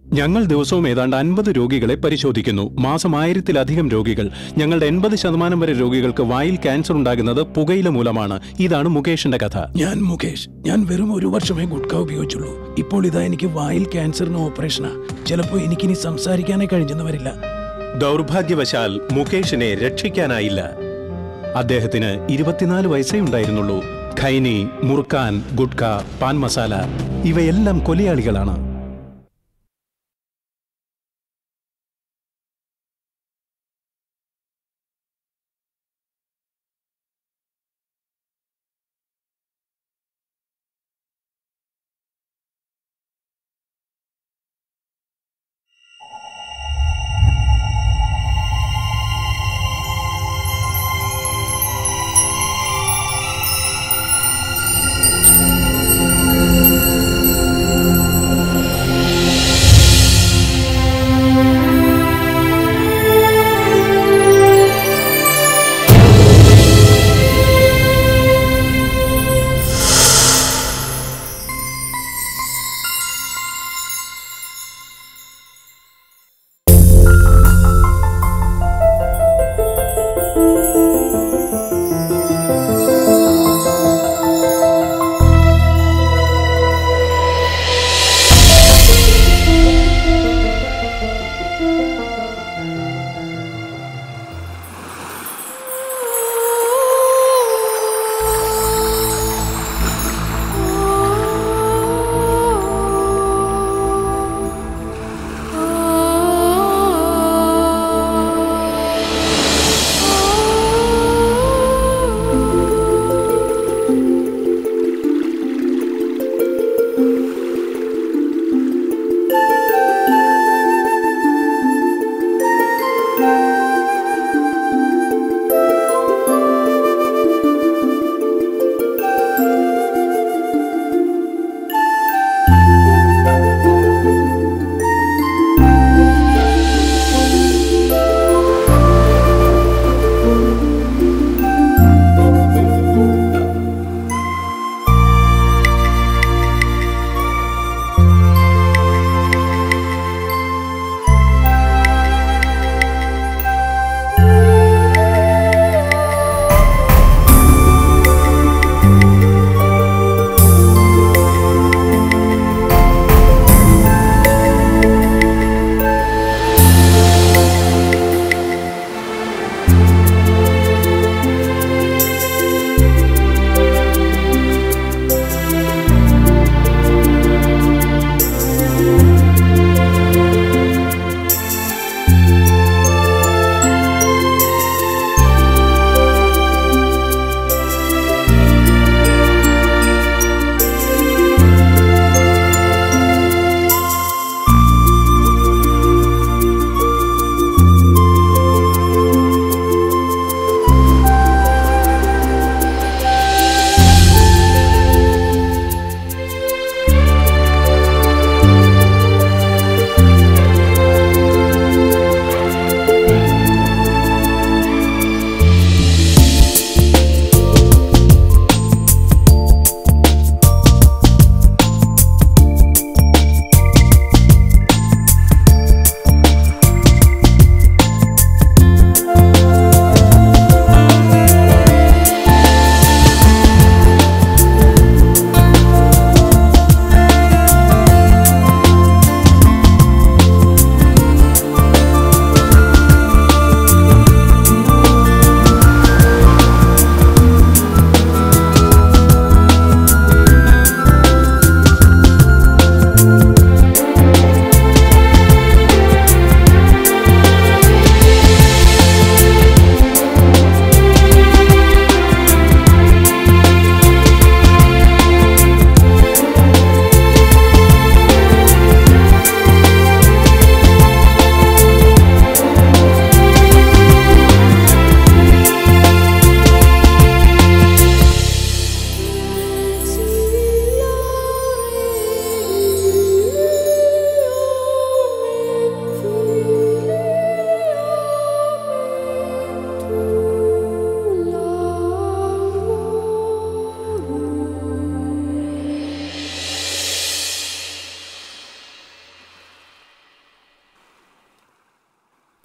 ഞങ്ങൾ ദിവസവും ഏതാണ്ട് അൻപത് രോഗികളെ പരിശോധിക്കുന്നു മാസം ആയിരത്തിലധികം രോഗികൾ ഞങ്ങളുടെ എൺപത് ശതമാനം വരെ രോഗികൾക്ക് വായിൽ ക്യാൻസർ ഉണ്ടാകുന്നത് പുകയില മൂലമാണ് ഇതാണ് മുകേഷിന്റെ കഥ ഞാൻ മുകേഷ് ഞാൻ വെറും ഒരു വർഷമേ ഗുഡ്ക ഉപയോഗിച്ചുള്ളൂ ഇപ്പോൾ ഇതാ എനിക്ക് വായിൽ ക്യാൻസറിന് ഓപ്പറേഷനാ ചിലപ്പോൾ എനിക്കിനി സംസാരിക്കാനേ കഴിഞ്ഞെന്ന് വരില്ല ദൗർഭാഗ്യവശാൽ മുകേഷിനെ രക്ഷിക്കാനായില്ല അദ്ദേഹത്തിന് ഇരുപത്തിനാല് വയസ്സേ ഉണ്ടായിരുന്നുള്ളൂ ഖൈനി മുറുക്കാൻ ഗുഡ്ക പാൻ മസാല ഇവയെല്ലാം കൊലയാളികളാണ്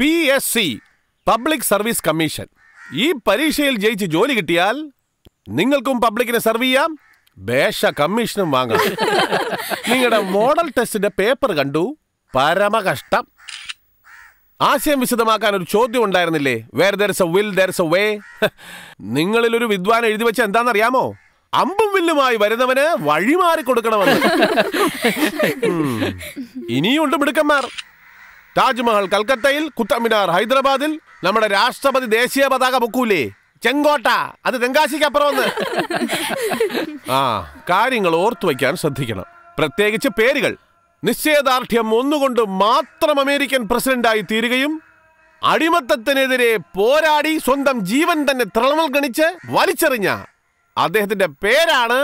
P S C public service commission ഈ പരീക്ഷയിൽ ജയിച്ച് ജോലി കിട്ടിയാൽ നിങ്ങൾക്കും പബ്ലിക്കിനെ സെർവ് ചെയ്യാം ബേഷ കമ്മീഷനും വാങ്ങാം നിങ്ങളുടെ മോഡൽ ടെസ്റ്റിന്റെ പേപ്പർ കണ്ടു പരമ കഷ്ടം ആശയം വിശദമാക്കാൻ ഒരു ചോദ്യം ഉണ്ടായിരുന്നില്ലേ where there a will there a way നിങ്ങളിൽ ഒരു വിദ്വാൻ എഴുതി വെച്ച എന്താണെന്നറിയാമോ അമ്പും വില്ലുമായി വരുന്നവന് വഴിമാറി കൊടുക്കണമെന്ന് ഉം. ഇനിയുണ്ട് മിടുക്കന്മാർ താജ്മഹൽ കൽക്കത്തയിൽ കുത്തമിനാർ ഹൈദരാബാദിൽ നമ്മുടെ രാഷ്ട്രപതി ദേശീയ പതാക പൊക്കൂലേ ചെങ്കോട്ട അത് തെങ്കാശിക്കപ്പുറം ഒന്ന് ആ കാര്യങ്ങൾ ഓർത്തു വയ്ക്കാൻ ശ്രദ്ധിക്കണം പ്രത്യേകിച്ച് പേരുകൾ നിശ്ചയദാർഢ്യം ഒന്നുകൊണ്ട് മാത്രം അമേരിക്കൻ പ്രസിഡന്റായി തീരുകയും അടിമത്തത്തിനെതിരെ പോരാടി സ്വന്തം ജീവൻ തന്നെ തൃണമൽ ഗണിച്ച് വലിച്ചെറിഞ്ഞ അദ്ദേഹത്തിന്റെ പേരാണ്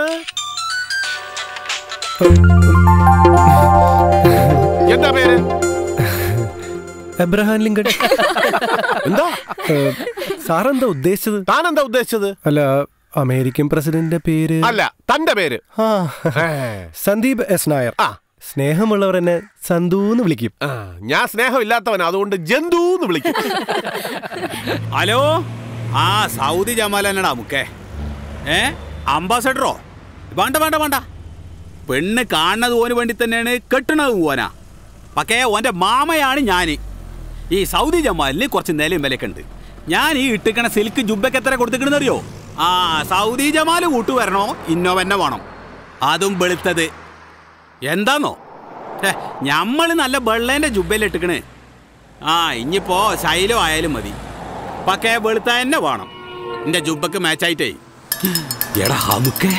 എന്താ പേര് എബ്രഹാം ലിങ്കൺ എന്താ സാറെന്താ ഉദ്ദേശിച്ചത് താൻ എന്താ ഉദ്ദേശിച്ചത് അല്ല അമേരിക്കൻ പ്രസിഡന്റിന്റെ പേര് അല്ല തന്റെ പേര് ആ, ഏ, സന്ദീപ് എസ് നായർ ആ. സ്നേഹമുള്ളവർ എന്നെ സന്ദൂന്ന് വിളിക്കും ആ, ഞാൻ സ്നേഹമില്ലാത്തവൻ അതുകൊണ്ട് ജന്തു എന്ന് വിളിക്കും ഹലോ ആ സൗദി ജമാലന്നടാ മുക്കേ ഏ അംബാസഡറോ വേണ്ട വേണ്ട വേണ്ട പെണ്ണ് കാണുന്നത് ഓന് വേണ്ടി തന്നെയാണ് കെട്ടണത് ഓനാ പക്ഷേ ഓൻ്റെ മാമയാണ് ഞാൻ ഈ സൗദി ജമാലിന് കുറച്ച് നിലയും വിലയൊക്കെ ഉണ്ട് ഞാൻ ഈ ഇട്ടിക്കണ സിൽക്ക് ജുബയ്ക്ക് എത്ര കൊടുത്തിക്കണെന്ന് അറിയോ ആ സൗദി ജമാല് കൂട്ടു വരണോ ഇന്നോവന്നെ വേണം അതും വെളുത്തത് എന്താന്നോ ഹേ, ഞമ്മള് നല്ല വെള്ളേൻ്റെ ജുബയിൽ ഇട്ടിക്കണ് ആ ഇനിയിപ്പോ ശൈലം ആയാലും മതി പക്ഷേ വെളുത്ത തന്നെ വേണം എന്റെ ജുബക്ക് മാച്ചായിട്ടേ എടാ ഹമുക്കേ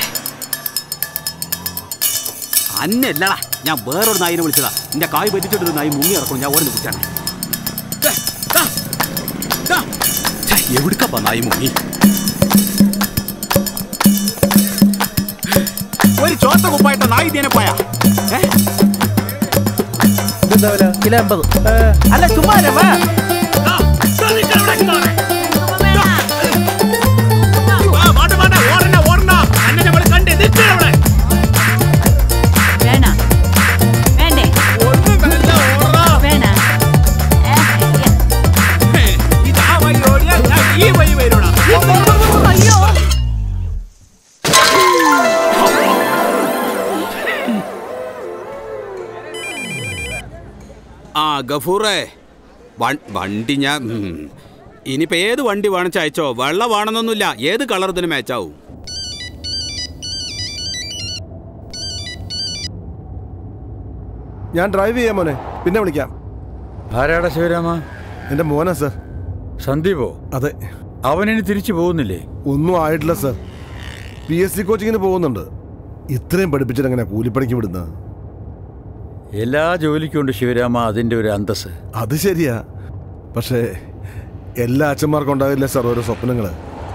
അന്നല്ലടാ ഞാൻ വേറൊരു നായിനെ വിളിച്ചതാ എന്റെ കായ് പറ്റിച്ചിട്ടൊരു നായി മുങ്ങി ഇറക്കണം ഞാൻ ഓരോന്ന് വിളിച്ചാണ് എവിടുക്കപ്പാ നായി മുങ്ങി ഒരു ചോത്ത കുപ്പായിട്ട നായി ഇതിനെ പോയാ ഏ? കിലോ അമ്പത് അല്ല ചുമ്മാ ഇല്ല, വാ. ദാ, ദാ നിൽക്കണ ഇവിടെ, നിൽക്കണ അവിടെ. ദാ. വാ, വാണ്ട, വാണ്ട, ഓടണ്ട, ഓടണ്ട. അന്നെ നമ്മള് കണ്ട് നിൽക്കണ അവിടെ. വേണ വേണ്ടേ ഒന്നും വേണ്ട, ഓടടാ. വേണ ഹേ, ഇതാ വഴി ഓടിയാൽ ഞാൻ ഈ വഴി വരൂടാ. അയ്യോ ആ ഗഫൂറേ വൺ- വണ്ടി ഞാൻ ഉം. ഇനിയിപ്പോ ഏത് വണ്ടി വേണം അയച്ചോ വെള്ള വേണമെന്നൊന്നുമില്ല ഏത് കളർ ഇതിന് മാച്ചാവും ഞാൻ ഡ്രൈവ് ചെയ്യാം മോനെ പിന്നെ വിളിക്കാം ആരാടാ ശിവരാമ എന്റെ മോനാ സർ സന്ദീപോ അതെ അവനിനി തിരിച്ചു പോകുന്നില്ലേ ഒന്നും ആയിട്ടില്ല സർ പി എസ് സി കോച്ചിങ്ങിന് പോകുന്നുണ്ട് ഇത്രയും പഠിപ്പിച്ചിട്ട് എങ്ങനെ കൂലിപ്പണിക്ക് വിടുന്നത് എല്ലാ ജോലിക്കുണ്ട് ശിവരാമ അതിന്റെ ഒരു അന്തസ് അത് ശരിയാ പക്ഷേ എല്ലാ അച്ഛന്മാർക്കും ഉണ്ടാകില്ല സർ ഓരോ സ്വപ്നങ്ങള്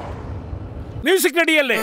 മ്യൂസിക് റെഡിയല്ലേ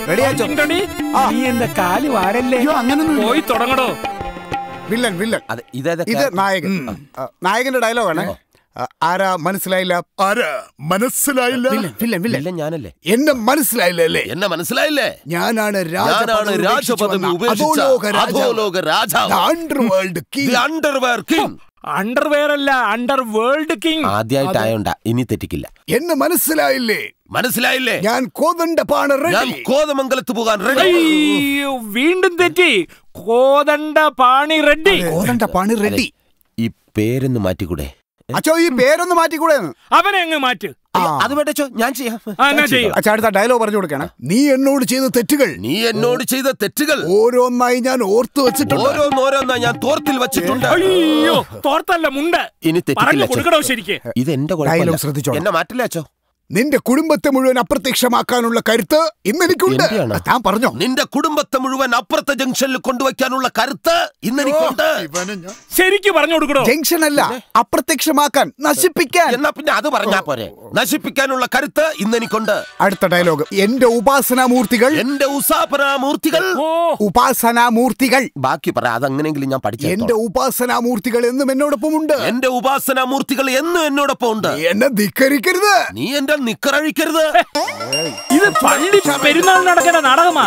നീ എന്റെ കാല് വാരല്ലേ പോയി തുടങ്ങടോ വില്ലൻ വില്ലൻ അതെ ഇതേതാ ഇത് നായകൻ ആ, നായകന്റെ ഡയലോഗാണ് ആ, ആരാ മനസ്സിലായില്ല ആരാ മനസ്സിലായില്ല വില്ലൻ വില്ലൻ വില്ലൻ ഇല്ല ഞാനല്ലേ എന്നെ മനസ്സിലായില്ല അല്ലേ എന്നെ മനസ്സിലായില്ലേ ഞാനാണ് ഞാനാണ് രാജപദവി ഉപേക്ഷിച്ച അധോലോക രാജാവ് underworld The underwear king. Underwear അല്ല അണ്ടർ വേൾഡ് കിങ് ആദ്യമായിട്ടായോണ്ട ഇനി തെറ്റിക്കില്ല എന്നെ മനസ്സിലായില്ലേ മനസ്സിലായില്ലേ ഞാൻ കോതണ്ട പാണ ഞാൻ റെഡി കോതമംഗലത്ത് പോകാൻ റെഡി അയ്യോ വീണ്ടും തെറ്റി കോതണ്ട പാണി റെഡ്ഡി കോതണ്ട പാണി റെഡി ഈ പേരൊന്ന് മാറ്റിക്കൂടെ അച്ഛോ ഈ പേരൊന്ന് മാറ്റിക്കൂടെ അവനെ അങ്ങ് മാറ്റ് അത് വേണ്ടച്ചോ ഞാൻ ചെയ്യാം ആ, എന്നാ ചെയ്യും അച്ഛാ അടുത്ത ഡയലോഗ് പറഞ്ഞു കൊടുക്കണം നീ എന്നോട് ചെയ്ത തെറ്റുകൾ നീ എന്നോട് ചെയ്ത തെറ്റുകൾ ഓരോന്നായി ഞാൻ ഓർത്തു വെച്ചിട്ടുണ്ട് ഓരോന്നോരോന്നാ ഞാൻ തോർത്തിൽ വെച്ചിട്ടുണ്ട് അയ്യോ തോർത്തല്ല മുണ്ട് ഇനി പറഞ്ഞു തെറ്റിക്കില്ല അച്ഛോ. കൊടുക്കടോ ശരിക്ക് ഇത് എന്റെ Dialogue കുഴപ്പമില്ല ശ്രദ്ധിച്ചോണം. എന്നെ മാറ്റില്ല അച്ഛോ നിന്റെ കുടുംബത്തെ മുഴുവൻ അപ്രത്യക്ഷമാക്കാനുള്ള കരുത്ത് ഇന്ന് എനിക്കുണ്ട് എന്റെയാണോ? താൻ പറഞ്ഞോ നിന്റെ കുടുംബത്തെ മുഴുവൻ അപ്പുറത്തെ ജംഗ്ഷനിൽ കൊണ്ടുവയ്ക്കാനുള്ള കരുത്ത് ഇന്നെനിക്കുണ്ട് ഇവനെ ഞാൻ ശരിക്ക് പറഞ്ഞു കൊടുക്കടോ ജംഗ്ഷൻ അല്ല അപ്രത്യക്ഷമാക്കാൻ നശിപ്പിക്കാൻ എന്നാ പിന്നെ അത് പറഞ്ഞാ പോരെ നശിപ്പിക്കാനുള്ള കരുത്ത് ഇന്നെനിക്കുണ്ട് അടുത്ത ഡയലോഗ് എന്റെ ഉപാസനാമൂർത്തികൾ എന്റെ ഉസാപനാമൂർത്തികൾ ഓ ഉപാസനാമൂർത്തികൾ ബാക്കി പറ അതെങ്ങനെങ്കിലും ഞാൻ എന്റെ പഠിച്ചു ഉപാസനാമൂർത്തികൾ എന്നും എന്നോടൊപ്പമുണ്ട് എന്റെ ഉപാസനാമൂർത്തികൾ എന്നും എന്നോടൊപ്പം ഉണ്ട് നീ എന്നെ ധിക്കരിക്കരുത് നീ എന്റെ നിക്കറഴിക്കരുത് ഇത് പള്ളി പെരുന്നാൾ നടക്കുന്ന നാടകമാ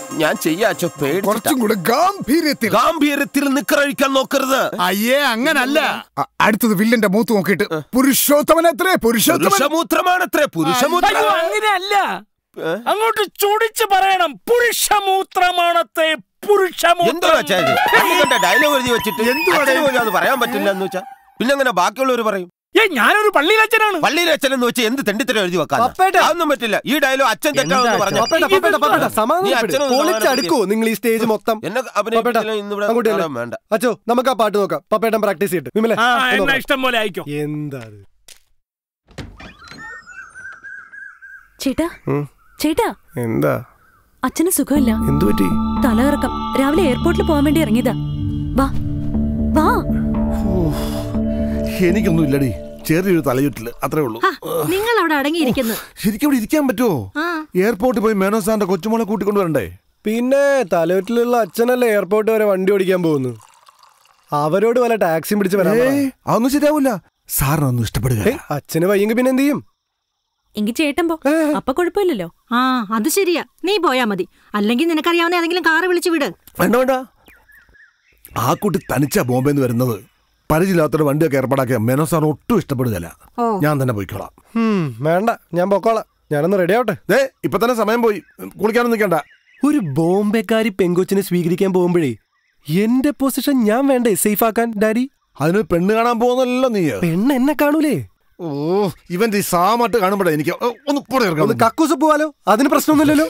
ഞാൻ ചെയ്യാച്ചോ പേടിച്ചിട്ടാ. കുറച്ചും കൂടെ ഗാംഭീര്യത്തിൽ ഗാംഭീര്യത്തിൽ നിക്കറഴിക്കാൻ നോക്കരുത് അയ്യേ അങ്ങനല്ല അ- അടുത്തത് വില്ലന്റെ മൂത്ത് നോക്കിയിട്ട് പുരുഷോത്തമനത്രേ പുരുഷോത്തമൻ പുരുഷമൂത്രമാണത്രേ പുരുഷമൂത്ര അയ്യോ അങ്ങനെയല്ല അങ്ങോട്ട് ചുടിച്ച് പറയണം പുരുഷമൂത്രമാണത്തെ എന്തോ പുരുഷമൂത്രം ഡയലോഗ് എഴുതി വെച്ചിട്ട് അച്ഛന് പോലും അത് പറയാൻ പറ്റില്ല എന്ന് വെച്ചാ പിന്നെ അങ്ങനെ ബാക്കിയുള്ളവർ പറയും ഏ ഞാനൊരു പള്ളിയിലച്ഛനാണ് പള്ളിയിലെ അച്ഛൻ എന്ന് വെച്ച് എന്ത് തെണ്ടിത്തരം എഴുതി വെക്കാൻ പപ്പേട്ടാ. അതൊന്നും പറ്റില്ല ഈ ഡയലോഗ് അച്ഛൻ തെറ്റാണെന്ന് പറഞ്ഞു പപ്പേട്ടാ, പപ്പേട്ടാ, പപ്പേട്ടാ, സമാധാനപ്പെട്. പൊളിച്ചടുക്കോ നിങ്ങൾ ഈ സ്റ്റേജ് മൊത്തം എന്നെ പപ്പേട്ടാ, അഭിനയിപ്പിച്ചാലും ഇന്നിവിടെ അങ്ങോട്ട് ചെല്ല്. കാണാൻ വേണ്ട അച്ചോ നമുക്ക് ആ പാട്ട് നോക്കാം പപ്പേട്ടൻ പ്രാക്ടീസ് ചെയ്തിട്ട് വിമലെ ആ ഒന്ന് എന്നാ നോക്കാം. ഇഷ്ടം പോലെ അയക്കും എന്താ ഇത്? ചേട്ടാ ചേട്ടാ എന്താ അച്ഛന് സുഖമില്ല എന്തു പറ്റി തലകറക്കം രാവിലെ എയർപോർട്ടിൽ പോകാൻ വേണ്ടി ഇറങ്ങിയതാ വാ വാ എനിക്കൊന്നും ഇല്ലടി ചെറിയൊരു തലയുറ്റില് അത്രേ ഉള്ളൂ നിങ്ങൾ അവിടെ അടങ്ങിയിരിക്കുന്നു ശരിക്കും അവിടെ ഇരിക്കാൻ പറ്റുമോ എയർപോർട്ടിൽ പോയി മേനോസാന്റെ കൊച്ചുമോളെ കൂട്ടിക്കൊണ്ട് വരണ്ടേ പിന്നെ തലവറ്റിലുള്ള അച്ഛനല്ലേ എയർപോർട്ട് വരെ വണ്ടി ഓടിക്കാൻ പോകുന്നു അവരോട് വല്ല ടാക്സിയും പിടിച്ച് വരാൻ പറ. ഏയ്, അതൊന്നും ശരിയാവില്ല സാറിനൊന്നും ഇഷ്ടപ്പെടുക ഏയ്, അച്ഛന് വയ്യെങ്കിൽ പിന്നെ എന്ത് ചെയ്യും എങ്കിൽ ചേട്ടൻ പോ അപ്പൊ കുഴപ്പമില്ലല്ലോ ആ അത് ശരിയാ നീ പോയാ മതി അല്ലെങ്കിൽ നിനക്കറിയാവുന്ന ഏതെങ്കിലും കാറ് വിളിച്ചു വിട് വേണ്ട വേണ്ട ആ കുട്ടി തനിച്ചാ ബോംബെന്ന് വരുന്നത് പരിചയമില്ലാത്തൊരു വണ്ടിയൊക്കെ ഏർപ്പാടാക്കിയ മെനോസാറിന് ഒട്ടും ഇഷ്ടപ്പെടുകയല്ല ഓ. ഞാൻ തന്നെ പോയിക്കോളാം ഹും, വേണ്ട ഞാൻ പൊക്കോളാം ഞാനൊന്ന് റെഡി ആവട്ടെ ദേ ഇപ്പൊ തന്നെ സമയം പോയി കുളിക്കാനൊന്നും നിൽക്കണ്ട ഒരു ബോംബെക്കാരി പെങ്കൊച്ചിനെ സ്വീകരിക്കാൻ പോകുമ്പോഴേ എന്റെ പൊസിഷൻ ഞാൻ വേണ്ടേ സേഫ് ആക്കാൻ ഡാഡി അതിന് പെണ്ണ് കാണാൻ പോകുന്നല്ലോ നീ പെണ്ണ് എന്നെ കാണൂലേ ഓ ഇവന്റെ ഈ സാമാട്ട് കാണുമ്പോഴേ എനിക്ക് ഓ, ഒന്ന് പുറകെ ഒന്ന് ഇറങ്ങണം. കക്കൂസ് പോവാലോ അതിന് പ്രശ്നമൊന്നുമില്ലല്ലോ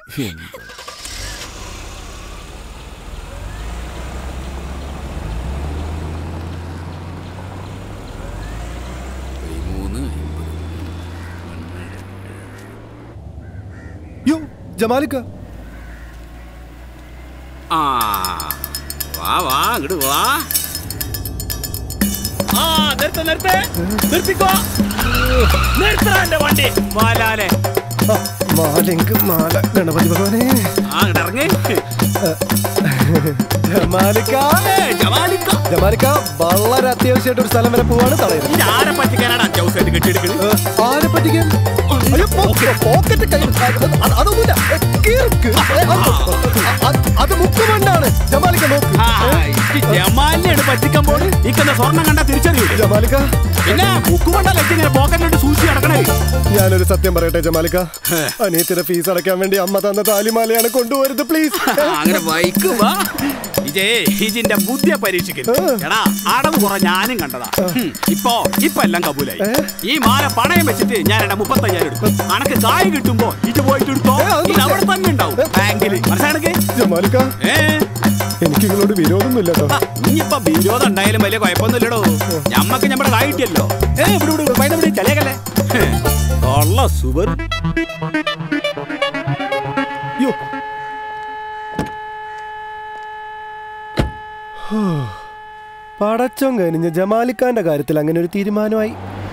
യോ ജമാലിക്ക ആ വാ വാ ഇങ്ങോട്ട് വാ ആ നിർത്ത നിർത്ത നിർത്തിക്കോ നിർത്തണ എന്റെ വണ്ടി വാലാലെ മാലെങ്ക് മാല ഗണപതി ഭഗവാനെ ആ ഇങ്ങോട്ട് ഇറങ്ങി ജമാലിക്ക ജമാലിക്ക ജമാലിക്ക വളരെ അത്യാവശ്യമായിട്ട് ഒരു സ്ഥലം വരെ പോവാണ് തടയുന്നത് ഇത് ആരെ പറ്റിക്കാനാണ് അത്യാവശ്യമായിട്ട് കെട്ടിയെടുക്കുന്നത് ആരെ പറ്റിക്കാൻ അയ്യോ പോക്കറ്റ് പോക്കറ്റ് കൈ അത് അത് അതൊന്നുമില്ല കീർക്ക് അത് അത് മുക്കുമണ്ണാണ് ജമാലിക്ക നോക്ക് ആ, ഈ ജമാലിനെയാണ് പറ്റിക്കാൻ പോണ് ഇക്കുന്ന സ്വർണം കണ്ടാ തിരിച്ചറിയൂലേ ജമാലിക്ക പിന്നെ ബുക്കുകൊണ്ടല്ല ഇങ്ങനെ പോക്കറ്റിലിട്ട് സൂക്ഷിച്ച് നടക്കണേ ഞാനൊരു സത്യം പറയട്ടെ ജമാലിക്ക അനിയത്തിന്റെ ഫീസ് അടയ്ക്കാൻ വേണ്ടി അമ്മ തന്ന താലിമാലയാണ് കൊണ്ടുവരുന്നത് പ്ലീസ് അങ്ങനെ വൈക്ക് വാ ഇജേ ഇജിന്റെ ബുദ്ധിയെ പരീക്ഷിക്കുന്നു എടാ അടവ് കുറെ ഞാനും കണ്ടതാ ഹും, ഇപ്പൊ ഇപ്പൊ എല്ലാം കബൂലായി ഈ മാല പണയം വെച്ചിട്ട് ഞാൻ എന്റെ മുപ്പത്തയ്യായിരം എടുക്കും അനക്ക് കായ് കിട്ടുമ്പോ ഇത് പോയിട്ട് എടുത്തോ ഇത് അവിടെ തന്നെ ഉണ്ടാവും ബാങ്കില് മനസ്സിലാണെങ്കിൽ ജമാലിക്ക ഏ എനിക്ക് നിങ്ങളോട് വിരോധമൊന്നുമില്ല കേട്ടോ ഇനിയിപ്പൊ വിരോധം ഉണ്ടായാലും വലിയ കുഴപ്പമൊന്നുമില്ലടോ ഞമ്മക്ക് നമ്മുടെ കായ് കിട്ടിയല്ലോ ഏ ഇവിടെ ഇവിടെ പൈന ഇവിടെ കളിയാക്കല്ലേ ഹേ, കൊള്ള സുബർ യോ പടച്ചോൻ കഴിഞ്ഞ ജമാലിക്കാന്റെ കാര്യത്തിൽ അങ്ങനെ ഒരു തീരുമാനമായി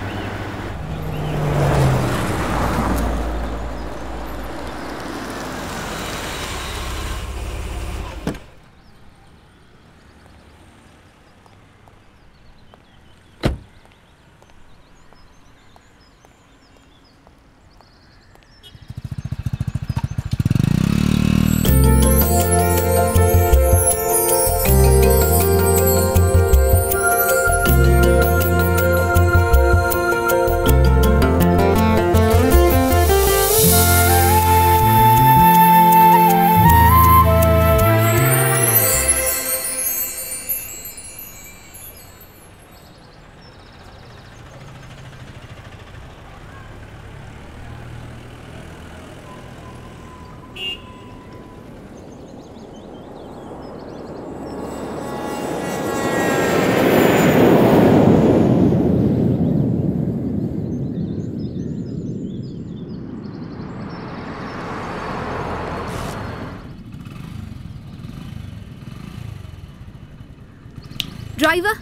ഡ്രൈവർ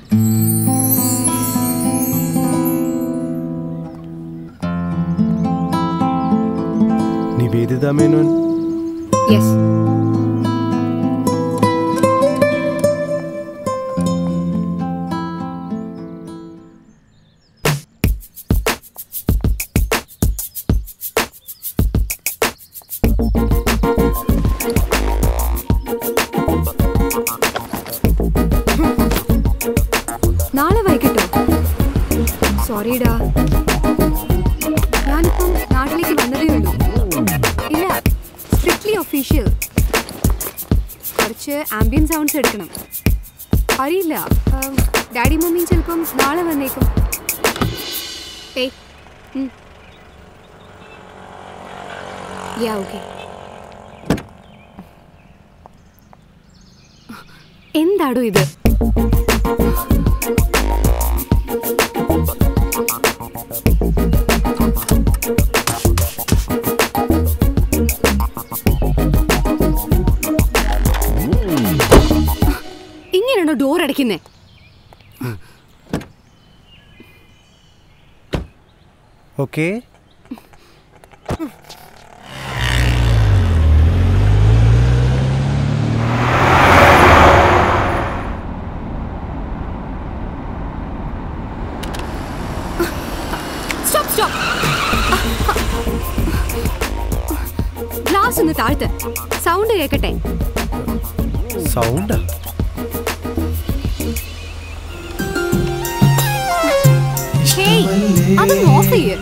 നിവേദിത മേനോൻ യെസ് സോറിടാ ഞാനിപ്പം നാട്ടിലേക്ക് വന്നതേ ഉള്ളൂ ഇല്ല സ്ട്രിക്ട്ലി ഒഫീഷ്യൽ കുറച്ച് ആംബിയൻ സൗണ്ട്സ് എടുക്കണം അറിയില്ല ഉം, ഡാഡി മമ്മിയും ചിലപ്പം നാളെ വന്നേക്കും ഏയ് യാ ഓക്കെ എന്താടോ ഇത് ഇങ്ങനെയാണോ ഡോർ അടയ്ക്കുന്നേ ഓക്കെ സ്റ്റോപ്പ് സ്റ്റോപ്പ് ഗ്ലാസ് ഒന്ന് താഴ്ത്ത് സൗണ്ട് കേക്കട്ടെ സൗണ്ടാ ഹേയ് അതൊന്ന് ഓഫ് ചെയ്യ്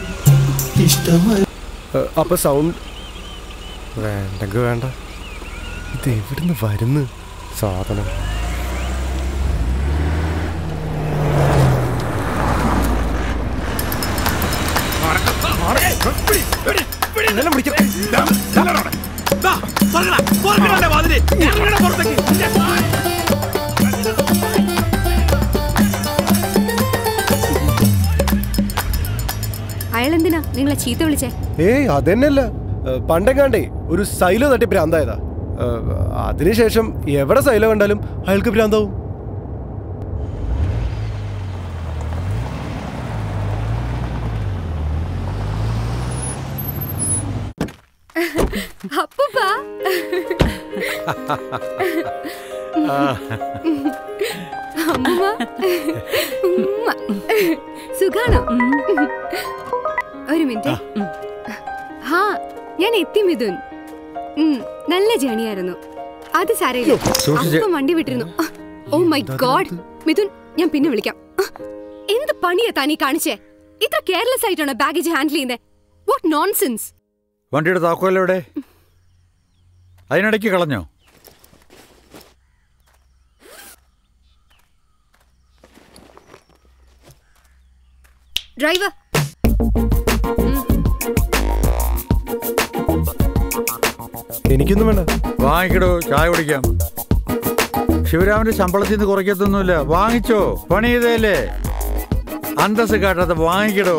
അപ്പൊ സൗണ്ട് വേണ്ടെങ്കിൽ വേണ്ട ഇത് എവിടുന്ന് വരുന്നു സാധനം അയാളെന്തിനാ നിങ്ങളെ ചീത്ത വിളിച്ചേ ഏയ് അതെന്നല്ല പണ്ടെങ്ങാണ്ടേ ഒരു സൈലോ തട്ടി ഭ്രാന്തായതാ ഏഹ്, അതിനുശേഷം എവിടെ സൈലോ കണ്ടാലും അയാൾക്ക് ഭ്രാന്താവും അപ്പൂപ്പാ അമ്മ ഉമ്മ. സുഖാണോ ഒരു മിനിറ്റ് ഹാ ഞാൻ എത്തി മിഥുൻ ഉം, നല്ല ജേണിയായിരുന്നു അത് സാരയില്ല സൂക്ഷിച്ച്. അപ്പം വണ്ടി വിട്ടിരുന്നു ഓ മൈ ഗോഡ് മിഥുൻ ഞാൻ പിന്നെ വിളിക്കാം എന്ത് പണിയാ താനീ കാണിച്ചേ ഇത്ര കെയർലെസ് ആയിട്ടാണോ ബാഗേജ് ഹാൻഡിൽ ചെയ്യുന്നത് വാട്ട് നോൺസെൻസ് വണ്ടിയുടെ താക്കോലെവിടെ അതിനിടയ്ക്ക് കളഞ്ഞോ ഡ്രൈവർ എനിക്കൊന്നും വേണ്ട വാങ്ങിക്കടോ ചായ കുടിക്കാം ശിവരാമന്റെ ശമ്പളത്തിൽ നിന്ന് കുറയ്ക്കത്തൊന്നുമില്ല വാങ്ങിച്ചോ പണി ചെയ്തല്ലേ അന്തസ് കാട്ടാത്ത വാങ്ങിക്കടോ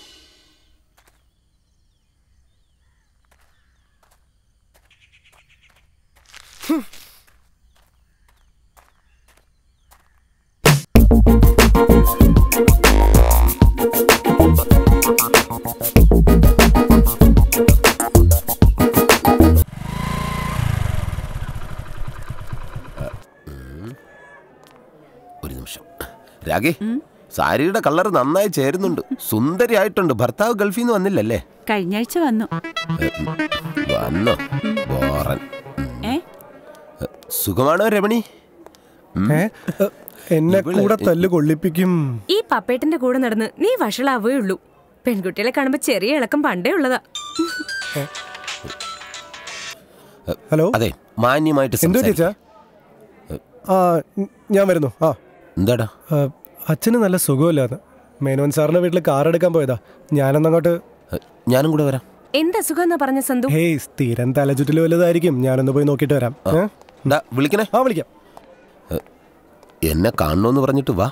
ഒരു നിമിഷം രാഗേ സാരിയുടെ കളർ നന്നായി ചേരുന്നുണ്ട് സുന്ദരിയായിട്ടുണ്ട് ഭർത്താവ് ഗൾഫിൽ നിന്ന് വന്നില്ലല്ലേ കഴിഞ്ഞ ആഴ്ച വന്നു വന്നോ ബോറൻ ഏ സുഖമാണോ രമണി ഉം. എന്നെ ഇവളെ- കൂടെ തല്ല് കൊള്ളിപ്പിക്കും ഈ പപ്പേട്ടന്റെ കൂടെ നടന്ന് നീ വഷളാവേ ഉള്ളൂ പെൺകുട്ടികളെ കാണുമ്പോ ചെറിയ ഇളക്കം പണ്ടേ ഉള്ളതാ ഹലോ അതെ മാന്യമായിട്ട് എന്തോ സംസാരിക്ക്. ചേച്ചാ ആ ഉം, ഞാൻ വരുന്നു ആ എന്താടാ ആ, അച്ഛന് നല്ല സുഖമില്ലാന്ന് മേനോൻ സാറിന്റെ വീട്ടിൽ കാർ എടുക്കാൻ പോയതാ ഞാനൊന്നങ്ങോട്ട് ഞാനും കൂടെ വരാം എന്താ സുഖം എന്നാ പറഞ്ഞ സന്തു ഹേയ് സ്ഥിരം തലചുറ്റിൽ വലുതായിരിക്കും ഞാനൊന്ന് പോയി നോക്കിയിട്ട് വരാം ഏ? ഡാ, വിളിക്കണേ ആ വിളിക്കാം എന്നെ കാണണമെന്ന് പറഞ്ഞിട്ട് വാ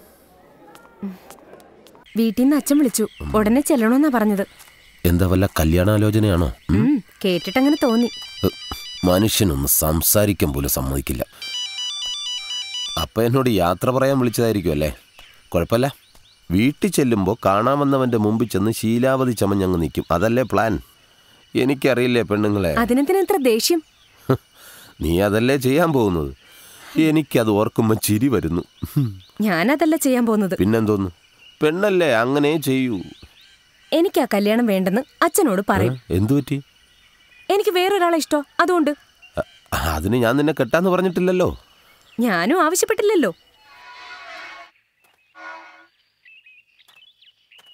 വീട്ടിൽ നിന്ന് അച്ഛൻ വിളിച്ചു ഉടനെ ചെല്ലണോന്നാ പറഞ്ഞത് എന്താ വല്ല കല്യാണാലോചനയാണോ ഉം? ഉം, കേട്ടിട്ടങ്ങനെ തോന്നി ഏ, മനുഷ്യനൊന്ന് സംസാരിക്കാൻ പോലും സമ്മതിക്കില്ല അപ്പൊ എന്നോട് യാത്ര പറയാൻ വിളിച്ചതായിരിക്കും അല്ലേ കുഴപ്പമില്ല വീട്ടിൽ ചെല്ലുമ്പോൾ കാണാൻ വന്നവന്റെ മുമ്പിൽ ചെന്ന് ശീലാവതി ചമഞ്ഞങ്ങ് നിൽക്കും അതല്ലേ പ്ലാൻ എനിക്കറിയില്ലേ പെണ്ണുങ്ങളെ അതിനെന്തിനാ ഇത്ര ദേഷ്യം നീ അതല്ലേ ചെയ്യാൻ പോകുന്നത് എനിക്കത് ഓർക്കുമ്പോൾ ചിരി വരുന്നു ഞാനതല്ല ചെയ്യാൻ പോകുന്നത് പിന്നെന്തോന്നു പെണ്ണല്ലേ അങ്ങനെ ചെയ്യൂ എനിക്ക് ആ കല്യാണം വേണ്ടെന്ന് അച്ഛനോട് പറയും എന്തു പറ്റി എനിക്ക് വേറൊരാളെ ഇഷ്ടോ അതുകൊണ്ട് അ- അതിന് ഞാൻ നിന്നെ കെട്ടാന്ന് പറഞ്ഞിട്ടില്ലല്ലോ ഞാനും ആവശ്യപ്പെട്ടില്ലല്ലോ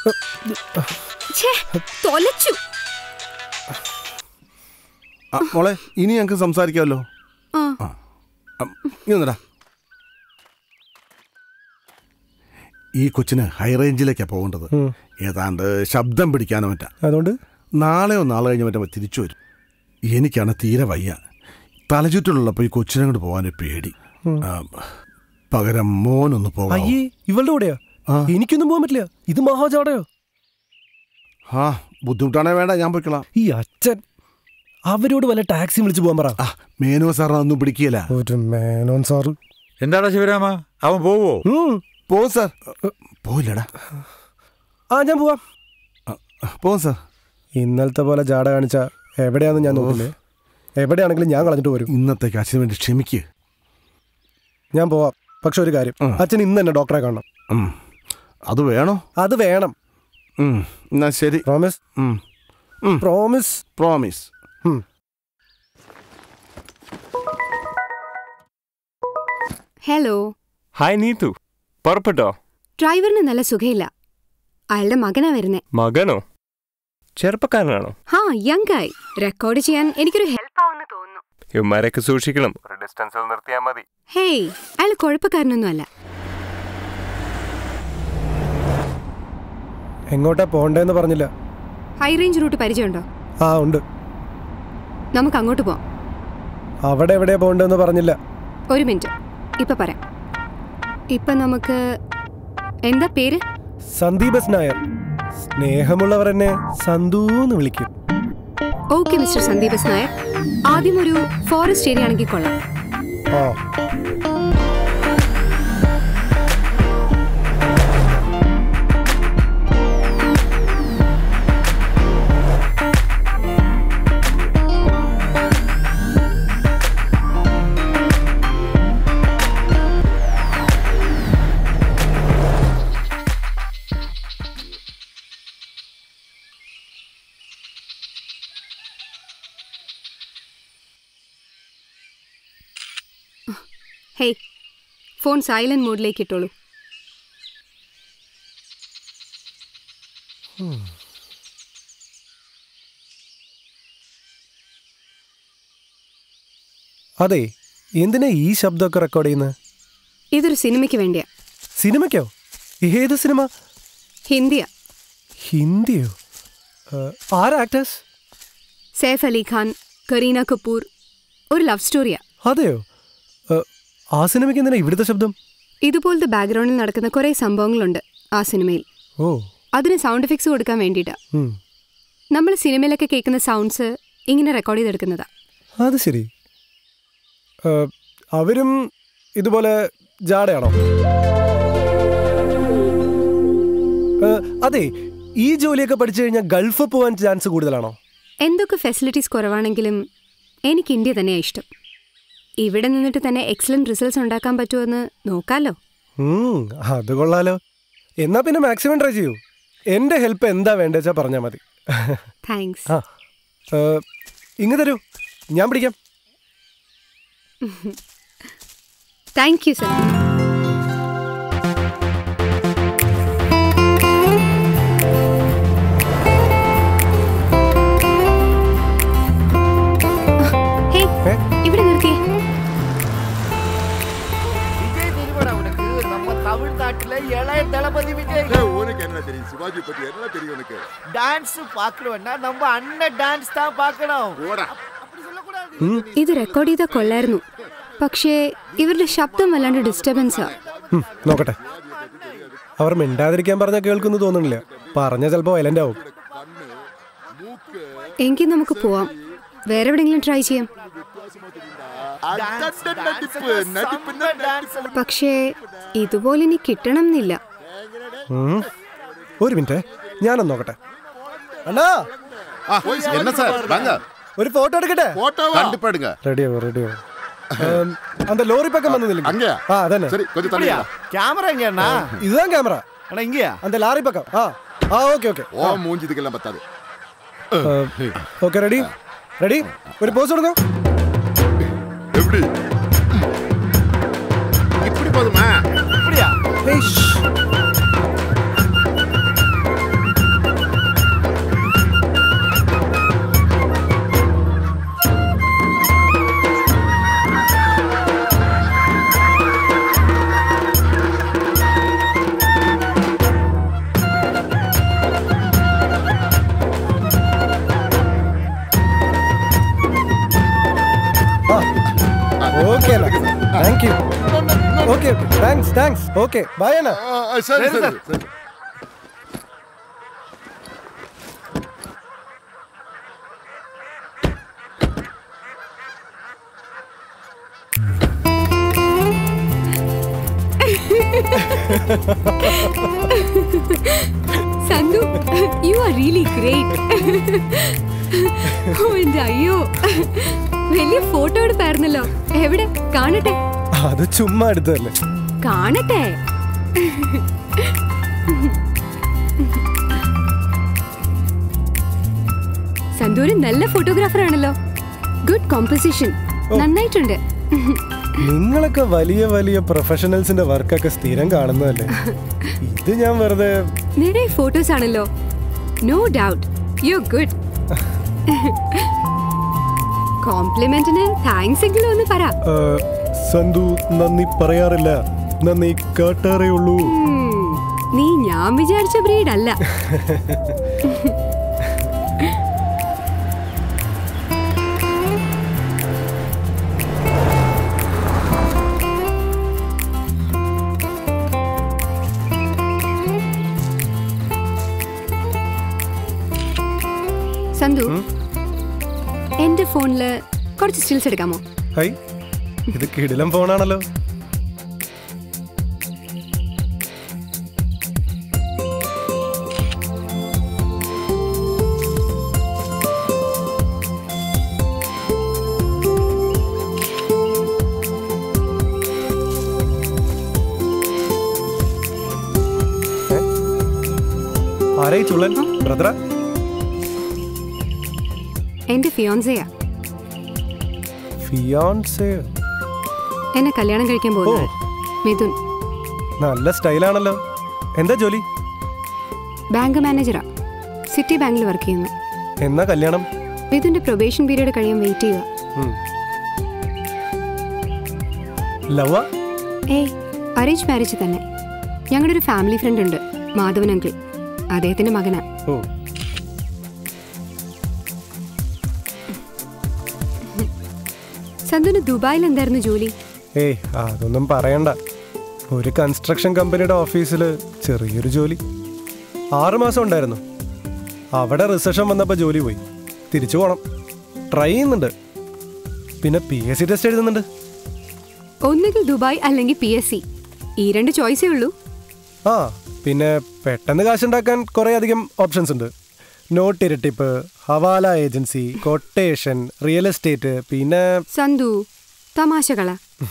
ഛേ, തൊലച്ചു ആ, മോളെ ഇനി ഞങ്ങൾക്ക് സംസാരിക്കാമല്ലോ ആ നീ ഒന്നടാ ഈ കൊച്ചിന് ഹൈ റേഞ്ചിലേക്കാ പോകേണ്ടത് ഏതാണ്ട് ശബ്ദം പിടിക്കാനോ മറ്റാ അതുകൊണ്ട് നാളെയോ നാളെ കഴിഞ്ഞ് മറ്റോ തിരിച്ചു വരും എനിക്കാണ് തീരെ വയ്യ തലചുറ്റിലുള്ളപ്പോൾ ഈ കൊച്ചിനെ കൊണ്ട് പോകാൻ പേടി ആ, പകരം മോനൊന്ന് പോകാം അയ്യേ ഇവളുടെ കൂടെയാ എനിക്കൊന്നും പോകാൻ പറ്റില്ല ഇത് മഹാജാടയോ ആ ബുദ്ധിമുട്ടാണേ വേണ്ട ഞാൻ പോയിക്കളാം ഈ അച്ഛൻ അവരോട് വല്ല ടാക്സി വിളിച്ചു പോകാൻ പറ മേനോ സാറിനെ ഒന്നും പിടിക്കില്ല ഒരു മേനോൻ സാറ് എന്താടാ ശിവരാമ അവൻ പോവോ പോവും സാർ പോയില്ലടാ ആ ഞാൻ പോവാം പോവും സാർ ഇന്നലത്തെ പോലെ ജാട കാണിച്ച എവിടെയാന്ന് ഞാൻ നോക്കില്ലേ എവിടെയാണെങ്കിലും ഞാൻ കളഞ്ഞിട്ട് വരും ഇന്നത്തേക്ക് അച്ഛന് വേണ്ടി ക്ഷമിക്ക് ഞാൻ പോവാം പക്ഷെ ഒരു കാര്യം അച്ഛൻ ഇന്ന് തന്നെ ഡോക്ടറെ കാണണം ഉം. അത് വേണോ അത് വേണം ഉം. എന്നാ ശരി promise promise promise hello hi Neethu പുറപ്പെട്ടോ ഡ്രൈവറിന് നല്ല സുഖമില്ല അയാളുടെ മകനാ വരുന്നേ മകനോ ചെറുപ്പക്കാരനാണോ ഹാ യങ് ആയി റെക്കോർഡ് ചെയ്യാൻ എനിക്കൊരു ഹെൽപ്പ് ആവുമെന്ന് തോന്നുന്നു ഇവന്മാരൊക്കെ സൂക്ഷിക്കണം ഒരു ഡിസ്റ്റൻസിൽ നിർത്തിയാൽ മതി ഹേയ് അയാൾ കുഴപ്പക്കാരനൊന്നും അല്ല എങ്ങോട്ടാ പോണ്ടേന്ന് പറഞ്ഞില്ല ഹൈ റേഞ്ച് റൂട്ട് പരിചയമുണ്ടോ ആ ഉണ്ട് നമുക്ക് അങ്ങോട്ട് പോവാം അവിടെ എവിടെയാ പോണ്ടേന്ന് പറഞ്ഞില്ല ഒരു മിനിറ്റ് ഇപ്പൊ പറയാം ഇപ്പൊ നമുക്ക് എന്താ പേര് സന്ദീപ് എസ് നായർ സ്നേഹമുള്ളവർ എന്നെ സന്ദൂന്ന് വിളിക്കും okay mister Sandeep S Nair ആദ്യം ഒരു ഫോറസ്റ്റ് ഏരിയ ആണെങ്കിൽ കൊള്ളാം ആ ഹേയ് ഫോൺ സൈലന്റ് മോഡിലേക്ക് ഇട്ടോളൂ അതെ എന്തിനാ ഈ ശബ്ദമൊക്കെ റെക്കോർഡ് ചെയ്യുന്നത് ഇതൊരു സിനിമയ്ക്ക് വേണ്ടിയാ സിനിമയ്ക്കോ ഏത് സിനിമ ഹിന്ദിയാ ഹിന്ദിയോ ആ, ആരാ ആക്ടേഴ്സ് സൈഫ് അലി ഖാൻ കരീന കപൂർ ഒരു ലവ് സ്റ്റോറിയാ അതെയോ ആ, ആ സിനിമയ്ക്ക് എന്തിനാ ഇവിടുത്തെ ശബ്ദം ഇതുപോലത്തെ ബാക്ക്ഗ്രൗണ്ടിൽ നടക്കുന്ന കുറേ സംഭവങ്ങളുണ്ട് ആ സിനിമയിൽ ഓ അതിന് സൗണ്ട് എഫക്ട്സ് കൊടുക്കാൻ വേണ്ടിയിട്ടാ ഉം. നമ്മൾ സിനിമയിലൊക്കെ കേൾക്കുന്ന സൗണ്ട്സ് ഇങ്ങനെ റെക്കോർഡ് ചെയ്തെടുക്കുന്നതാ അത് ശരി ആ, അവരും ഇതുപോലെ ജാടയാണോ ആ, അതെ ഈ ജോലിയൊക്കെ പഠിച്ചു കഴിഞ്ഞാൽ ഗൾഫ് പോകാൻ ചാൻസ് കൂടുതലാണോ എന്തൊക്കെ ഫെസിലിറ്റീസ് കുറവാണെങ്കിലും എനിക്ക് ഇന്ത്യ തന്നെയാണ് ഇഷ്ടം ഇവിടെ നിന്നിട്ട് തന്നെ എക്സലന്റ് റിസൾട്ട്സ് ഉണ്ടാക്കാൻ പറ്റുമെന്ന് നോക്കാലോ ഉം, അത് കൊള്ളാലോ എന്നാ പിന്നെ മാക്സിമം ട്രൈ ചെയ്യൂ എൻ്റെ ഹെൽപ്പ് എന്താ വേണ്ടതെച്ചാ പറഞ്ഞാൽ മതി താങ്ക്സ് ആ ആ, ഇങ്ങ് തരൂ ഞാൻ പിടിക്കാം താങ്ക് യു സർ ഹേ ഇവിടെ നിർത്തിയേ விஜய் தெரியுமாடா உனக்கு நம்ம தமிழ்நாட்டுல இளைய தளபதி விஜய் உனக்கு என்ன தெரியும் சிவாஜி பத்தி என்ன தெரியும் உனக்கு டான்ஸ் பாக்கணும்னா நம்ம அண்ணன் டான்ஸ் தான் பார்க்கணும் ഇത് റെക്കോർഡ് ചെയ്താൽ കൊള്ളായിരുന്നു പക്ഷേ ഇവരുടെ ശബ്ദം വല്ലാണ്ട് ഡിസ്റ്റർബൻസാ ഉം, നോക്കട്ടെ അവർ മിണ്ടാതിരിക്കാൻ പറഞ്ഞാൽ കേൾക്കുന്നു തോന്നുന്നില്ല പറഞ്ഞ ചിലപ്പോൾ വയലന്റ് ആവും എങ്കിൽ നമുക്ക് പോവാം വേറെ എവിടെയെങ്കിലും ട്രൈ ചെയ്യാം நடிப்பு நடிப்பு நடிப்பு പക്ഷേ ഇതുപോലെ ഇനി കിട്ടണം എന്നില്ല ഉം. ഒരു മിനിറ്റ് ഞാനൊന്ന് നോക്കട്ടെ അണ്ണാ என்ன சார் வாங்க ഒരു ഫോട്ടോ എടുക്കട്ടെ போட்டோவா கண்டிப்பா எடுங்க റെഡിയാവോ റെഡിയാവോ அந்த ലോറി പക്കം വന്നു നിൽക്കും அங்கயா ആ അതന്നെ சரி கொஞ்சம் தள்ளி வா. கேமரா எங்க அண்ணா இதுதான் கேமரா அண்ணா இங்கயா அந்த லாரி பக்கம் ஆ ஆ ஓகே ஓகே ஓ மூஞ்சி இதுக்கெல்லாம் பத்தாது ഓക്കെ റെഡി റെഡി ഒരു പോസ് കൊടുക്കും எப்படி இப்படி போதுமா இப்படியா okay okay thanks thanks okay bye അണ്ണ ശരി ശരി ശരി Santhu you are really great ഓ എന്റെ അയ്യോ വലിയ ഫോട്ടോ എടുത്തായിരുന്നല്ലോ എവിടെ കാണട്ടെ അത് ചുമ്മാ എടുത്തതല്ലേ കാണട്ടെ സന്തൂര് നല്ല ഫോട്ടോഗ്രാഫർ ആണല്ലോ ഗുഡ് കോമ്പോസിഷൻ നന്നായിട്ടുണ്ട് നിങ്ങളൊക്കെ വലിയ വലിയ പ്രൊഫഷണൽസിന്റെ വർക്കൊക്കെ സ്ഥിരം കാണുന്നതല്ലേ ഇത് ഞാൻ വെറുതെ നിറയെ ഫോട്ടോസ് ആണല്ലോ നോ ഡൗട്ട് യു ഗുഡ് കോംപ്ലിമെന്റിന് താങ്ക്സ് എങ്കിലും ഒന്ന് പറ ആ, സന്തു നന്ദി പറയാറില്ല നന്ദി കേട്ടാറേ ഉള്ളൂ ഉം, നീ ഞാൻ വിചാരിച്ച ബ്രീഡ് അല്ല സന്തു എന്റെ ഫോണില് കുറച്ച് സ്റ്റിൽസ് എടുക്കാമോ ഹൈ ഇത് കിടിലം ഫോണാണല്ലോ ആരായി ചുള്ളൻ ബ്രദറാ എന്റെ ഫിയോൻസയാ ഫിയോൺസേ എന്നെ കല്യാണം കഴിക്കാൻ പോകുന്നത് മിഥുൻ നല്ല സ്റ്റൈലാണല്ലോ എന്താ ജോലി ബാങ്ക് മാനേജറാ സിറ്റി ബാങ്കിൽ വർക്ക് ചെയ്യുന്നു എന്നാ കല്യാണം മിഥുന്റെ പ്രൊബേഷൻ പീരീഡ് കഴിയാൻ വെയിറ്റ് ചെയ്യുക ലവ ഏയ് അറേഞ്ച് മാരേജ് തന്നെ ഞങ്ങളുടെ ഒരു ഫാമിലി ഫ്രണ്ട് ഉണ്ട് മാധവൻ അങ്കിൾ അദ്ദേഹത്തിന്റെ മകനാ ഓ സന്തുന് ദുബായിൽ എന്തായിരുന്നു ജോലി ഏയ് അതൊന്നും പറയണ്ട ഒരു കൺസ്ട്രക്ഷൻ കമ്പനിയുടെ ഓഫീസിൽ ചെറിയൊരു ജോലി ആറ് മാസം ഉണ്ടായിരുന്നു അവിടെ റിസപ്ഷൻ വന്നപ്പോൾ ജോലി പോയി തിരിച്ചു പോകണം ട്രൈ ചെയ്യുന്നുണ്ട് പിന്നെ പി എസ് സി ടെസ്റ്റ് എഴുതുന്നുണ്ട് ഒന്നുകിൽ ദുബായ് അല്ലെങ്കിൽ പി എസ് സി ഈ രണ്ട് ചോയ്സേ ഉള്ളൂ ആ പിന്നെ പെട്ടെന്ന് കാശുണ്ടാക്കാൻ കുറേ അധികം ഓപ്ഷൻസ് ഉണ്ട് നോട്ട് ഇരട്ടിപ്പ് ഹവാല ഏജൻസി കൊട്ടേഷൻ റിയൽ എസ്റ്റേറ്റ് പിന്നെ സന്തു തമാശകള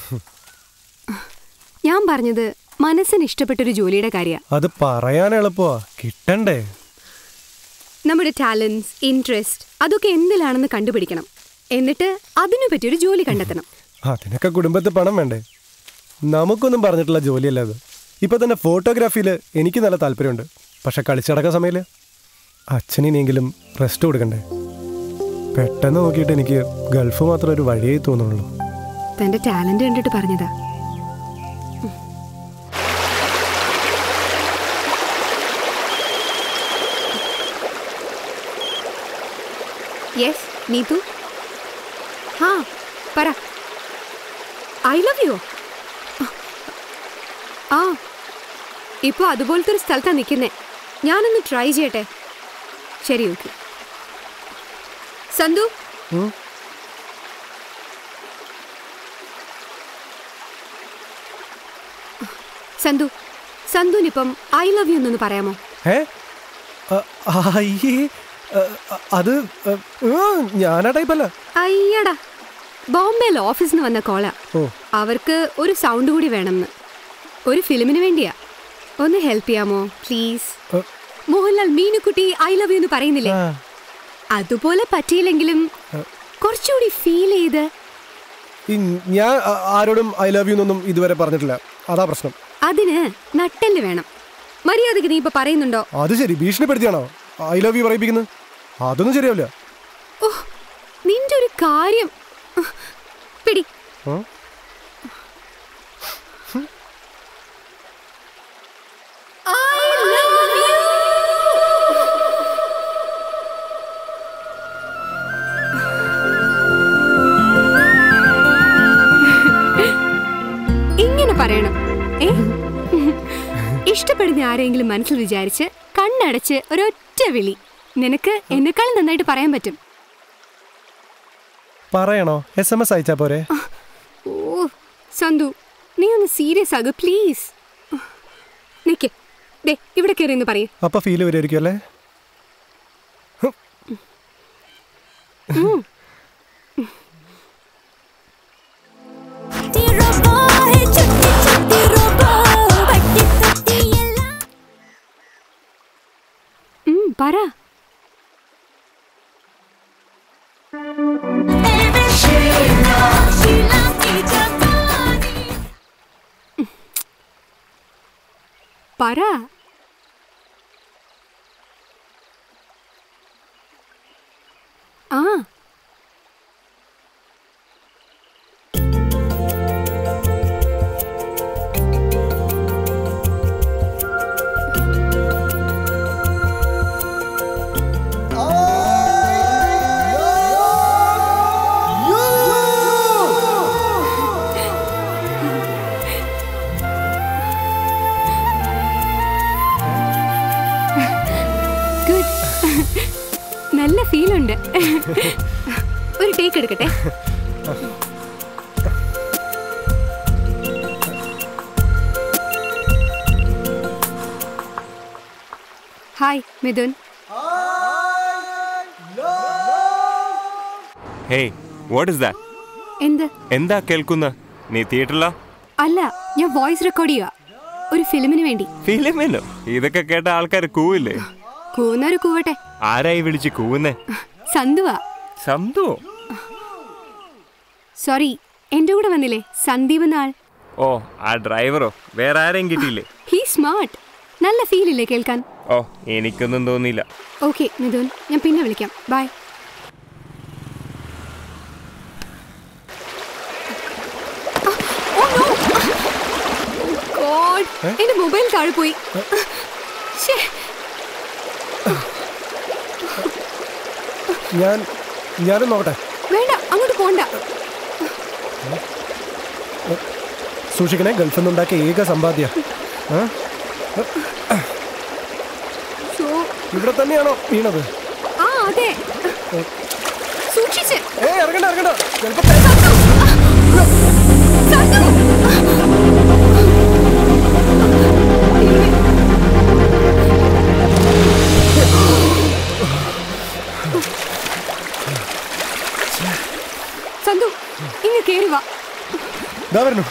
ഞാൻ പറഞ്ഞത് മനസ്സിന് ഇഷ്ടപ്പെട്ടൊരു ജോലിയുടെ കാര്യ അത് പറയാൻ എളുപ്പമാ കിട്ടണ്ടേ നമ്മുടെ ടാലൻസ് ഇൻട്രസ്റ്റ് അതൊക്കെ എന്തിലാണെന്ന് കണ്ടുപിടിക്കണം എന്നിട്ട് അതിനു പറ്റിയൊരു ജോലി കണ്ടെത്തണം അതിനൊക്കെ കുടുംബത്തിൽ പണം വേണ്ടേ നമുക്കൊന്നും പറഞ്ഞിട്ടുള്ള ജോലിയല്ല അത് ഇപ്പൊ തന്നെ ഫോട്ടോഗ്രാഫിയിൽ എനിക്ക് നല്ല താല്പര്യമുണ്ട് പക്ഷെ കളിച്ചടക്കാൻ സമയമില്ല അച്ഛനിനെങ്കിലും റെസ്റ്റ് കൊടുക്കണ്ടേ പെട്ടെന്ന് നോക്കിയിട്ട് എനിക്ക് ഗൾഫ് മാത്രം ഒരു വഴിയായി തോന്നുന്നുള്ളൂ തന്റെ ടാലന്റ് കണ്ടിട്ട് പറഞ്ഞതാ യെസ് നീതു ഹാ പറ ഐ ലവ് യു ആ ഇപ്പൊ അതുപോലത്തെ ഒരു സ്ഥലത്താ നിൽക്കുന്നേ ഞാനൊന്ന് ട്രൈ ചെയ്യട്ടെ ശരി ഓക്കെ സന്തു സന്തു സന്തുനിപ്പം ഐ ലവ് യു എന്നൊന്ന് പറയാമോ ഏ അ- അയ്യേ അ- അ- അത് അ, ആ, ഞാനാ ടൈപ്പല്ല അയ്യടാ ബോംബെയിൽ ഓഫീസിൽ നിന്ന് വന്ന കോള ഓ അവർക്ക് ഒരു സൗണ്ട് കൂടി വേണമെന്ന് ഒരു ഫിലിമിന് വേണ്ടിയാ ഒന്ന് ഹെൽപ്പ് ചെയ്യാമോ പ്ലീസ് അ. Mohanlal Meenukutty I love you എന്ന് പറയുന്നില്ലേ അതുപോലെ പറ്റിയില്ലെങ്കിലും കുറച്ചുകൂടി ഫീൽ ചെയ്ത് ഈ ഞാൻ ആ- ആരോടും ഐ ലവ് യു എന്നൊന്നും ഇതുവരെ പറഞ്ഞിട്ടില്ല അതാ പ്രശ്നം അതിന് നട്ടെല്ല് വേണം മര്യാദക്ക് നീ ഇപ്പൊ പറയുന്നുണ്ടോ അത് ശരി ഭീഷണിപ്പെടുത്തിയാണോ ഐ ലവ് യു പറയിപ്പിക്കുന്നത് അതൊന്നും ശരിയാവില്ല ഓ നിന്റെ ഒരു കാര്യം ഉഹ്, പിടി ആ? ഇങ്ങനെ പറയണം ഏ ഇഷ്ടപ്പെടുന്ന ആരെങ്കിലും മനസ്സിൽ വിചാരിച്ച് കണ്ണടച്ച് ഒരൊറ്റ വിളി നിനക്ക് എന്നെക്കാളും നന്നായിട്ട് പറയാൻ പറ്റും പറയണോ എസ് എം എസ് അയച്ചാ പോരെ ഓ സന്തു നീ ഒന്ന് സീരിയസ് ആകു പ്ലീസ് നിക്ക് ദേ ഇവിടെ കയറി എന്ന് പറയൂ അപ്പൊ ഫീൽ വരുമായിരിക്കും അല്ലേ ഉം. ഉം, പറ പറ ആ ഗുഡ് നല്ല ഫീലുണ്ട് ഒരു ടേക്ക് എടുക്കട്ടെ hi Mithun hey what is that എന്ത് എന്താ കേൾക്കുന്ന നീ തിയേറ്ററിലാ അല്ല ഞാൻ വോയിസ് റെക്കോർഡ് ചെയ്യുക ഒരു ഫിലിമിന് വേണ്ടി ഫിലിമിനോ ഇതൊക്കെ കേട്ട ആൾക്കാർ കൂവില്ലേ കൂന്നൊരു കൂവട്ടെ ആരായി വിളിച്ച് കൂവുന്നേ സന്തുവാ സന്തുവോ സോറി എന്റെ കൂടെ വന്നില്ലേ സന്ദീപ് എന്നാൾ ഓ ആ ഡ്രൈവറോ വേറെ ആരെയും കിട്ടിയില്ലേ ഹീ സ്മാർട്ട് നല്ല ഫീൽ ഇല്ലേ കേൾക്കാൻ ഓ എനിക്കൊന്നും തോന്നിയില്ല ഓക്കെ മിഥുൻ ഞാൻ പിന്നെ വിളിക്കാം ബൈ ഗോഡ് എന്റെ മൊബൈൽ താഴെ പോയി ശ്ശേ, ഞാൻ ഞാനും നോക്കട്ടെ വേണ്ട അങ്ങോട്ട് പോണ്ട സൂക്ഷിക്കണേ ഗൾഫിൽ നിന്നുണ്ടാക്കിയ ഏക സമ്പാദ്യ ആ? ഷോ ഇവിടെ തന്നെയാണോ വീണത് ആ അതെ സൂക്ഷിച്ച് ഏ ഇറങ്ങണ്ട ഇറങ്ങണ്ട ചിലപ്പോ സന്തു ഇങ്ങ് കേറി വാ ഇതാ വരുന്നു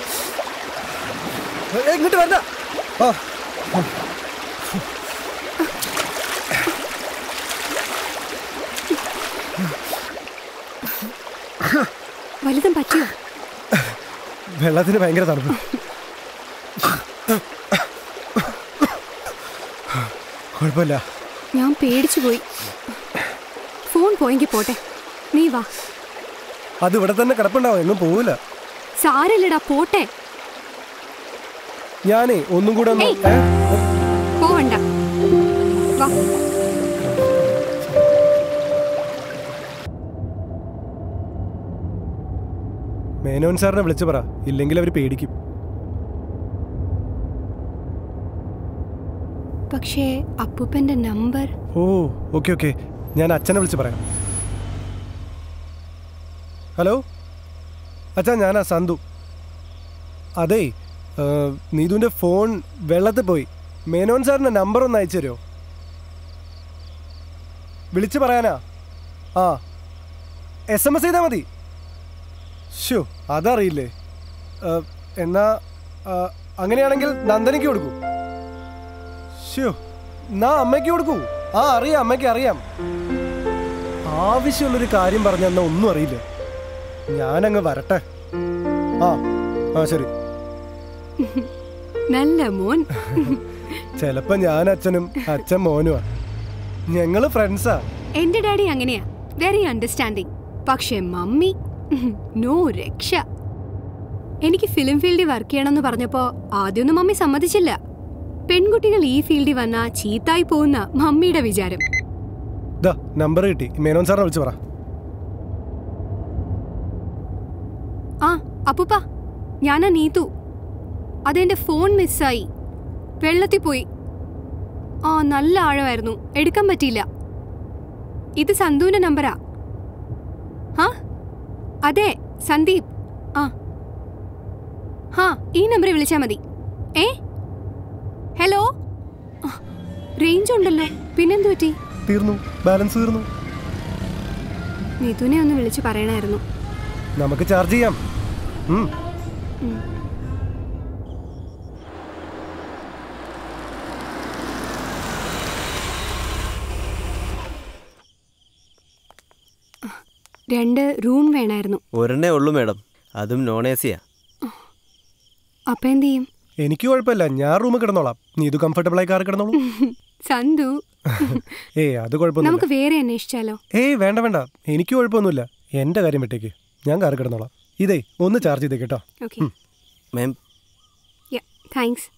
ഏ, ഇങ്ങോട്ട് വരണ്ട ആ വലുതും പറ്റിയോ വെള്ളത്തിന് ഭയങ്കര തണുപ്പ് കുഴപ്പമില്ല ഞാൻ പേടിച്ചു പോയി ഫോൺ പോയെങ്കിൽ പോട്ടെ നീ വാ അത് ഇവിടെ തന്നെ കിടപ്പുണ്ടാവും എങ്ങും പോവില്ല സാരല്ലടാ പോട്ടെ ഞാനേ ഒന്നും കൂടെ ഒന്ന് ഏ? പോവണ്ട വാ മേനോൻ സാറിനെ വിളിച്ചു പറ ഇല്ലെങ്കിൽ അവർ പേടിക്കും പക്ഷേ അപ്പൂപ്പന്റെ നമ്പർ ഓ ഓക്കെ ഓക്കെ ഞാൻ അച്ഛനെ വിളിച്ച് പറയാം ഹലോ അച്ഛാ ഞാനാ സന്തു അതേ ഏ, നീതുവിൻ്റെ ഫോൺ വെള്ളത്തിൽ പോയി മേനോൻ സാറിൻ്റെ നമ്പർ ഒന്ന് അയച്ചു തരുമോ വിളിച്ച് പറയാനാ ആ എസ് എം എസ് ചെയ്താൽ മതി ഷോ അതറിയില്ലേ ഏ, എന്നാ ആ, അങ്ങനെയാണെങ്കിൽ നന്ദനയ്ക്ക് കൊടുക്കൂ ഷോ എന്നാ അമ്മയ്ക്ക് കൊടുക്കൂ ആ അറിയാം അമ്മയ്ക്ക് അറിയാം ആവശ്യമുള്ളൊരു കാര്യം പറഞ്ഞാൽ ഒന്നും അറിയില്ല ഞാനങ്ങ് വരട്ടെ ആ ആ ശരി നല്ല മോൻ ചിലപ്പോ ഞാൻ അച്ഛനും അച്ഛൻ മോനുമാ ഞങ്ങള് ഫ്രണ്ട്സാ എന്റെ ഡാഡി അങ്ങനെയാ വെരി അണ്ടർസ്റ്റാൻഡിങ് പക്ഷേ മമ്മി നോ രക്ഷ എനിക്ക് ഫിലിം ഫീൽഡിൽ വർക്ക് ചെയ്യണമെന്ന് പറഞ്ഞപ്പോ ആദ്യമൊന്നും മമ്മി സമ്മതിച്ചില്ല പെൺകുട്ടികൾ ഈ ഫീൽഡിൽ വന്നാ ചീത്തായി പോകുന്ന മമ്മിയുടെ വിചാരം ദാ നമ്പർ കിട്ടി മേനോൻ സാറിനെ വിളിച്ചു പറ ആ അപ്പൂപ്പ ഞാനാ നീതു അതെന്റെ ഫോൺ മിസ്സായി വെള്ളത്തിൽ പോയി ആ നല്ല ആഴമായിരുന്നു എടുക്കാൻ പറ്റിയില്ല ഇത് സന്തുവിന്റെ നമ്പറാ ആ അതെ സന്ദീപ് ആ ഹാ ഈ നമ്പറിൽ വിളിച്ചാൽ മതി ഏ ഹലോ ആ, റേഞ്ച് ഉണ്ടല്ലോ പിന്നെന്തു പറ്റി തീർന്നു ബാലൻസ് തീർന്നു മിഥുനെ ഒന്ന് വിളിച്ച് പറയണമായിരുന്നു നമുക്ക് ചാർജ് ചെയ്യാം ഉം. രണ്ട് റൂം വേണമായിരുന്നു ഒരെണ്ണേ ഉള്ളൂ മാഡം അതും നോൺ എ സിയാ അപ്പൊ എന്ത് ചെയ്യും എനിക്ക് കുഴപ്പമില്ല ഞാൻ റൂമിൽ കിടന്നോളാം നീ ഇത് കംഫർട്ടബിൾ ആയി കാർ കിടന്നോളൂ സന്തു ഏയ് അത് കുഴപ്പമൊന്നുമില്ല നമുക്ക് വേറെ അന്വേഷിച്ചാലോ ഏയ് വേണ്ട വേണ്ട എനിക്ക് കുഴപ്പമൊന്നുമില്ല എൻ്റെ കാര്യം വിട്ടേക്ക് ഞാൻ കാർ കിടന്നോളാം ഇതേ ഒന്ന് ചാർജ് ചെയ്തേ കേട്ടോ okay ma'am thanks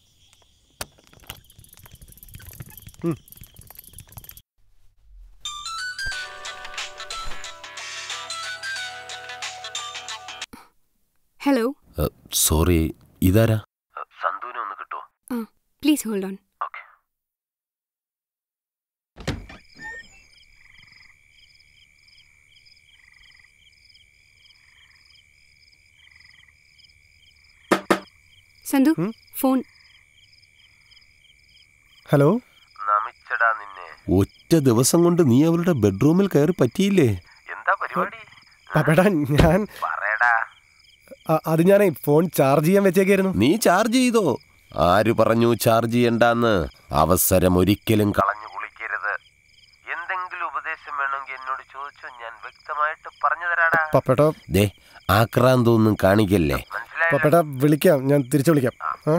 hello sorry ഇതാരാ ആ please hold on Santhu phone hello ഒറ്റ ദിവസം കൊണ്ട് നീ അവളുടെ ബെഡ്റൂമിൽ കയറി പറ്റിയില്ലേ പപ്പേടാ ഞാൻ അ- അത് ഞാനേ ഫോൺ ചാർജ് ചെയ്യാൻ വെച്ചേക്കായിരുന്നു നീ ചാർജ് ചെയ്തോ ആര് പറഞ്ഞു ചാർജ് ചെയ്യണ്ടെന്ന് അവസരം ഒരിക്കലും കളഞ്ഞു കുളിക്കരുത് എന്തെങ്കിലും ഉപദേശം വേണമെങ്കിൽ എന്നോട് ചോദിച്ചോ ഞാൻ വ്യക്തമായിട്ട് പറഞ്ഞു തരാടാ പപ്പേട്ടാ ദേ ആക്രാന്തൊന്നും കാണിക്കല്ലേ പപ്പേട്ടാ വിളിക്കാം ഞാൻ തിരിച്ചു വിളിക്കാം ആ?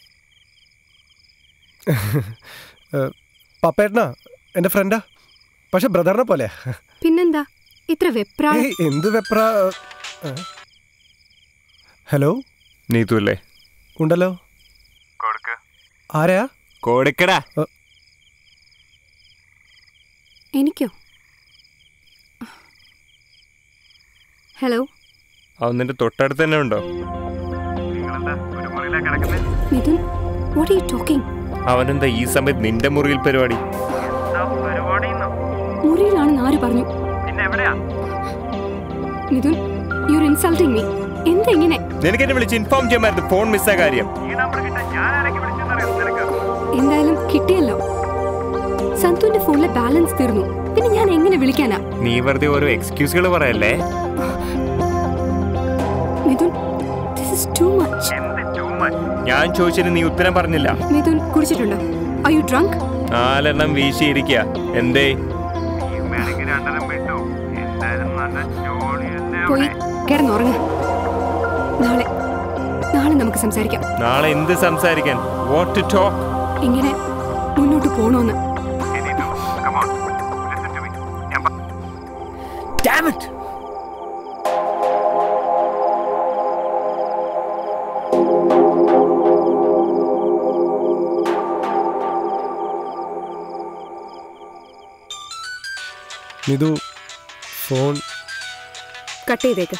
ഏ, പപ്പേട്ടനാ എൻ്റെ ഫ്രണ്ടാ പക്ഷെ ബ്രദറിനെ പോലെ പിന്നെന്താ ഇത്ര വെപ്രാ ഏയ്, എന്ത് വെപ്ര ഏ? ഹലോ നീതു അല്ലേ ഉണ്ടല്ലോ ആരാ കൊടുക്കടാ എനിക്കോ ഹലോ അവൻ നിന്റെ തൊട്ടടുത്ത് തന്നെ ഉണ്ടോ മിഥുൻ വാട്ട് യു ടോക്കിംഗ് അവനെന്താ ഈ സമയത്ത് നിന്റെ മുറിയിൽ പരിപാടി മുറിയിലാണെന്ന് ആര് പറഞ്ഞു Mithun you are insulting me എന്താ ഇങ്ങനെ നിനക്ക് എന്നെ വിളിച്ച് ഇൻഫോം ചെയ്യാമായിരുന്നു ഫോൺ മിസ്സായ കാര്യം എന്തായാലും കിട്ടിയല്ലോ സന്തുവിന്റെ ഫോണിലെ ബാലൻസ് തീർന്നു പിന്നെ ഞാൻ എങ്ങനെ വിളിക്കാനാ നീ വെറുതെ ഓരോ എക്സ്ക്യൂസുകൾ പറയല്ലേ Mithun this is too much ഞാൻ ചോദിച്ചതിന് നീ ഉത്തരം പറഞ്ഞില്ല മിഥുൻ കുടിച്ചിട്ടുണ്ടോ ഐ യു ഡ്രങ്ക് നാലെണ്ണം വീശിയിരിക്കുക എന്തേ പോയി കിടന്നുറങ്ങ നാളെ നാളെ നമുക്ക് സംസാരിക്കാം നാളെ എന്ത് സംസാരിക്കാൻ വാട്ട് ടു ടോക്ക് ഇങ്ങനെ മുന്നോട്ട് പോണോന്ന് Damn it! Mithu phone cut ചെയ്തേക്ക്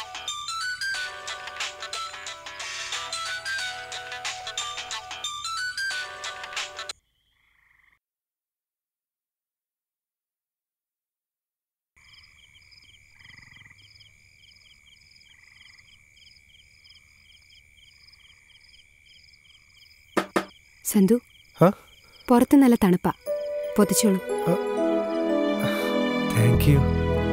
സന്തു ഹ? പുറത്ത് നല്ല തണുപ്പാ പൊതിച്ചോളൂ thank you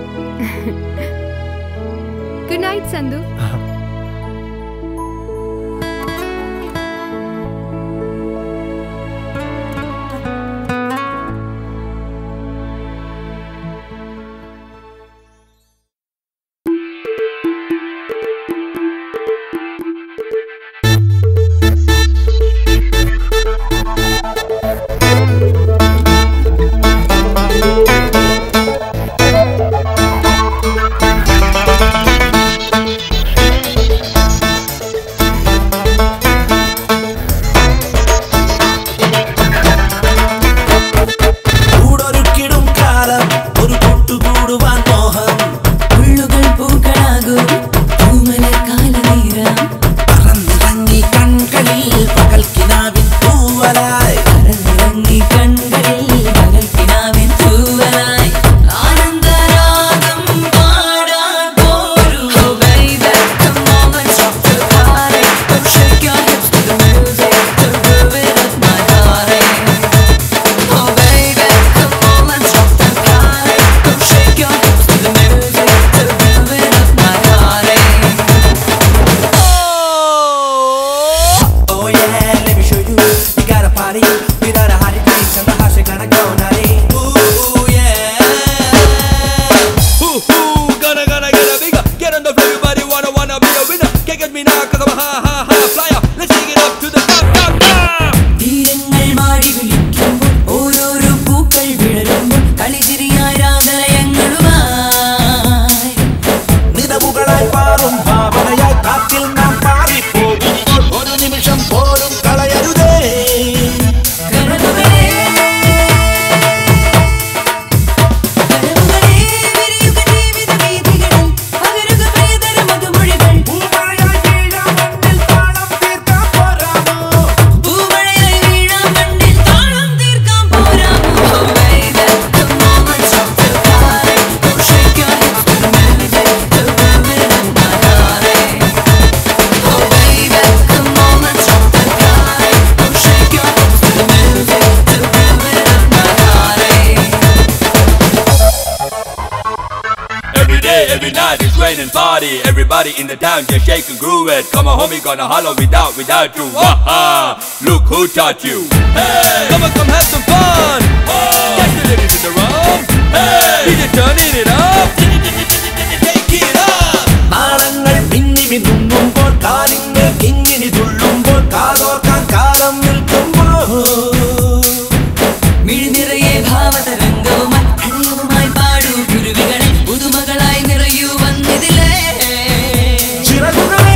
good night Santhu Thank you. and party. Everybody in the town just shake and groove it. Come on, homie, gonna holler without, without you. Waha! Look who taught you. Hey, come on, come have some fun. Get the ladies in the room. Hey, DJ turning it up. Take it up. നാളങ്ങൾ പിന്നി മിന്നുമ്പോൾ കാലിങ്ങൾ കിങ്ങിനി തുള്ളുമ്പോൾ കാതോർക്കാൻ കാലം നിൽക്കുമ്പോൾ മിഴിനിറയെ ഭാവതരംഗവുമായി പ്രണയവുമായി പാടൂ കുരുവികളെ പുതുമകളായി നിറയൂ വന്നിതിലേ ചിറകുകളെ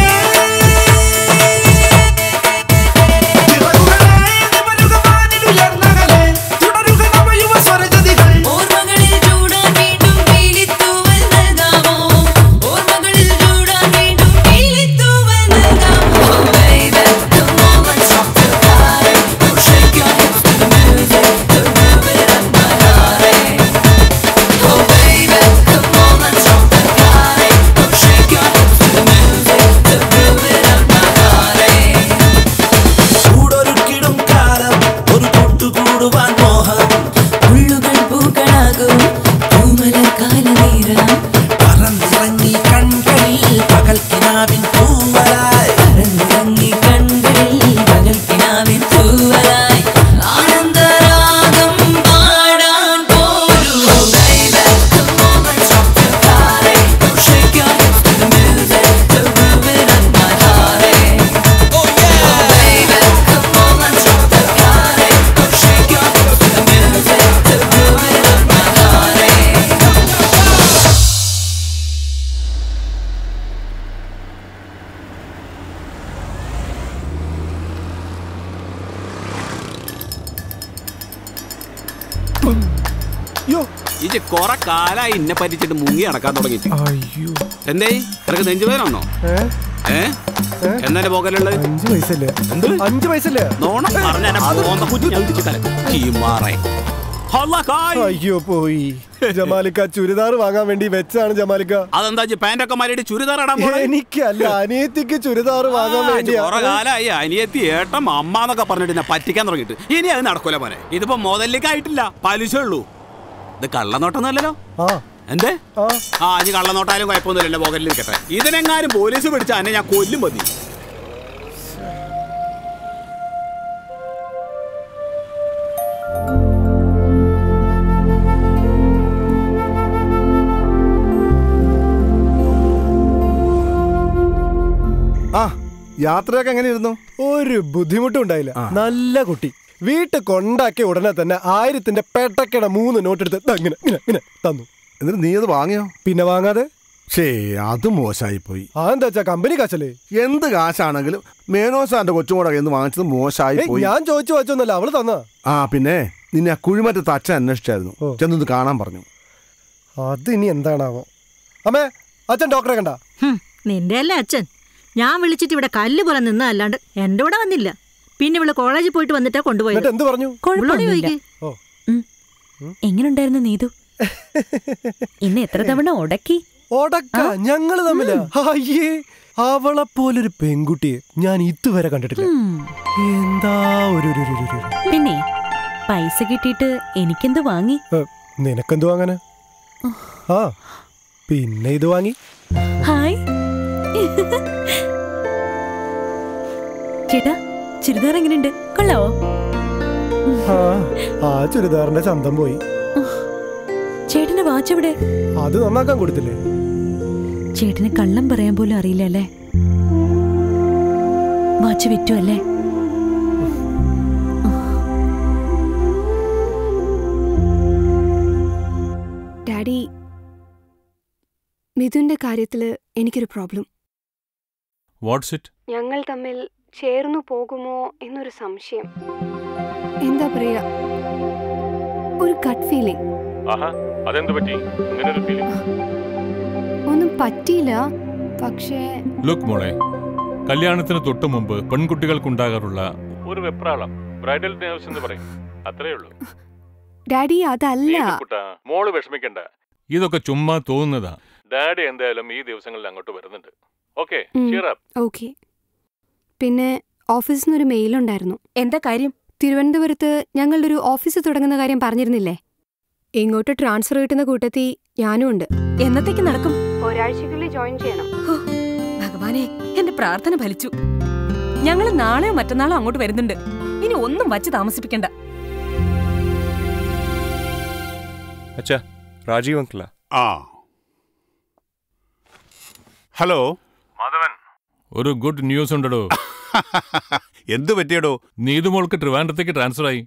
ഓർമ്മകളിൽ ചൂടാൻ വീണ്ടും പീലിത്തൂവൽ നൽകാമോ ഓർമ്മകളിൽ ചൂടാൻ വീണ്ടും പീലിത്തൂവൽ നൽകാമോ Oh baby, come on, let's rock the party. Don't shake your hips to the music, to move it up my body. Oh baby, come on, let's rock the party. Don't shake your hips to the music, to move it up my body. കൂടൊരുക്കിടും കാലം ഒരു കൊട്ടുകൂടുവാൻ മോഹം മുള്ളുകൾ പൂക്കളാകും പൂമലർ കാലനീരം പറന്നിറങ്ങി കൺകളിൽ പകൽക്കിനാവിൻ പൂവലായി പറന്നിറങ്ങി കൺകളിൽ പകൽക്കിനാവിൻ തൂവലായി ആനന്ദരാഗം പാടാൻ പോരൂ baby come on let's rock the party don't shake your hips to the music to move it up my body oh yeah baby come on let's rock the party don't shake your hips to the music to move it up my body ഇത് കൊറേ കാലായി ഇന്നെ പറ്റിച്ചിട്ട് മുങ്ങി നടക്കാൻ തുടങ്ങിയിട്ട് അയ്യോ എന്തേ നിനക്ക് നെഞ്ചുവേദനാണോ ഏ എന്നാ പോകലുള്ളത് അഞ്ച് പൈസല്ലേ അഞ്ച് പൈസല്ലേ നോണം പറഞ്ഞ കുറ്റി ഞാൻ ഇടിച്ച് കലക്കും. ഈ മാറേ ഹല്ല കായ്. അയ്യോ പോയി ജമാലിക്ക ചുരിദാർ വാങ്ങാൻ വേണ്ടി വെച്ചാണ് ജമാലിക്ക അതെന്താ പാന്റൊക്കെ മാറിയിട്ട് ചുരിദാർ ഇടാൻ പോണേ? എനിക്കല്ല അനിയത്തിക്ക് ചുരിദാർ വാങ്ങാൻ ആ, വേണ്ടി കുറെ കാലായി അനിയത്തി ഏട്ടം അമ്മ എന്നൊക്കെ പറഞ്ഞിട്ട് എന്നെ പറ്റിക്കാൻ തുടങ്ങിയിട്ട് ഇനി അത് നടക്കൂല മോനെ ഇതിപ്പോ മുതലേക്ക് ആയിട്ടില്ല പലിശ ഉള്ളൂ ഇത് കള്ളനോട്ടൊന്നുമല്ലല്ലോ എന്തേ ആ ഇനി കള്ളനോട്ടാലും കുഴപ്പമൊന്നുമില്ലല്ലോ പോകലിൽ ഇരിക്കട്ടെ ഇതിനെങ്ങാനും പോലീസ് പിടിച്ച എന്നെ ഞാൻ കൊല്ലും മതി ആ യാത്രയൊക്കെ എങ്ങനെയിരുന്നു ഒരു ബുദ്ധിമുട്ടും ഉണ്ടായില്ല നല്ല കുട്ടി വീട്ടിൽ കൊണ്ടാക്കിയ ഉടനെ തന്നെ ആയിരത്തിന്റെ പെട്ടക്കട മൂന്ന് നോട്ട് എടുത്ത് ദാ ഇങ്ങനെ ഇങ്ങനെ ഇങ്ങനെ തന്നു എന്നിട്ട് നീ അത് വാങ്ങിയോ പിന്നെ വാങ്ങാതെ ഷേ അത് മോശമായി പോയി ആ എന്താ വെച്ചാ കമ്പനി കാശല്ലേ എന്ത് കാശാണെങ്കിലും മേനോസാന്റെ കൊച്ചും കൂടെ എന്ന് വാങ്ങിച്ചത് മോശമായി ഏയ്, പോയി ഞാൻ ചോദിച്ചു വച്ചൊന്നല്ല അവള് തന്നാ ആ പിന്നെ നിന്നെ ആ കുഴിമറ്റത്ത് അച്ഛൻ അന്വേഷിച്ചായിരുന്നു ചെന്നൊന്ന് കാണാൻ പറഞ്ഞു അത് ഇനി എന്താണാവോ അമ്മേ അച്ഛൻ ഡോക്ടറെ കണ്ട ഹും, നിന്റെ അല്ലേ അച്ഛൻ ഞാൻ വിളിച്ചിട്ട് ഇവിടെ കല്ല് പോലെ നിന്ന അല്ലാണ്ട് എന്റെ കൂടെ വന്നില്ല പിന്നെ ഇവള് കോളേജിൽ പോയിട്ട് വന്നിട്ടാ കൊണ്ടുപോയത് എന്നിട്ട് എന്ത് പറഞ്ഞു ഇവളോട് ചോദിക്ക്. എങ്ങനുണ്ടായിരുന്നു നീതു ഇന്ന് എത്ര തവണ ഉടക്കി ഓടക്ക ഞങ്ങള് തമ്മില് അയ്യേ അവളെ പോലൊരു പെൺകുട്ടിയെ ഞാൻ ഇതുവരെ കണ്ടിട്ടില്ല എന്താ ഒരു ഒരു- ഒരു- ഒരു- ഒരു- പിന്നെ പൈസ കിട്ടിയിട്ട് എനിക്കെന്ത് വാങ്ങി ഏ, നിനക്കെന്ത് വാങ്ങാന് ആ പിന്നെ ഇത് വാങ്ങി ഹായ് ചേട്ടാ ചുരിദാർ എങ്ങനെയുണ്ട് കൊള്ളാവോ ആ ആ ചുരിദാറിന്റെ ചന്തം പോയി ചേട്ടന്റെ വാച്ച് എവിടെ അത് നന്നാക്കാൻ കൊടുത്തില്ലേ ചേട്ടന് കള്ളം പറയാൻ പോലും അറിയില്ല അല്ലേ വാച്ച് വിറ്റു അല്ലേ ഡാഡി മിഥുന്റെ കാര്യത്തില് എനിക്കൊരു പ്രോബ്ലം വാട്ട്സ് ഇറ്റ് ഞങ്ങൾ തമ്മിൽ ചേർന്നു പോകുമോ എന്നൊരു സംശയം എന്താ പറയാ ഒരു കട്ട് ഫീലിംഗ് ആഹാ അതെന്ത് പറ്റി അങ്ങനെ ഒരു ഫീലിംഗ് ഒന്നും പറ്റിയില്ല പക്ഷേ ലുക്ക് മോളെ കല്യാണത്തിന് തൊട്ടു മുമ്പ് പെൺകുട്ടികൾക്കുണ്ടാകാറുള്ള ഒരു വെപ്രാളം ബ്രൈഡൽ നേഴ്സ് എന്ന് പറയും അത്രേ ഉള്ളൂ ഡാഡി അതല്ല കുട്ടാ മോള് വിഷമിക്കണ്ട ഇതൊക്കെ ചുമ്മാ തോന്നുന്നതാ ഡാഡി എന്തായാലും ഈ ദിവസങ്ങളിൽ അങ്ങോട്ട് വരുന്നുണ്ട് ഓക്കെ ഉം. cheer up. ഓക്കെ പിന്നെ ഓഫീസിൽ നിന്നൊരു മെയിലുണ്ടായിരുന്നു എന്താ കാര്യം തിരുവനന്തപുരത്ത് ഞങ്ങളുടെ ഒരു ഓഫീസ് തുടങ്ങുന്ന കാര്യം പറഞ്ഞിരുന്നില്ലേ ഇങ്ങോട്ട് ട്രാൻസ്ഫർ കിട്ടുന്ന കൂട്ടത്തിൽ ഞാനും ഉണ്ട് എന്നത്തേക്ക് നടക്കും ഒരാഴ്ചക്കുള്ളിൽ ജോയിൻ ചെയ്യണം ഭഗവാനെ എന്റെ പ്രാർത്ഥന ഫലിച്ചു ഞങ്ങൾ നാളെയോ മറ്റന്നാളോ അങ്ങോട്ട് വരുന്നുണ്ട് ഇനി ഒന്നും വച്ച് താമസിപ്പിക്കണ്ട അച്ഛാ രാജീവ് അങ്കിളാ ആ ഹലോ ഒരു ഗുഡ് ന്യൂസ് ഉണ്ടോ എന്തു പറ്റിയടോ നീതുമോൾക്ക് ട്രിവാൻഡ്രത്തേക്ക് ട്രാൻസ്ഫർ ആയി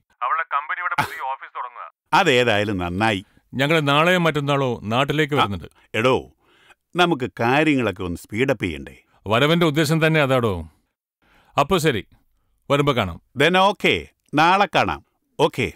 അതേതായാലും നന്നായി ഞങ്ങൾ നാളെയോ മറ്റന്നാളോ നാട്ടിലേക്ക് വരുന്നുണ്ട് എടോ നമുക്ക് കാര്യങ്ങളൊക്കെ ഒന്ന് സ്പീഡപ്പ് ചെയ്യണ്ടേ വരവന്റെ ഉദ്ദേശം തന്നെ അതാടോ അപ്പൊ ശരി വരുമ്പോ കാണാം ദെൻ ഓക്കെ നാളെ കാണാം ഓക്കെ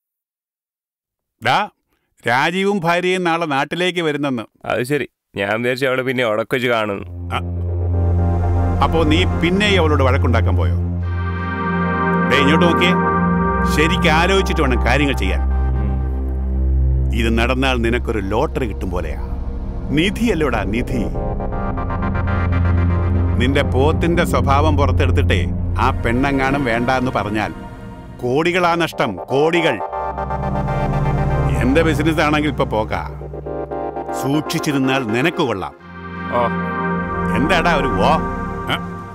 ഡാ രാജീവും ഭാര്യയും നാളെ നാട്ടിലേക്ക് വരുന്നെന്ന് അത് ശരി ഞാൻ വിചാരിച്ചു അവളെ പിന്നെ ഉടക്കൊച്ച് കാണുന്നു അപ്പോ നീ പിന്നെ അവളോട് വഴക്കുണ്ടാക്കാൻ പോയോ ഡേ ഇങ്ങോട്ട് നോക്കിയേ ശരിക്കും ആലോചിച്ചിട്ട് വേണം കാര്യങ്ങൾ ചെയ്യാൻ ഇത് നടന്നാൽ നിനക്കൊരു ലോട്ടറി കിട്ടും പോലെയാ നിധിയല്ലോടാ നിധി നിന്റെ പോത്തിന്റെ സ്വഭാവം പുറത്തെടുത്തിട്ടേ ആ പെണ്ണെങ്ങാനും വേണ്ട എന്ന് പറഞ്ഞാൽ കോടികളാ നഷ്ടം കോടികൾ എന്റെ ബിസിനസ് ആണെങ്കിൽ ഇപ്പൊ പോക സൂക്ഷിച്ചിരുന്നാൽ നിനക്ക് കൊള്ളാം എന്താടാ ഒരു വോ ഏ?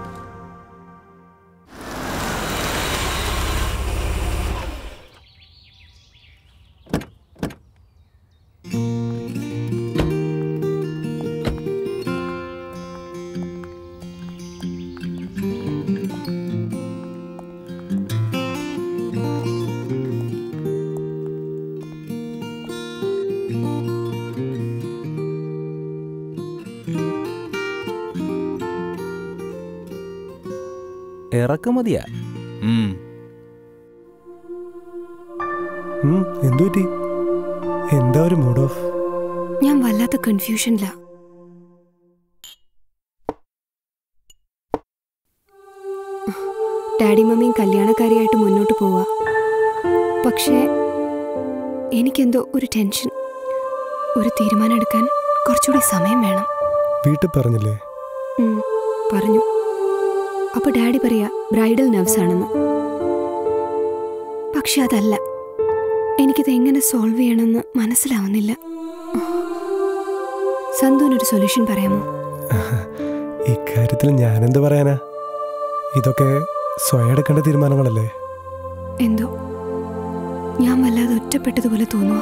ഇറക്കുമതിയാ എന്തു പറ്റി എന്താ ഒരു മൂഡ് ഓഫ് ഞാൻ വല്ലാത്ത കൺഫ്യൂഷനില്ല ഡാഡി മമ്മിയും കല്യാണക്കാരിയായിട്ട് മുന്നോട്ട് പോവാ പക്ഷേ എനിക്കെന്തോ ഒരു ടെൻഷൻ ഒരു തീരുമാനം എടുക്കാൻ കുറച്ചുകൂടി സമയം വേണം വീട്ടിൽ പറഞ്ഞില്ലേ ഉം, പറഞ്ഞു അപ്പൊ ഡാഡി പറയാ ബ്രൈഡൽ നെർവ്സ് ആണെന്ന് പക്ഷെ അതല്ല എനിക്കിത് എങ്ങനെ സോൾവ് ചെയ്യണമെന്ന് മനസ്സിലാവുന്നില്ല സന്തുവിനൊരു സൊല്യൂഷൻ പറയാമോ ഇക്കാര്യത്തിൽ ഞാനെന്ത് പറയാനാ ഇതൊക്കെ സ്വയം എടുക്കേണ്ട തീരുമാനങ്ങളല്ലേ എന്തോ ഞാൻ വല്ലാതെ ഒറ്റപ്പെട്ടതുപോലെ തോന്നുക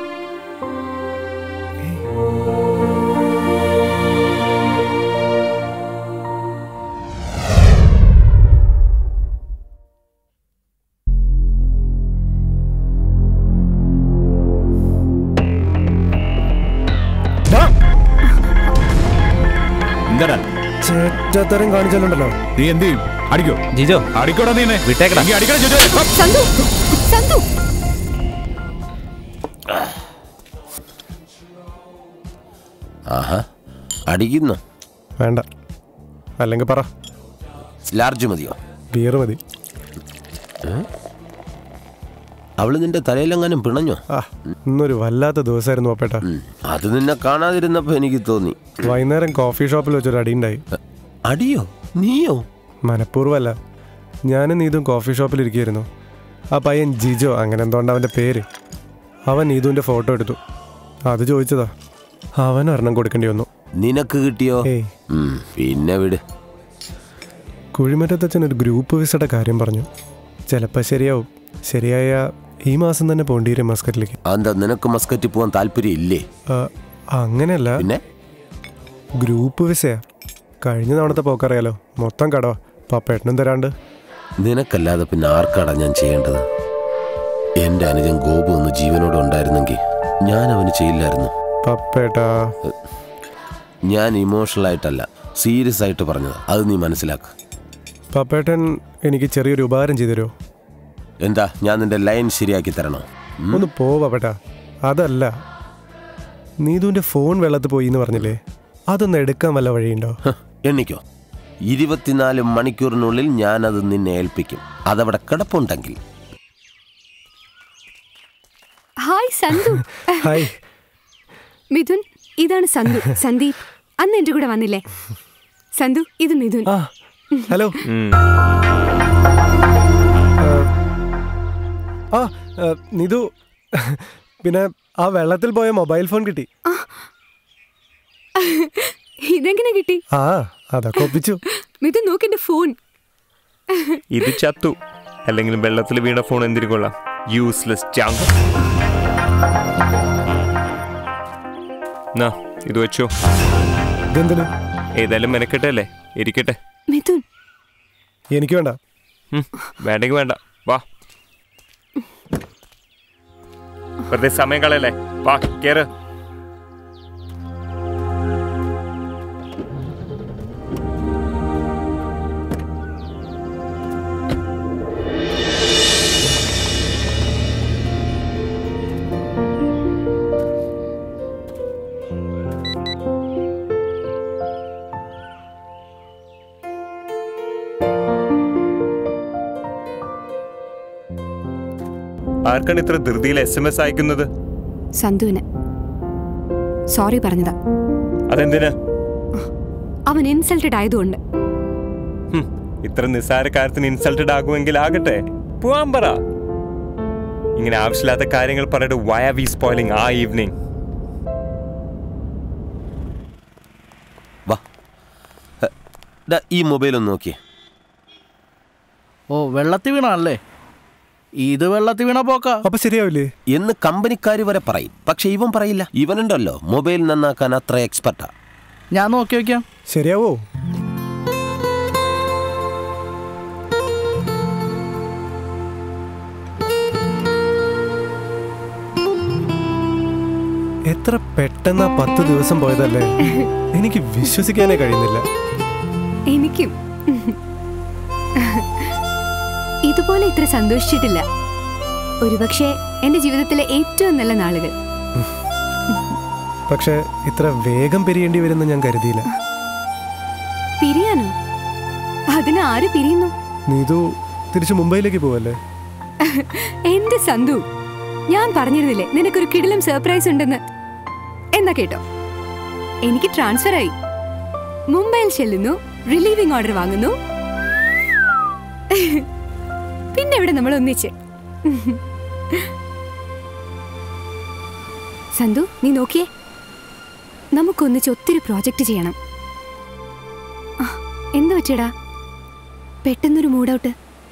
എന്താടാ ചേറ്റത്തരം കാണിച്ചാലുണ്ടല്ലോ നീ എന്ത് ചെയ്യും അടിക്കോ ജിജോ അടിക്കോടാ നീ എന്നെ വിട്ടേക്കടാ. എങ്കി അടിക്കടാ ജിജോ. സന്തു സന്തു ആഹാ അടിക്കുന്നു വേണ്ട അല്ലെങ്കിൽ പറ ലാർജ് മതിയോ ബിയർ മതി അവള് നിന്റെ തലയിലെങ്ങാനും പിണഞ്ഞോ ആ ഇന്നൊരു വല്ലാത്ത ദിവസമായിരുന്നു അപ്പേട്ട അത് നിന്നെ കാണാതിരുന്നപ്പോ എനിക്ക് തോന്നി വൈകുന്നേരം കോഫി ഷോപ്പിൽ വെച്ചൊരു അടിയുണ്ടായി അടിയോ നീയോ മനഃപൂർവ്വമല്ല ഞാനും നീതും കോഫി ഷോപ്പിൽ ഇരിക്കുകയായിരുന്നു ആ പയ്യൻ ജിജോ അങ്ങനെ എന്തോണ്ട് അവൻ്റെ പേര് അവൻ നീതുവിൻ്റെ ഫോട്ടോ എടുത്തു അത് ചോദിച്ചതാ അവൻ ഒരെണ്ണം കൊടുക്കേണ്ടി വന്നു നിനക്ക് കിട്ടിയോ ഏയ് ഉം, പിന്നെ വിട് കുഴിമറ്റത്തച്ഛൻ ഒരു ഗ്രൂപ്പ് വിസയുടെ കാര്യം പറഞ്ഞു ചിലപ്പോൾ ശരിയാവും ശരിയായ ഈ മാസം തന്നെ പോണ്ടി വരും മസ്കറ്റിലേക്ക് അതെന്താ നിനക്ക് മസ്കറ്റിൽ പോകാൻ താല്പര്യം ഇല്ലേ ആ, അങ്ങനെയല്ല പിന്നെ ഗ്രൂപ്പ് വിസയാ കഴിഞ്ഞ തവണത്തെ പോക്കറിയാലോ മൊത്തം കടവാ പപ്പേട്ടനും തരാണ്ട് നിനക്കല്ലാതെ പിന്നെ ആർക്കാടാ ഞാൻ ചെയ്യേണ്ടത് എന്റെ അനുജൻ ഗോപു ഒന്ന് ജീവനോടെ ഉണ്ടായിരുന്നെങ്കിൽ ഞാൻ അവന് ചെയ്യില്ലായിരുന്നു പപ്പേട്ടാ ഞാൻ ഇമോഷണൽ ആയിട്ടല്ല സീരിയസ് ആയിട്ട് പറഞ്ഞത് അത് നീ മനസ്സിലാക്ക പപ്പേട്ടൻ എനിക്ക് ചെറിയൊരു ഉപകാരം ചെയ്തു തരുമോ എന്താ ഞാൻ നിന്റെ ലൈൻ ശരിയാക്കി തരണോ ഉം? ഒന്ന് പോ പപ്പേട്ടാ അതല്ല നീതുവിന്റെ ഫോൺ വെള്ളത്തിൽ പോയി എന്ന് പറഞ്ഞില്ലേ അതൊന്ന് എടുക്കാൻ വല്ല വഴിയുണ്ടോ ഹ്, എണ്ണിക്കോ ഇരുപത്തിനാല് മണിക്കൂറിനുള്ളിൽ ഞാനത് നിന്നെ ഏൽപ്പിക്കും അതവിടെ കിടപ്പുണ്ടെങ്കിൽ ഹായ് സന്തു ഹായ് മിഥുൻ ഇതാണ് സന്തു സന്ദീപ് അന്ന് എന്റെ കൂടെ വന്നില്ലേ സന്തു ഇത് മിഥുൻ ഹലോ ആ ആ, നിതു പിന്നെ ആ വെള്ളത്തിൽ പോയ മൊബൈൽ ഫോൺ കിട്ടി ഇതെങ്ങനെ കിട്ടി ആ അതൊക്കെ ഒപ്പിച്ചു മിഥുൻ നോക്കെന്റെ ഫോൺ ഇത് ചത്തു അല്ലെങ്കിൽ വെള്ളത്തിൽ വീണ ഫോൺ എന്തിനു കൊള്ളാം യൂസ്ലെസ് ചാങ്ക് നാ ഇത് വെച്ചോ ഇതെന്തിനു ഏതായാലും മെനക്കെട്ടല്ലേ ഇരിക്കട്ടെ മിഥുൻ എനിക്ക് വേണ്ട ഉം, വേണ്ടെങ്കിൽ വേണ്ട വാ വെറുതെ സമയം കളയല്ലേ വാ കേറ് ആർക്കാണ് ഇത്ര ധൃതിയിൽ എസ് എം എസ് അയക്കുന്നത് സന്തുവിന് സോറി പറഞ്ഞതാ അതെന്തിനാ അവൻ ഇൻസൾട്ടഡ് ആയതുകൊണ്ട് ഹും, ഇത്ര നിസ്സാര കാര്യത്തിന് ഇൻസൾട്ടഡ് ആകുമെങ്കിൽ ആകട്ടെ പോവാൻ പറ ഇങ്ങനെ ആവശ്യമില്ലാത്ത കാര്യങ്ങൾ പറഞ്ഞിട്ട് വയ വി സ്പോയിലിംഗ് ആ ഈവനിങ് ദാ ഈ മൊബൈൽ ഒന്ന് നോക്കിയേ ഓ വെള്ളത്തിൽ വീണല്ലേ ഇത് വെള്ളത്തിൽ വീണ പോക്ക അപ്പൊ ശരിയാവില്ലേ എന്ന് കമ്പനിക്കാർ വരെ പറയും പക്ഷെ ഇവൻ പറയില്ല ഇവനുണ്ടല്ലോ മൊബൈൽ നന്നാക്കാൻ അത്ര എക്സ്പെർട്ടാ ഞാൻ നോക്കി വെക്കാം ശരിയാവോ എത്ര പെട്ടെന്നാ പത്ത് ദിവസം പോയതല്ലേ എനിക്ക് വിശ്വസിക്കാനേ കഴിയുന്നില്ല എനിക്കും ഇതുപോലെ ഇത്ര സന്തോഷിച്ചിട്ടില്ല ഒരുപക്ഷെ എന്റെ ജീവിതത്തിലെ ഏറ്റവും നല്ല നാളുകൾ പക്ഷെ ഇത്ര വേഗം പിരിയേണ്ടി വരുമെന്ന് ഞാൻ കരുതിയില്ല പിരിയാനോ അതിന് ആര് പിരിയുന്നു നീതു തിരിച്ചു മുംബൈയിലേക്ക് പോവല്ലേ എന്റെ സന്തു ഞാൻ പറഞ്ഞിരുന്നില്ലേ നിനക്കൊരു കിടിലം സർപ്രൈസ് ഉണ്ടെന്ന് എന്നാ കേട്ടോ എനിക്ക് ട്രാൻസ്ഫർ ആയി മുംബൈയിൽ ചെല്ലുന്നു റിലീവിംഗ് ഓർഡർ വാങ്ങുന്നു പിന്നെ ഇവിടെ നമ്മൾ ഒന്നിച്ച് സന്തു നീ നോക്കിയേ നമുക്കൊന്നിച്ച് ഒത്തിരി പ്രോജക്റ്റ് ചെയ്യണം ആ, എന്ത് പറ്റിയടാ പെട്ടെന്നൊരു മൂഡൌട്ട്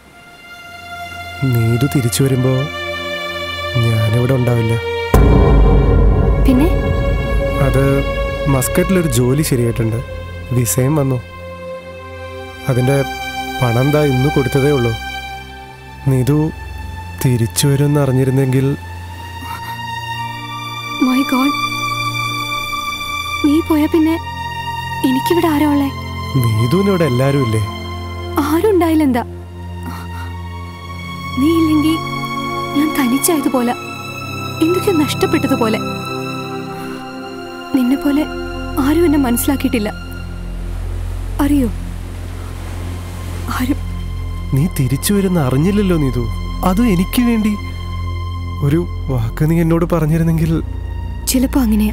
നീതു തിരിച്ചു വരുമ്പോ ഞാനിവിടെ ഉണ്ടാവില്ല പിന്നെ അത് മസ്കറ്റിലൊരു ജോലി ശരിയായിട്ടുണ്ട് വിസയും വന്നു അതിൻ്റെ പണം ദാ ഇന്ന് കൊടുത്തതേ ഉള്ളൂ നീതു തിരിച്ചു വരുമെന്ന് അറിഞ്ഞിരുന്നെങ്കിൽ മൈ ഗോഡ് നീ പോയ പിന്നെ എനിക്കിവിടെ ആരാ ഉള്ളേ നീതുവിനോട് എല്ലാവരും ഇല്ലേ ആരും ഉണ്ടായില്ലെന്താ നീ ഇല്ലെങ്കിൽ ഞാൻ തനിച്ചായതുപോലെ എന്തൊക്കെയോ നഷ്ടപ്പെട്ടതുപോലെ നിന്നെ പോലെ ആരും എന്നെ മനസ്സിലാക്കിയിട്ടില്ല അറിയോ ആരും നീ തിരിച്ചു വരുന്ന അറിഞ്ഞില്ലല്ലോ നീതു അതും എനിക്ക് വേണ്ടി ഒരു വാക്ക് നീ എന്നോട് പറഞ്ഞിരുന്നെങ്കിൽ ചിലപ്പോ അങ്ങനെയാ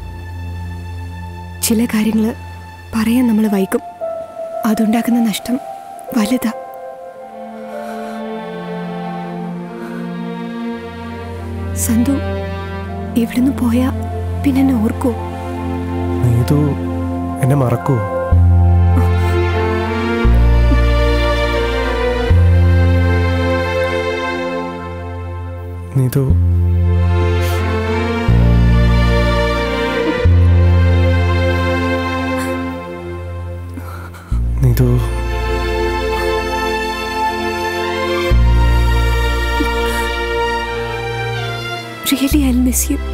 ചില കാര്യങ്ങൾ പറയാൻ നമ്മൾ വൈകും അതുണ്ടാക്കുന്ന നഷ്ടം വലുതാ സന്തു ഇവിടുന്ന് പോയാ പിന്നെ എന്നെ ഓർക്കോ നീതു എന്നെ മറക്കൂ Neethu Neethu really I miss you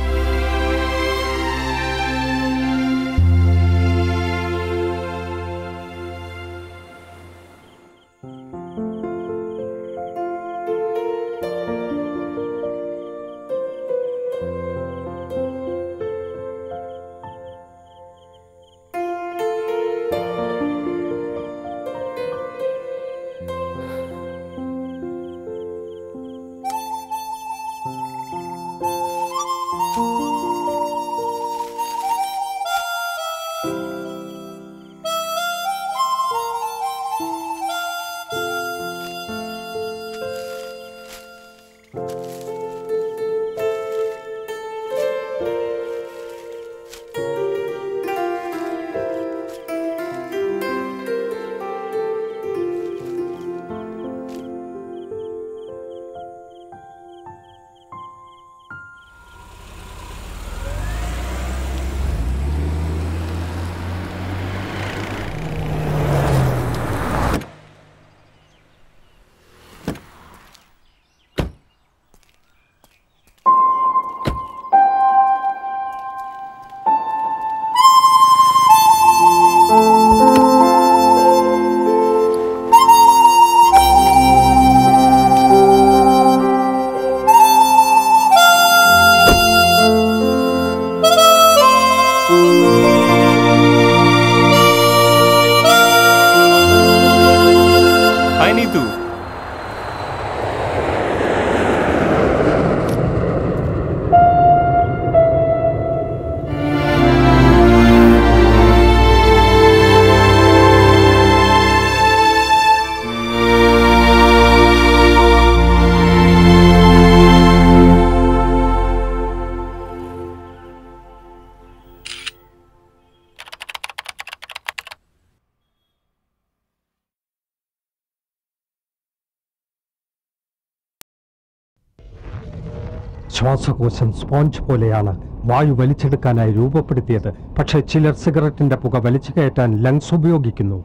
ശ്വാസകോശം സ്പോഞ്ച് പോലെയാണ് വായു വലിച്ചെടുക്കാനായി രൂപപ്പെടുത്തിയത് പക്ഷേ ചിലർ സിഗരറ്റിന്റെ പുക വലിച്ചു കയറ്റാൻ ലങ്സ് ഉപയോഗിക്കുന്നു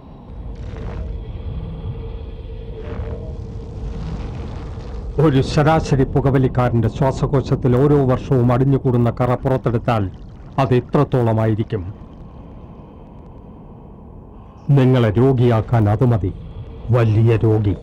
ഒരു ശരാശരി പുകവലിക്കാരന്റെ ശ്വാസകോശത്തിൽ ഓരോ വർഷവും അടിഞ്ഞുകൂടുന്ന കറ പുറത്തെടുത്താൽ അത് എത്രത്തോളമായിരിക്കും നിങ്ങളെ രോഗിയാക്കാൻ അത് മതി വലിയ രോഗി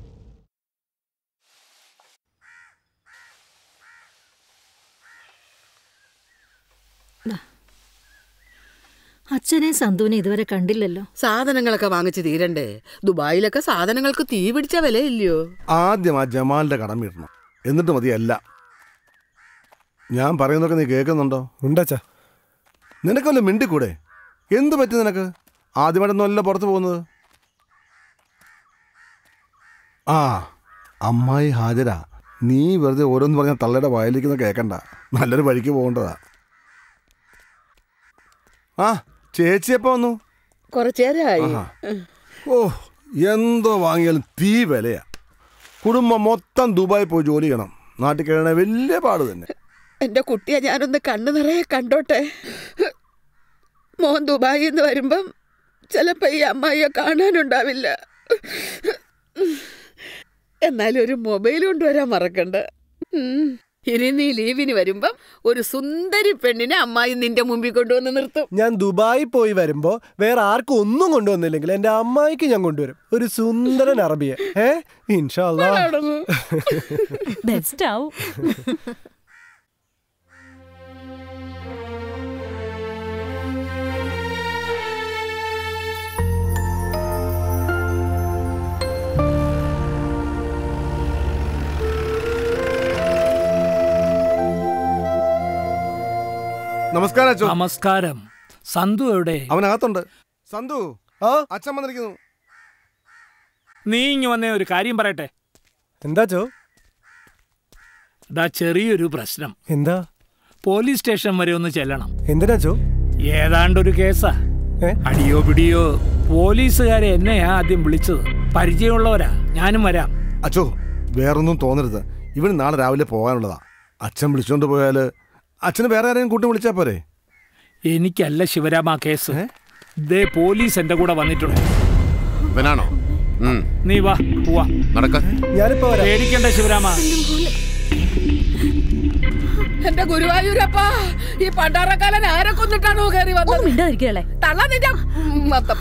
അച്ഛനെ സന്തുവിനെ ഇതുവരെ കണ്ടില്ലല്ലോ സാധനങ്ങളൊക്കെ വാങ്ങിച്ച് തീരണ്ടേ ദുബായിലൊക്കെ സാധനങ്ങൾക്ക് തീ പിടിച്ച വിലയില്ലയോ ആദ്യം ആ ജമാലിന്റെ കടം വീട്ടണം എന്നിട്ട് മതി എല്ലാം ഞാൻ പറയുന്നതൊക്കെ നീ കേൾക്കുന്നുണ്ടോ ഉണ്ടച്ചാ നിനക്ക് വല്ല മിണ്ടിക്കൂടെ എന്ത് പറ്റി നിനക്ക് ആദ്യമായിട്ടൊന്നുമല്ല പുറത്ത് പോകുന്നത് ആ അമ്മായി ഹാജരാ നീ വെറുതെ ഓരോന്ന് പറഞ്ഞ തള്ളയുടെ വായിലിരിക്കുന്ന കേൾക്കണ്ട നല്ലൊരു വഴിക്ക് പോകേണ്ടതാ ആ ചേച്ചി എപ്പോ വന്നു കുറച്ചേരായി ആഹാ. ഓ എന്തോ വാങ്ങിയാലും തീ വിലയാ കുടുംബം മൊത്തം ദുബായി പോയി ജോലി ചെയ്യണം നാട്ടിൽ കഴിയണ വലിയ പാട് തന്നെ എന്റെ കുട്ടിയെ ഞാനൊന്ന് കണ്ണു നിറയെ കണ്ടോട്ടെ മോൻ ദുബായിൽ നിന്ന് വരുമ്പം ചിലപ്പോ ഈ അമ്മായിയെ കാണാനുണ്ടാവില്ല എന്നാലും ഒരു മൊബൈൽ കൊണ്ടുവരാൻ മറക്കണ്ട ഉം. ഇനി നീ ലീവിന് വരുമ്പം ഒരു സുന്ദരി പെണ്ണിനെ അമ്മായി നിന്റെ മുമ്പിൽ കൊണ്ടുവന്ന് നിർത്തും ഞാൻ ദുബായി പോയി വരുമ്പോ വേറെ ആർക്കും ഒന്നും കൊണ്ടുവന്നില്ലെങ്കിൽ എന്റെ അമ്മായിക്ക് ഞാൻ കൊണ്ടുവരും ഒരു സുന്ദരൻ അറബിയെ ഏ ഇൻഷാല്ലാ ബെസ്റ്റ് ആവും നമസ്കാരം അച്ഛൻ നമസ്കാരം സന്തു എവിടെ അവനകത്തുണ്ട് സന്തു ആ അച്ഛൻ വന്നിരിക്കുന്നു നീ ഇങ്ങ് വന്നേ ഒരു കാര്യം പറയട്ടെ എന്താ ചോ ഇതാ ചെറിയൊരു പ്രശ്നം എന്താ പോലീസ് സ്റ്റേഷൻ വരെ ഒന്ന് ചെല്ലണം എന്തിനാ ചോ ഏതാണ്ടൊരു കേസാ അടിയോ പിടിയോ പോലീസുകാരെ എന്നെയാ ആദ്യം വിളിച്ചത് പരിചയമുള്ളവരാ ഞാനും വരാം അച്ചോ വേറൊന്നും തോന്നരുത് ഇവന് നാളെ രാവിലെ പോകാനുള്ളതാ അച്ഛൻ വിളിച്ചോണ്ട് പോയാല് അച്ഛന് വേറെ ആരെയും കൂട്ടി വിളിച്ചാ പോരെ എനിക്കല്ല ശിവരാമ കേസ് ദേ പോലീസ് എന്റെ കൂടെ വന്നിട്ടുണ്ട് ഇവനാണോ നീ വാ പോവാ നടക്ക ഞാനിപ്പോ പേടിക്കണ്ട ശിവരാമ എന്റെ ഗുരുവായൂരപ്പാ ഈ പണ്ടാറക്കാലൻ ആരെ കൊന്നിട്ടാണോ കയറി വന്നത് മിണ്ടാതിരിക്കല്ലേ തള്ള നിന്റെ മത്തം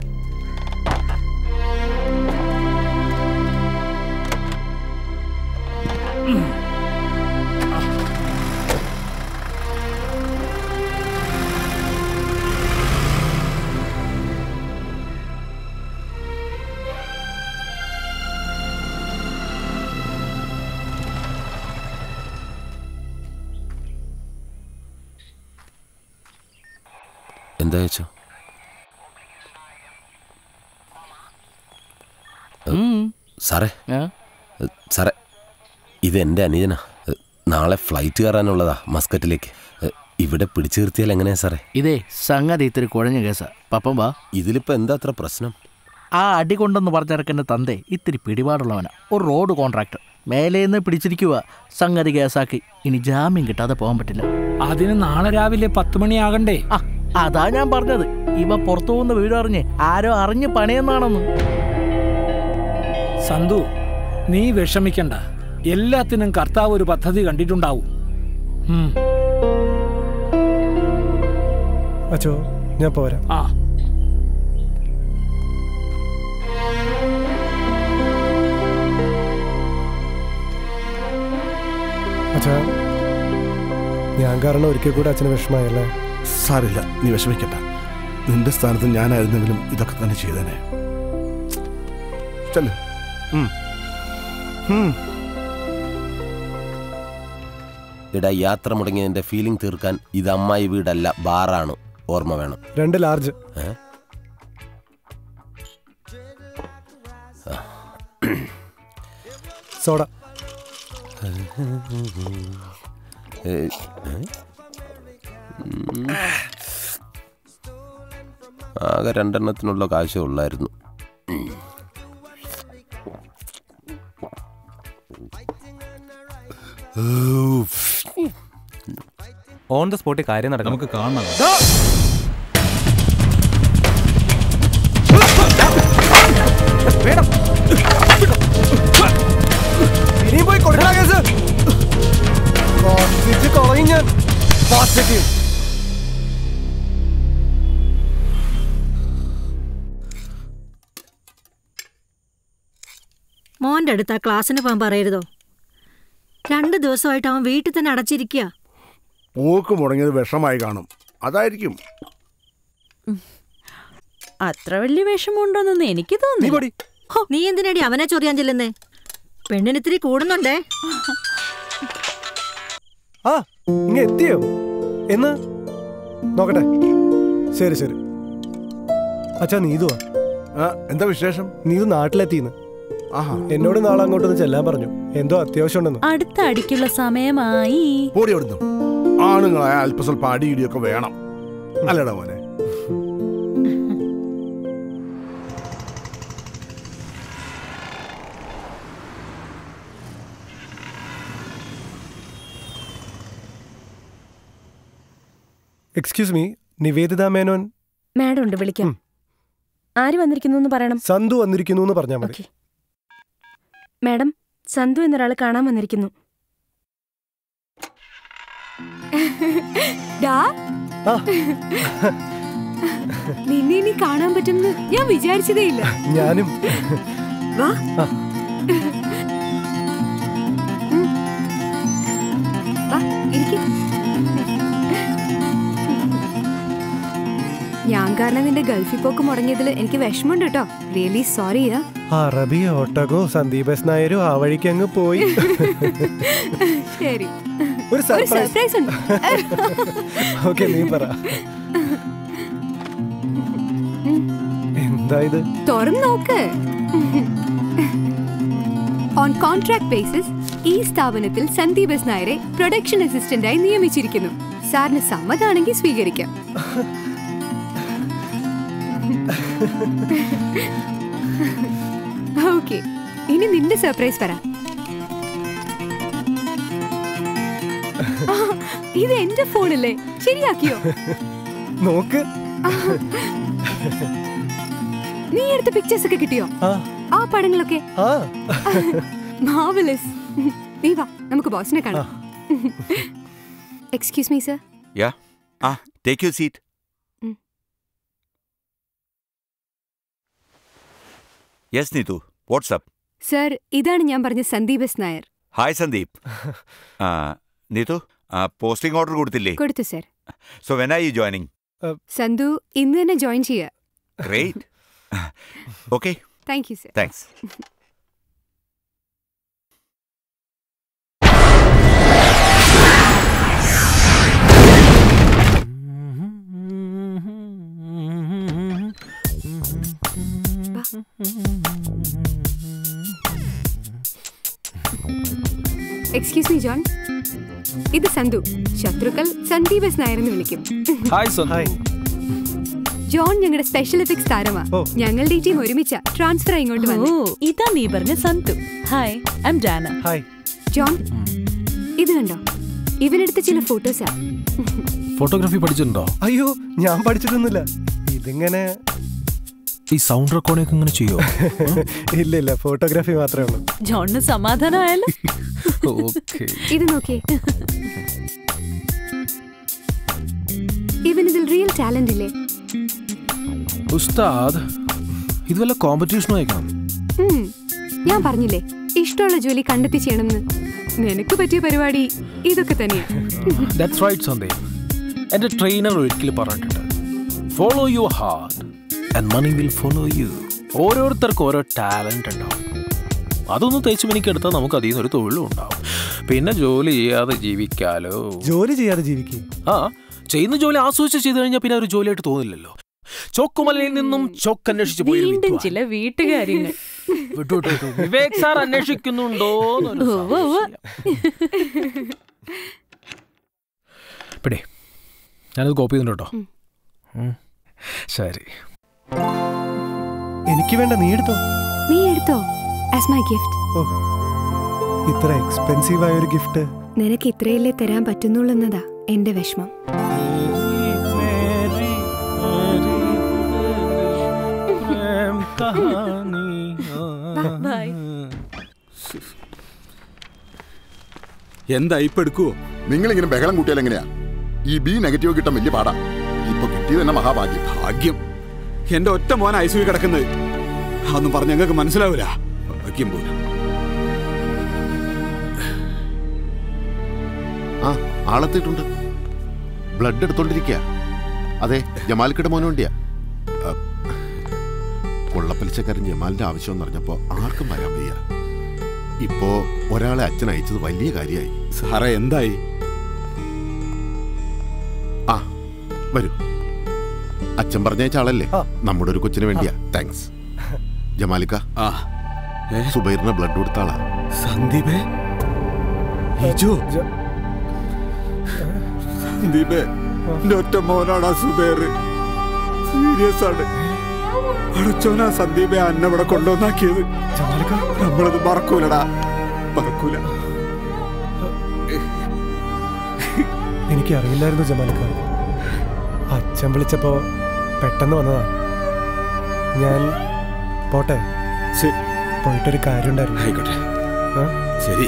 എന്താ വെച്ചോ സാറേ സാറേ ഇത് എൻ്റെ അനുജനാ നാളെ ഫ്ലൈറ്റ് കയറാനുള്ളതാ മസ്കറ്റിലേക്ക് ഇവിടെ പിടിച്ചു നിർത്തിയാൽ എങ്ങനെയാ സാറേ ഇതേ സംഗതി ഇത്തിരി കുഴഞ്ഞ കേസാ പപ്പം വാ ഇതിലിപ്പോ എന്താ അത്ര പ്രശ്നം ആ അടി കൊണ്ടെന്ന് പറഞ്ഞിറക്കുന്ന തന്തേ ഇത്തിരി പിടിപാടുള്ളവനാ ഒരു റോഡ് കോൺട്രാക്ടർ മേലേന്ന് പിടിച്ചിരിക്കുക സംഗതി കേസാക്കി ഇനി ജാമ്യം കിട്ടാതെ പോകാൻ പറ്റില്ല അതിന് നാളെ രാവിലെ പത്ത് മണിയാകണ്ടേ ആ അതാ ഞാൻ പറഞ്ഞത് ഇവ പുറത്തു പോകുന്ന വീട് അറിഞ്ഞ് ആരോ അറിഞ്ഞ് പണിയെന്നാണെന്ന് സന്തു നീ വിഷമിക്കണ്ട എല്ലാത്തിനും കർത്താവ് ഒരു പദ്ധതി കണ്ടിട്ടുണ്ടാവും ഉം. അച്ചോ ഞാൻ പോരാ ആ അച്ഛാ ഞാൻ കാരണം ഒരിക്കൽ കൂടെ അച്ഛന് വിഷമായല്ലേ സാരില്ല നീ വിഷമിക്കണ്ട നിന്റെ സ്ഥാനത്ത് ഞാനായിരുന്നെങ്കിലും ഇതൊക്കെ തന്നെ ചെയ്തേനെ ചെല്ല് ഉം. ഉം. ഇടാ യാത്ര മുടങ്ങിയതിന്റെ ഫീലിംഗ് തീർക്കാൻ ഇത് അമ്മായി വീടല്ല ബാറാണ് ഓർമ്മ വേണം രണ്ട് ലാർജ് ഏ? സോഡ ഏ, ഏ? ഉം. ആകെ രണ്ടെണ്ണത്തിനുള്ള കാശേ ഉള്ളായിരുന്നു ഓൺ ദ സ്പോട്ടിൽ കാര്യം നടക്കും നമുക്ക് കാണണം ഇനിയും പോയി കൊടുക്കണ കേസ് കത്തിച്ച് കളയും ഞാൻ പാച്ചയ്ക്ക് മോന്റെ അടുത്ത് ആ ക്ലാസ്സിന് പോകാൻ പറയരുതോ രണ്ട് ദിവസമായിട്ട് അവൻ വീട്ടിൽ തന്നെ അടച്ചിരിക്കുക പോക്ക് മുടങ്ങിയത് വിഷമായി കാണും അതായിരിക്കും അത്ര വലിയ വിഷമമുണ്ടോന്നൊന്നും എനിക്ക് തോന്നി നീ എന്തിനടി അവനെ ചൊറിയാൻ ചെല്ലുന്നേ പെണ്ണിന് ഇത്തിരി കൂടുന്നുണ്ടേ ആ ഇങ്ങ എത്തിയോ എന്ന് നോക്കട്ടെ ശരി ശരി അച്ഛാ നീതുവാ എന്താ വിശേഷം നീതു നാട്ടിലെത്തിന്ന് എന്നോട് നാളെ അങ്ങോട്ടൊന്ന് ചെല്ലാൻ പറഞ്ഞു എന്തോ അത്യാവശ്യം ഉണ്ടെന്ന് അടുത്ത അടിക്കുള്ള സമയമായി പോടി അവിടുന്ന് ആണുങ്ങളായ അല്പസ്വല്പം അടിയിടിയൊക്കെ വേണം അല്ലടാ മോനെ excuse me Nivedita Menon madam ഉണ്ട് വിളിക്കാം ആര് വന്നിരിക്കുന്നു എന്ന് പറയണം സന്തു വന്നിരിക്കുന്നു എന്ന് പറഞ്ഞാൽ മതി മാഡം സന്തു എന്നൊരാൾ കാണാൻ വന്നിരിക്കുന്നു ഡാ നിന്നെ ഇനി കാണാൻ പറ്റുമെന്ന് ഞാൻ വിചാരിച്ചതേ ഇല്ല ഞാനും വാ ആ. വാ ഇരിക്ക് ഞാൻ കാരണം നിന്റെ ഗൾഫിൽ പോക്ക് മുടങ്ങിയതിൽ എനിക്ക് വിഷമമുണ്ട് കേട്ടോ റിയലി സോറി അറബി ഒട്ടകവും സന്ദീപ് എസ് നായരും ആ വഴിക്ക് അങ്ങ് പോയി ശരി ഒരു സർപ്രൈസ് സർപ്രൈസ് ഉണ്ട് ഓക്കെ നീ പറ എന്താ ഇത് തുറന്നു നോക്ക് ഓൺ കോൺട്രാക്ട് ബേസിസ് ഈ സ്ഥാപനത്തിൽ സന്ദീപ് എസ് നായരെ പ്രൊഡക്ഷൻ അസിസ്റ്റന്റായി നിയമിച്ചിരിക്കുന്നു സാറിന് സമ്മതാണെങ്കിൽ സ്വീകരിക്കാം ഓക്കെ ഇനി നിന്റെ സർപ്രൈസ് പറ ആ, ഇത് എന്റെ ഫോണല്ലേ ശരിയാക്കിയോ നോക്ക് നീ എടുത്ത പിക്ചേഴ്സ് ഒക്കെ കിട്ടിയോ ആ ആ പടങ്ങളൊക്കെ ആ മാവലസ് നീ വാ നമുക്ക് ബോസിനെ കാണാം excuse me sir Yeah. Ah, take your seat. Mm. Yes, Nitu. What's up? Sir ഇതാണ് ഞാൻ പറഞ്ഞ Sandeep S Nair Hi, Sandeep. uh, Nitu, uh, posting order കൊടുത്തില്ലേ കൊടുത്തു sir So when are you joining? Santhu ഇന്ന് തന്നെ ജോയിൻ ചെയ്യുക Great. okay. Thank you sir Thanks. Excuse me John ഇത് സന്തു ശത്രുക്കൾ സന്ദീപ് എസ് നായർ എന്ന് വിളിക്കും ഹായ് സന്തു ജോൺ ഞങ്ങളുടെ സ്പെഷ്യൽ എഫക്ട്സ് താരമാ ഞങ്ങളുടെ ഈ ടീം ഒരുമിച്ച ട്രാൻസ്ഫർ ഇങ്ങോട്ട് വന്നു ഓ ഇതാ നീ പറഞ്ഞ Santhu hi I am Jana hi John ഇത് കണ്ടോ ഇവനെടുത്ത ചില ഫോട്ടോസാ ഫോട്ടോഗ്രാഫി പഠിച്ചിട്ടുണ്ടോ അയ്യോ ഞാൻ പഠിച്ചിട്ടൊന്നുമില്ല ഇതിങ്ങനെ ഈ സൗണ്ട് റെക്കോർഡിംഗ് ഇങ്ങനെ ചെയ്യോ ഇല്ല ഇല്ല ഫോട്ടോഗ്രാഫി മാത്രമേ ഉള്ളൂ ജോണിന് സമാധാനമായല്ലോ ഓക്കെ ഇത് നോക്കിയേ ഇവനിതിൽ റിയൽ ടാലന്റ് ഇല്ലേ ഉസ്താദ് ഇത് വല്ല കോമ്പറ്റീഷനും അയക്കണം ഉം, ഞാൻ പറഞ്ഞില്ലേ ഇഷ്ടമുള്ള ജോലി കണ്ടെത്തി ചെയ്യണമെന്ന് നിനക്ക് പറ്റിയ പരിപാടി ഇതൊക്കെ തന്നെയാ ദാറ്റ്സ് റൈറ്റ് സന്ദീപ് എൻ്റെ ട്രെയിനർ ഒരിക്കൽ പറഞ്ഞിട്ടുണ്ട് follow your heart and money will follow you ഓരോരുത്തർക്കും ഓരോ ടാലന്റ് ഉണ്ടാവും അതൊന്ന് തേച്ച് മിനിക്കെടുത്താൽ നമുക്ക് അതിൽ നിന്നൊരു തൊഴിലും ഉണ്ടാവും പിന്നെ ജോലി ചെയ്യാതെ ജീവിക്കാലോ ജോലി ചെയ്യാതെ ജീവിക്കും ആ ചെയ്യുന്ന ജോലി ആസ്വദിച്ച് ചെയ്തു കഴിഞ്ഞാൽ പിന്നെ ഒരു ജോലിയായിട്ട് തോന്നില്ലല്ലോ ചോക്കുമലയിൽ നിന്നും ചോക്ക് അന്വേഷിച്ച് പോയി വീണ്ടും ചില വീട്ടുകാര്യങ്ങൾ വിവേക് സാർ അന്വേഷിക്കുന്നുണ്ടോ ഉവ്വ് ഉവ്വ്. പിടേ ഞാനത് കോപ്പി ചെയ്യുന്നുണ്ട് കേട്ടോ ഉം. ശരി എനിക്ക് വേണ്ട നീ എടുത്തോ നീ എടുത്തോ ആസ് മൈ ഗിഫ്റ്റ് ഓ ഇത്ര എക്സ്പെൻസീവ് ആയ ഒരു ഗിഫ്റ്റ് നിനക്ക് ഇത്രയല്ലേ തരാൻ പറ്റുന്നുള്ളെന്നതാ എന്റെ വിഷമം എന്താ ഇപ്പൊ എടുക്കുവോ നിങ്ങൾ ഇങ്ങനെ ബഹളം കൂട്ടിയാൽ എങ്ങനെയാ ഈ ബി നെഗറ്റീവ് കിട്ടാൻ വലിയ പാടാ ഇപ്പൊ കിട്ടിയത് തന്നെ മഹാഭാഗ്യം ഭാഗ്യം എന്റെ ഒറ്റ മോൻ ഐ സി കിടക്കുന്നത് അതൊന്നും പറഞ്ഞ ഞങ്ങൾക്ക് മനസ്സിലാവൂല ഭാഗ്യം പോലും ആ ആളെത്തിയിട്ടുണ്ട് ബ്ലഡ് എടുത്തോണ്ടിരിക്കുക അതെ ജമാലിക്കയുടെ മോന് വേണ്ടിയാ ആ, കൊള്ളപ്പലിശക്കാരൻ ജമാലിന്റെ ആവശ്യം എന്ന് പറഞ്ഞപ്പോ ആർക്കും വരാൻ വയ്യ ഇപ്പോ ഒരാളെ അച്ഛൻ അയച്ചത് വലിയ കാര്യമായി സാറേ എന്തായി ആ വരൂ അച്ഛൻ പറഞ്ഞയച്ച ആളല്ലേ നമ്മുടെ ഒരു കൊച്ചിന് വേണ്ടിയാ താങ്ക്സ് ജമാലിക്ക സുബൈറിന് ബ്ലഡ് കൊടുത്ത ആളാ സന്ദീപേ ഹിജോ സന്ദീപേ എന്റെ ഒറ്റ മോനാണ് സുബേർ സീരിയസ് ആണ് അടച്ചോനാ സന്ദീപെ അന്നെ ഇവിടെ കൊണ്ടുവന്നാക്കിയത് നമ്മളത് മറക്കൂലടാ മറക്കൂല എനിക്ക് അറിയില്ലായിരുന്നു ജമാലിക്ക അച്ഛൻ വിളിച്ചപ്പോ പെട്ടെന്ന് വന്നതാ ഞാൻ പോട്ടെ പോയിട്ടൊരു കാര്യം ഉണ്ടായിരുന്നു ആയിക്കോട്ടെ ശരി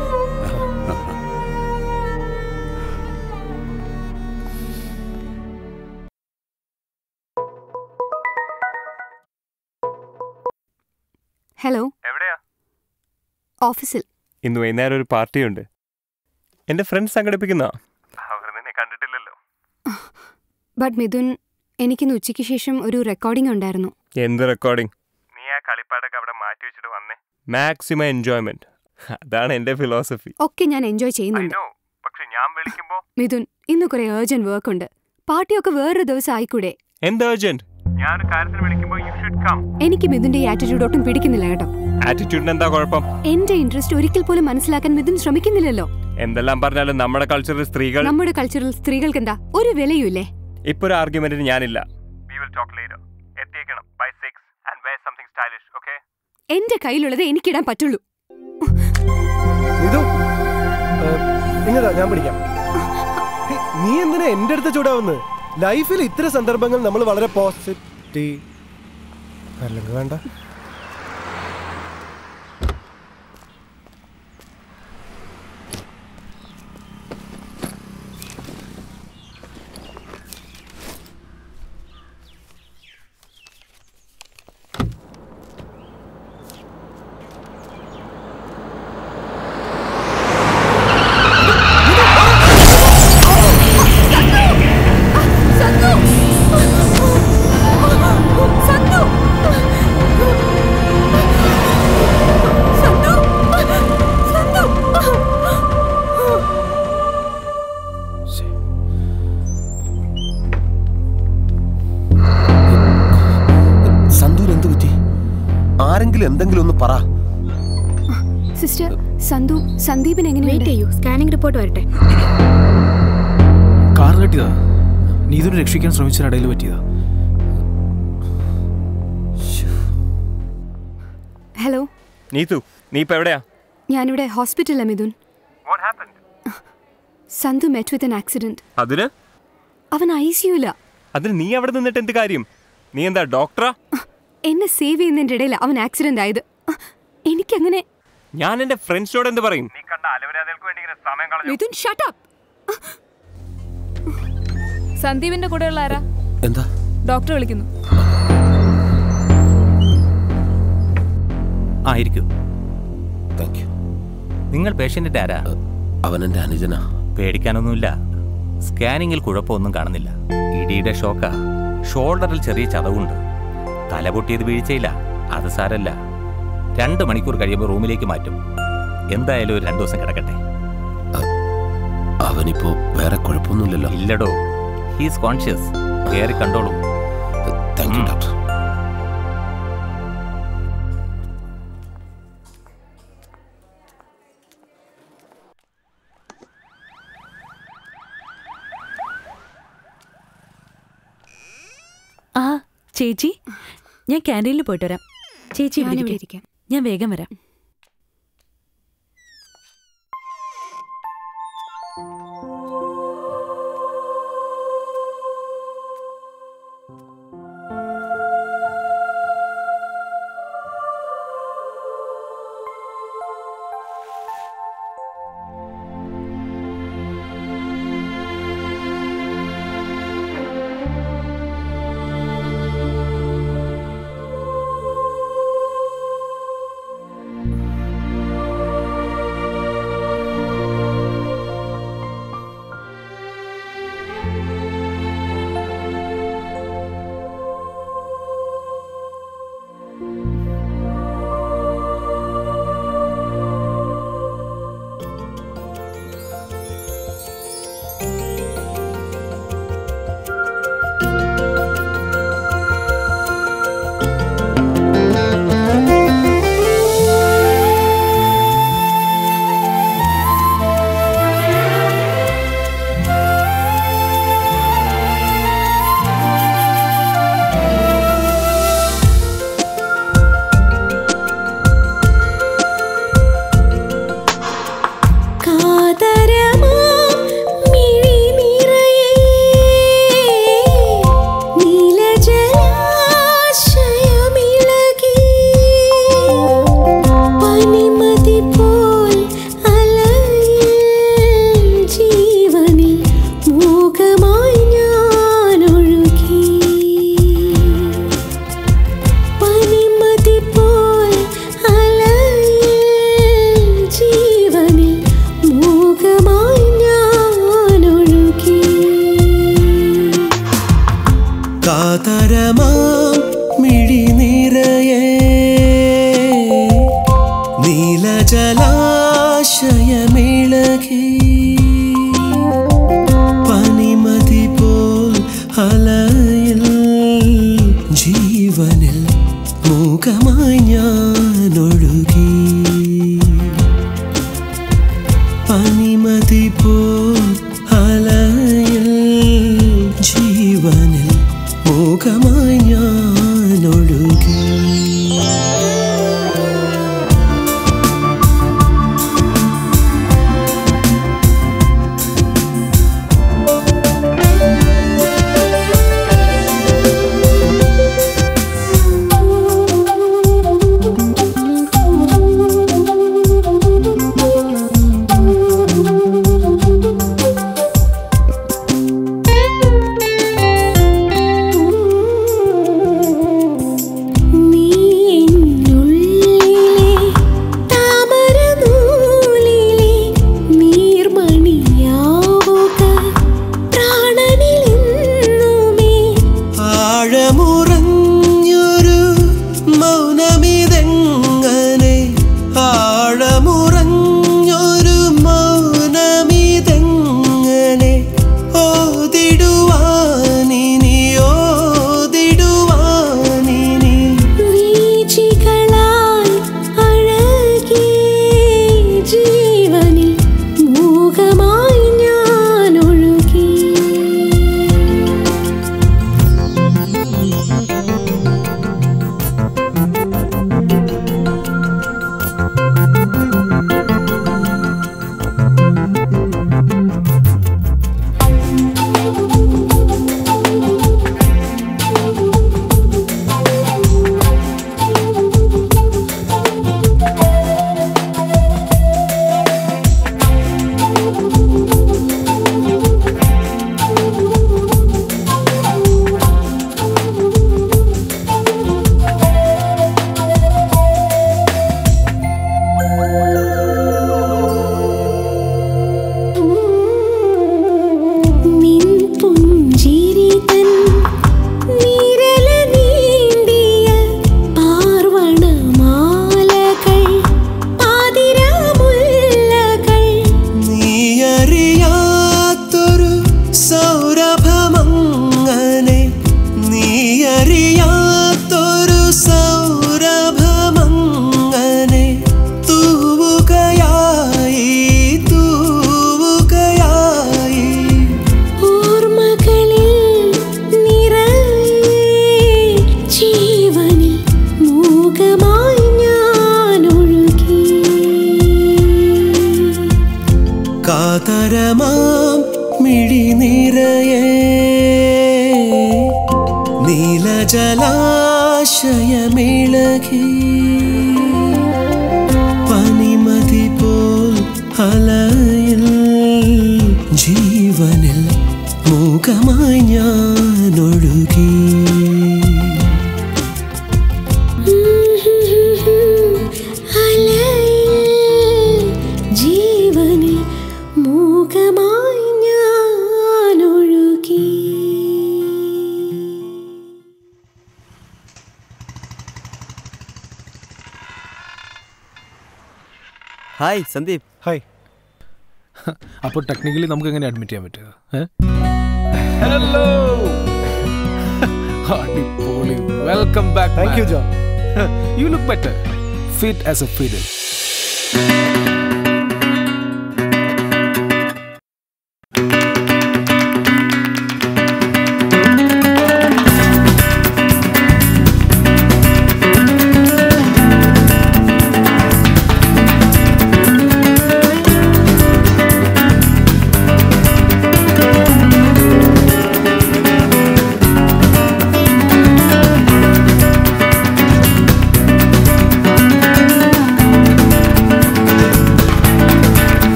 ഹലോ എവിടെയാ ഓഫീസിൽ ഇന്ന് വൈകുന്നേരം ഒരു പാർട്ടിയുണ്ട് എന്റെ ഫ്രണ്ട്സ് സംഘടിപ്പിക്കുന്ന അവർ നിന്നെ കണ്ടിട്ടില്ലല്ലോ ബട്ട് മിഥുൻ എനിക്കിന്ന് ഉച്ചയ്ക്ക് ശേഷം ഒരു റെക്കോർഡിംഗ് ഉണ്ടായിരുന്നു എന്ത് റെക്കോർഡിംഗ് നീ ആ കളിപ്പാട്ടൊക്കെ അവിടെ മാറ്റി വെച്ചിട്ട് വന്നേ മാക്സിമം എൻജോയ്മെന്റ് അതാണ് എന്റെ ഫിലോസഫി ഒക്കെ ഞാൻ എൻജോയ് ചെയ്യുന്നുണ്ട് പക്ഷെ ഞാൻ വിളിക്കുമ്പോ മിഥുൻ ഇന്ന് കുറെ ഏർജന്റ് വർക്ക് ഉണ്ട് പാർട്ടിയൊക്കെ വേറൊരു ദിവസം ആയിക്കൂടെ എന്ത് അർജന്റ് ഞാൻ ഒരു കാര്യത്തിന് വിളിക്കുമ്പോ യു ഷുഡ് കം എനിക്ക് മിഥുന്റെ ഈ ആറ്റിറ്റ്യൂഡ് ഒട്ടും പിടിക്കുന്നില്ല കേട്ടോ ആറ്റിറ്റ്യൂഡിന് എന്താ കുഴപ്പം എന്റെ ഇൻട്രസ്റ്റ് ഒരിക്കൽ പോലും മനസ്സിലാക്കാൻ മിഥുൻ ശ്രമിക്കുന്നില്ലല്ലോ എന്തെല്ലാം പറഞ്ഞാലും നമ്മുടെ കൾച്ചറിൽ സ്ത്രീകൾ നമ്മുടെ കൾച്ചറിൽ സ്ത്രീകൾക്ക് എന്താ ഒരു വിലയുമില്ലേ ഇപ്പൊ ഒരു ആർഗ്യുമെന്റിന് ഞാനില്ല വി വിൽ ടോക്ക് ലേറ്റർ എത്തിയേക്കണം by six and wear something stylish okay എന്റെ കയ്യിലുള്ളത് എനിക്കിടാൻ പറ്റുള്ളൂ ഇതു ഇങ്ങതാ ഞാൻ പിടിക്കാം ഹേയ്, നീ എന്തിനാ എന്റെ അടുത്ത് ചൂടാവുന്നത് ലൈഫിൽ ഇത്ര സന്ദർഭങ്ങൾ നമ്മൾ വളരെ പോസിറ്റീവ് അല്ലെങ്കിൽ വേണ്ട സന്തൂർ എന്ത് പറ്റി ആരെങ്കിലും എന്തെങ്കിലും ഒന്ന് പറ സിസ്റ്റർ സന്തു സന്ദീപിന് എങ്ങനെ വെയിറ്റ് ചെയ്യൂ സ്കാനിംഗ് റിപ്പോർട്ട് വരട്ടെ കാർ കെട്ടിയതാ നീതിനെ രക്ഷിക്കാൻ ശ്രമിച്ചതിനിടയിൽ പറ്റിയതാ ഹലോ നീതു നീ ഇപ്പൊ എവിടെയാ ഞാനിവിടെ ഹോസ്പിറ്റലിലെ Mithun Santhu met with an accident അതിന് അവൻ ഐ സിയുല അതിന് നീ അവിടെ നിന്നിട്ട് എന്ത് കാര്യം നീ എന്താ ഡോക്ടറാ എന്നെ സേവ് ചെയ്യുന്നതിന്റെ ഇടയിൽ അവൻ ആക്സിഡന്റ് ആയത് എനിക്കങ്ങനെ ഞാൻ എന്റെ ഫ്രണ്ട്സിനോട് എന്ത് പറയും മിഥുൻ ഷട്ട് അപ്പ് സന്ദീപിന്റെ കൂടെയുള്ള ആരാ എന്താ ഡോക്ടർ വിളിക്കുന്നു ആയിരിക്കും താങ്ക് യു നിങ്ങൾ പേഷ്യന്റിന്റെ ആരാ അവൻ എന്റെ അനുജനാ പേടിക്കാനൊന്നുമില്ല സ്കാനിങ്ങിൽ കുഴപ്പമൊന്നും കാണുന്നില്ല ഇടിയുടെ ഷോക്കാ ഷോൾഡറിൽ ചെറിയ ചതവുണ്ട് തല പൊട്ടിയത് വീഴ്ചയില്ല അത് സാരല്ല രണ്ട് മണിക്കൂർ കഴിയുമ്പോൾ റൂമിലേക്ക് മാറ്റും എന്തായാലും ഒരു രണ്ടു ദിവസം കിടക്കട്ടെ അവനിപ്പോ വേറെ കുഴപ്പമൊന്നുമില്ലല്ലോ ഇല്ലടോ ഹീസ് കോൺഷ്യസ് കയറി കണ്ടോളൂ താങ്ക് യു ഡോക്ടർ ആ ചേച്ചി ഞാൻ ക്യാൻറ്റീനിൽ പോയിട്ട് വരാം ചേച്ചി ഇവിടെ ഞാനിവിടെ ഇരിക്ക്. ഞാൻ വേഗം വരാം ജലാശയമിളകി പനിമതി പോൽ അലയിൽ ജീവനിൽ മൂകമായി ഞാൻ ഒഴുകി പനിമതി പോൽ അലയിൽ ജീവനിൽ മൂകമായി ഞാൻ ഒഴുകി നീ എന്നുള്ളിലെ താമരനൂലിലെ നീർമണിയാവുക പ്രാണനിലെന്നുമേ ആഴമുറഞ്ഞൊരു മൗനമിതെങ്ങനെ ആഴമുറഞ്ഞൊരു മൗനമിതെങ്ങനെ ഓതിടുവാനിനി ഓതിടുവാനിനി വീചികളാൽ അഴകേ ജീവനിൽ മൂകമായി ഞാൻ ഒഴുകി നിൻ പുഞ്ചിരി തൻ നീരല നീണ്ടിയ പാർവണമാലകൾ പാതിരാമുല്ലകൾ നീയറിയാത്തൊരു സൗരഭമങ്ങനെ നീയറിയാത്തൊരു സൗരഭമങ്ങനെ തൂവുകയായി തൂവുകയായി ഓർമ്മകളിൽ നിറയെ ജീവനിൽ മൂകമായി ഞാൻ ഒഴുകി കാതരമാം മിഴി നിറയെ നീലജലാശയമിളകി പനിമതി പോൽ അലയിൽ ജീവനിൽ മൂകമായി ഞാൻ ഒഴുകി അലയിൽ ജീവനിൽ മൂകമായി ഞാൻ ഒഴുകി ഹായ് സന്ദീപ് ഹായ് അപ്പോൾ ടെക്നിക്കലി നമുക്ക് എങ്ങനെ അഡ്മിറ്റ് ചെയ്യാൻ പറ്റുക ഹലോ അടിപൊളി welcome back Thank you, John. You look better fit as a fiddle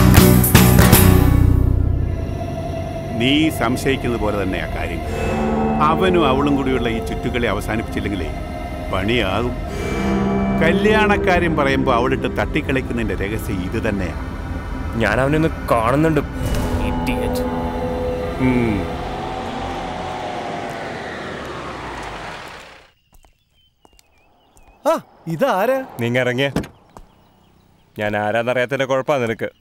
നീ സംശയിക്കുന്നത് പോലെ തന്നെയാ കാര്യങ്ങൾ അവനും അവളും കൂടിയുള്ള ഈ ചുറ്റുകളി അവസാനിപ്പിച്ചില്ലെങ്കിലേ പണിയാകും കല്യാണക്കാര്യം പറയുമ്പോൾ അവളിട്ട് തട്ടിക്കളിക്കുന്നതിന്റെ രഹസ്യം ഇത് തന്നെയാണ് ഞാൻ അവനൊന്ന് കാണുന്നുണ്ട് Idiot. ഉം. ആ ഇതാരാ നീങ്ങ ഇറങ്ങിയ ഞാൻ ആരാന്നറിയാത്തതിന്റെ കുഴപ്പാ നിനക്ക്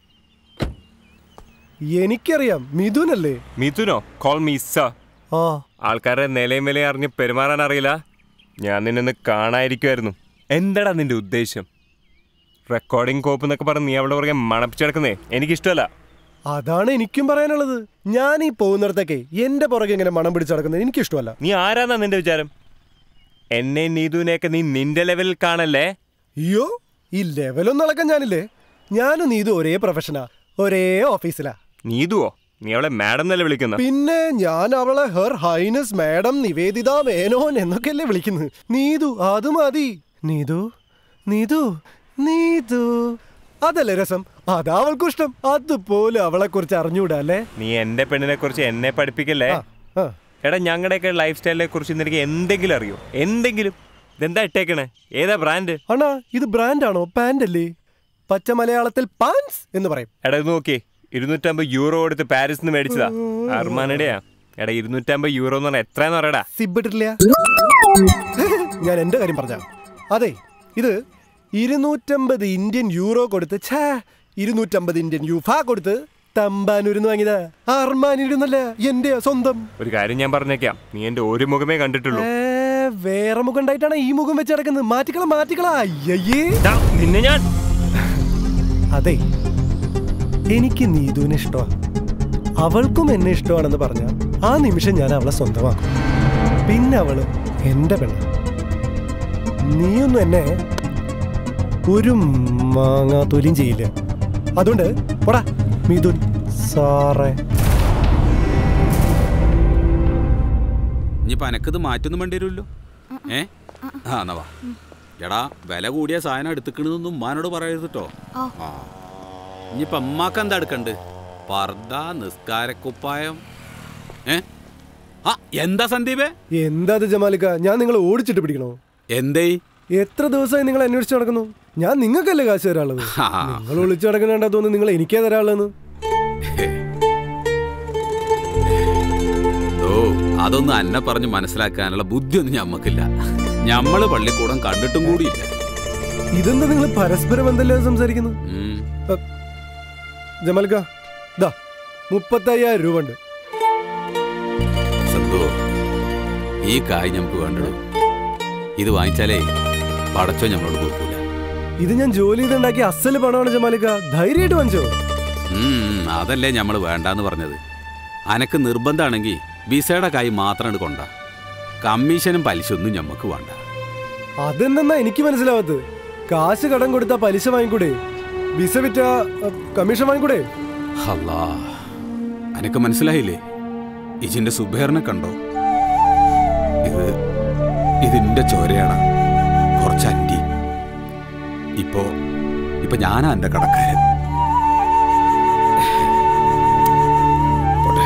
എനിക്കറിയാം മിഥുനല്ലേ മിഥുനോ കോൾ മീ സർ ആ ആൾക്കാരുടെ നിലയും വിലയും അറിഞ്ഞ് പെരുമാറാൻ അറിയില്ല ഞാൻ നിന്നെ കാണാതിരിക്കുമായിരുന്നു എന്താടാ നിന്റെ ഉദ്ദേശം റെക്കോർഡിംഗ് കോപ്പ് എന്നൊക്കെ പറഞ്ഞ് നീ അവിടെ പുറകെ മണപ്പിച്ചെടുക്കുന്നേ എനിക്കിഷ്ടമല്ല അതാണ് എനിക്കും പറയാനുള്ളത് ഞാൻ ഈ പോകുന്നിടത്തൊക്കെ എന്റെ പുറകെ ഇങ്ങനെ മണം പിടിച്ച് നടക്കുന്നത് എനിക്കിഷ്ടമല്ല നീ ആരാന്നാ നിന്റെ വിചാരം എന്നെ നീതുവിനെയൊക്കെ നീ നിന്റെ ലെവലിൽ കാണല്ലേ അയ്യോ ഈ ലെവലൊന്നും അളക്കാൻ ഞാനില്ലേ ഞാനും നീതു ഒരേ പ്രൊഫഷനാ ഒരേ ഓഫീസിലാ നീതുവോ നീ അവളെ മാഡം എന്നല്ലേ വിളിക്കുന്ന പിന്നെ ഞാൻ അവളെ her highness madam Nivedita Menon എന്നൊക്കെയല്ലേ വിളിക്കുന്നത് നീതു അത് മതി നീതു നീതു നീതു അതല്ലേ രസം അതാ അവൾക്കും ഇഷ്ടം അതുപോലെ അവളെ കുറിച്ച് അറിഞ്ഞൂടാ അല്ലേ നീ എന്റെ പെണ്ണിനെ കുറിച്ച് എന്നെ പഠിപ്പിക്കല്ലേ ആ. എടാ ഞങ്ങളുടെയൊക്കെ ലൈഫ് സ്റ്റൈലിനെ കുറിച്ച് നിനക്ക് എന്തെങ്കിലും അറിയോ എന്തെങ്കിലും ഇതെന്താ ഇട്ടേക്കണേ ഏതാ ബ്രാൻഡ് അണ്ണാ ഇത് ബ്രാൻഡാണോ പാന്റ് അല്ലേ പച്ച മലയാളത്തിൽ പാൻസ് എന്ന് പറയും എടാ ഇത് നോക്കിയേ ഇരുന്നൂറ്റമ്പത് യൂറോ കൊടുത്ത് പാരീസിൽ നിന്ന് മേടിച്ചതാ അർമാനയുടെയാ എടാ ഇരുന്നൂറ്റമ്പത് യൂറോ എന്ന് പറഞ്ഞാൽ എത്രയാന്ന് പറയടാ സിബിട്ടില്ല ഞാൻ എന്റെ കാര്യം പറഞ്ഞ അതെ ഇത് ഇരുന്നൂറ്റമ്പത് ഇന്ത്യൻ യൂറോ കൊടുത്ത് ഛേ ഇരുന്നൂറ്റമ്പത് ഇന്ത്യൻ യുഫ കൊടുത്ത് തമ്പാനൂരിന്ന് വാങ്ങിയതാ അർമാനിരുന്നല്ല എന്റെ സ്വന്തം ഒരു കാര്യം ഞാൻ പറഞ്ഞേക്കാം നീ എന്റെ ഒരു മുഖമേ കണ്ടിട്ടുള്ളൂ ഏ, വേറെ മുഖം ഉണ്ടായിട്ടാണ് ഈ മുഖം വെച്ച് കിടക്കുന്നത് മാറ്റിക്കള മാറ്റിക്കള അയ്യയ്യേ നിന്നെ ഞാൻ അതെ എനിക്ക് നീതുവിനെ ഇഷ്ടമാണ് അവൾക്കും എന്നെ ഇഷ്ടമാണെന്ന് പറഞ്ഞ ആ നിമിഷം ഞാൻ അവളെ സ്വന്തമാക്കും പിന്നെ അവള് എന്റെ പെണ്ണ് നീയൊന്നും എന്നെ ഒരു മാങ്ങാത്തൊലിയും ചെയ്യില്ല അതുകൊണ്ട് പോടാ മിഥുൻ സാറേ ഇനിയിപ്പോ അനക്കിത് മാറ്റൊന്നും വേണ്ടി വരുമല്ലോ ഏ ആ എന്നാ വാ എടാ വില കൂടിയ സാധനം എടുത്തുക്കണെന്നൊന്നും ഉമ്മാനോട് പറയരുത് കേട്ടോ ആ ഇനിയിപ്പോ അമ്മാക്ക് എന്താ എടുക്കണ്ട് പർദ്ദ നിസ്കാരക്കുപ്പായം ഏ ആ എന്താ സന്ദീപേ എന്താ ഇത് ജമാലിക്ക ഞാൻ നിങ്ങളെ ഓടിച്ചിട്ട് പിടിക്കണോ എന്തേ എത്ര ദിവസമായി നിങ്ങൾ അന്വേഷിച്ച് നടക്കുന്നു ഞാൻ നിങ്ങൾക്കല്ലേ കാശ് തരാനുള്ളത് ആ. നിങ്ങൾ ഒളിച്ചു നടക്കണേണ്ട തോന്നുന്നു നിങ്ങൾ എനിക്കേ തരാനുള്ളതെന്ന് ഓ അതൊന്നും അന്നെ പറഞ്ഞ് മനസ്സിലാക്കാനുള്ള ബുദ്ധിയൊന്നും ഞമ്മക്കില്ല ഞമ്മള് പള്ളിക്കൂടം കണ്ടിട്ടും കൂടിയില്ല ഇതെന്താ നിങ്ങൾ പരസ്പരം എന്തല്ലേ സംസാരിക്കുന്നു ഉം. ജമാലിക്ക ദാ മുപ്പത്തയ്യായിരം രൂപ ഉണ്ട് സന്തോ ഈ കായ് ഞമ്മക്ക് വേണ്ടത് ഇത് വാങ്ങിച്ചാലേ പടച്ചോ ഞമ്മളോട് കൊടുക്കൂല ഇത് ഞാൻ ജോലി ചെയ്തുണ്ടാക്കിയ അസല് പണമാണ് ജമാലിക്ക ധൈര്യമായിട്ട് വാങ്ങിച്ചോ ഉം, അതല്ലേ ഞമ്മൾ വേണ്ടാന്ന് പറഞ്ഞത് അനക്ക് നിർബന്ധമാണെങ്കിൽ വിസയുടെ കായ് മാത്രമാണ് കൊണ്ട കമ്മീഷനും പലിശ ഒന്നും ഞമ്മക്ക് വേണ്ട അതെന്തെന്നാ എനിക്ക് മനസ്സിലാവത്ത് കാശ് കടം കൊടുത്താ പലിശ വാങ്ങിക്കൂടെ വിസ വിറ്റ അ, കമ്മീഷൻ വാങ്ങിക്കൂടെ അല്ലാ അനക്ക് മനസ്സിലായില്ലേ ഇജിന്റെ സുബേറിനെ കണ്ടോ ഇത് ഇതിന്റെ ചോരയാണ് കുറച്ച് അന്റി ഇപ്പോ ഇപ്പൊ ഞാനാ എന്റെ കടക്കാരൻ പോട്ടെ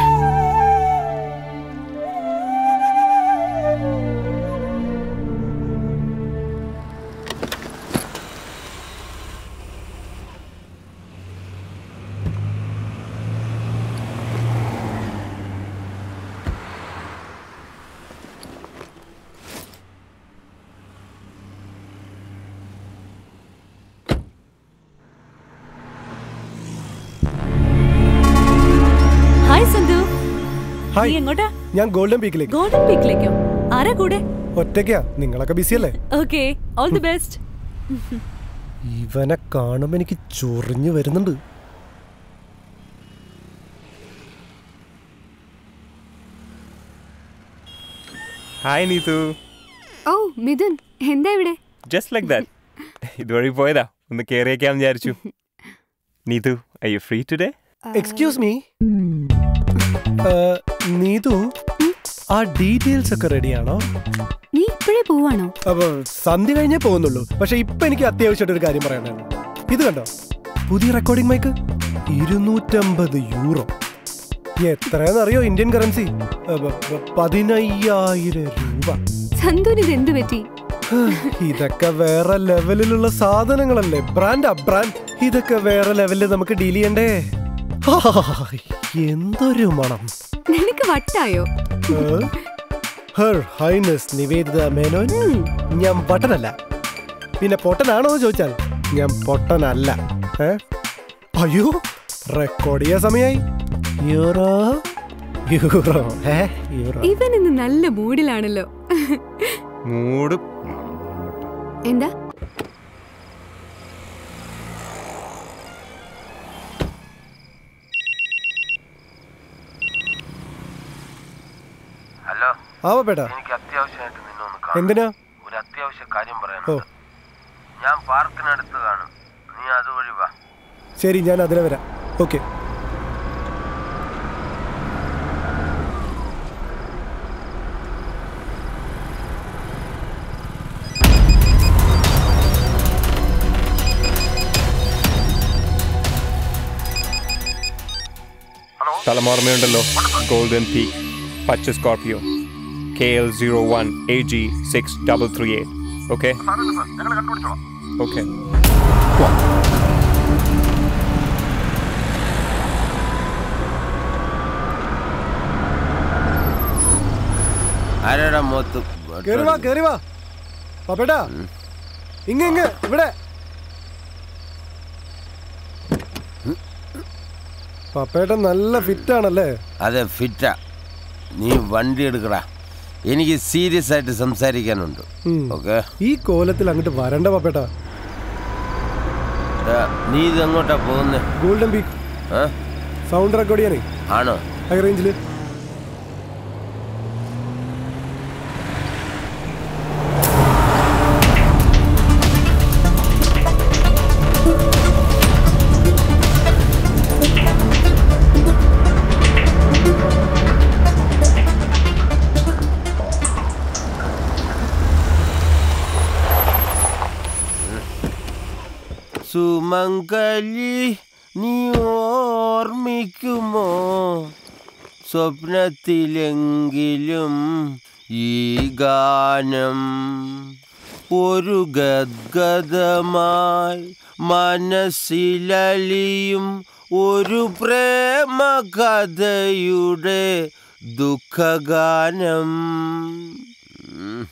ഹായ് സന്തു ഹായ്. നീ എങ്ങോട്ടാ ഞാൻ ഗോൾഡൻ പീക്കിലേക്ക് ഗോൾഡൻ പീക്കിലേക്കോ ആരാ കൂടെ ഒറ്റയ്ക്കാ നിങ്ങളൊക്കെ ബിസിയല്ലേ ഓക്കെ ഓൾ ദി ബെസ്റ്റ് ഇവനെ കാണുമ്പോ എനിക്ക് ചൊറിഞ്ഞു വരുന്നുണ്ട് ഹായ് നീതു ഓ മിഥുൻ എന്താ ഇവിടെ ജസ്റ്റ് ലൈക്ക് ദാറ്റ് ഇതുവഴി പോയതാ ഒന്ന് കയറിയേക്കാൻ വിചാരിച്ചു Neethu I you free today excuse me Neethu ആ ഡീറ്റെയിൽസ് ഒക്കെ റെഡിയാണോ നീ ഇപ്പോഴേ പോവാണോ അപ്പൊ സന്ധ്യ കഴിഞ്ഞേ പോകുന്നുള്ളൂ പക്ഷെ ഇപ്പൊ എനിക്ക് അത്യാവശ്യമായിട്ട് ഒരു കാര്യം പറയാനാണ് ഇത് കണ്ടോ പുതിയ റെക്കോർഡിംഗ് മൈക്ക് ഇരുന്നൂറ്റമ്പത് യൂറോ എത്രയെന്നറിയോ ഇന്ത്യൻ കറൻസി അ, ബ- ബ- പതിനയ്യായിരം രൂപ സന്തുന് ഇത് എന്ത് പറ്റി ഇതൊക്കെ വേറെ ലെവലിലുള്ള സാധനങ്ങളല്ലേ ബ്രാൻഡാ ബ്രാൻഡ് ഇതൊക്കെ വേറെ ലെവലിൽ നമുക്ക് ഡീൽ ചെയ്യണ്ടേ ആ, എന്തൊരു മണം നിനക്ക് വട്ടായോ ഹർ ഹൈനസ് നിവേദിത മേനോൻ ഞാൻ പൊട്ടനല്ല പിന്നെ പൊട്ടനാണോ എന്ന് ചോദിച്ചാൽ ഞാൻ പൊട്ടനല്ല ഏ? അയ്യോ റെക്കോർഡ് ചെയ്യാൻ സമയായി യൂറോ യൂറോ ഏ യൂറോ ഇവൻ ഇന്ന് നല്ല മൂഡിലാണല്ലോ മൂട് എന്താ ഹലോ ആ പേട്ടാ എനിക്ക് അത്യാവശ്യമായിട്ട് നിന്നെ ഒന്ന് കാണണം. എന്തിനാ ഒരു അത്യാവശ്യ കാര്യം ഓ പറയാനുണ്ട് ഞാൻ പാർക്കിനടുത്ത് കാണും നീ അതുവഴി വാ ശരി ഞാൻ അതിലെ വരാം ഓക്കെ സ്ഥലം ഓർമ്മയുണ്ടല്ലോ ഗോൾഡൻ പീക്ക് പച്ച Scorpio K L zero one A G six double three eight okay okay ആരാടാ മുഖത്ത് കേറി വാ കേറി വാ പപ്പേട്ടാ ഇങ്ങ ഇങ്ങ ഇവിടെ പപ്പേട്ട നല്ല ഫിറ്റ് ആണല്ലേ അതെ ഫിറ്റാ നീ വണ്ടി എടുക്കടാ എനിക്ക് സീരിയസ് ആയിട്ട് സംസാരിക്കാനുണ്ട് ഉം. ഓക്കെ ഈ കോലത്തിൽ അങ്ങോട്ട് വരണ്ട പപ്പേട്ടാ നീ ഇതെങ്ങോട്ടാ പോകുന്നേ ഗോൾഡൻ പീക്ക് ആ? സൗണ്ട് റെക്കോർഡ് ചെയ്യാനേ ആണോ ഹൈ റേഞ്ചിൽ സുമംഗലി നീ ഓർമ്മിക്കുമോ സ്വപ്നത്തിലെങ്കിലും ഈ ഗാനം ഒരു ഗദ്ഗതമായി മനസ്സിലലിയും ഒരു പ്രേമ കഥയുടെ ദുഃഖഗാനം ഉം.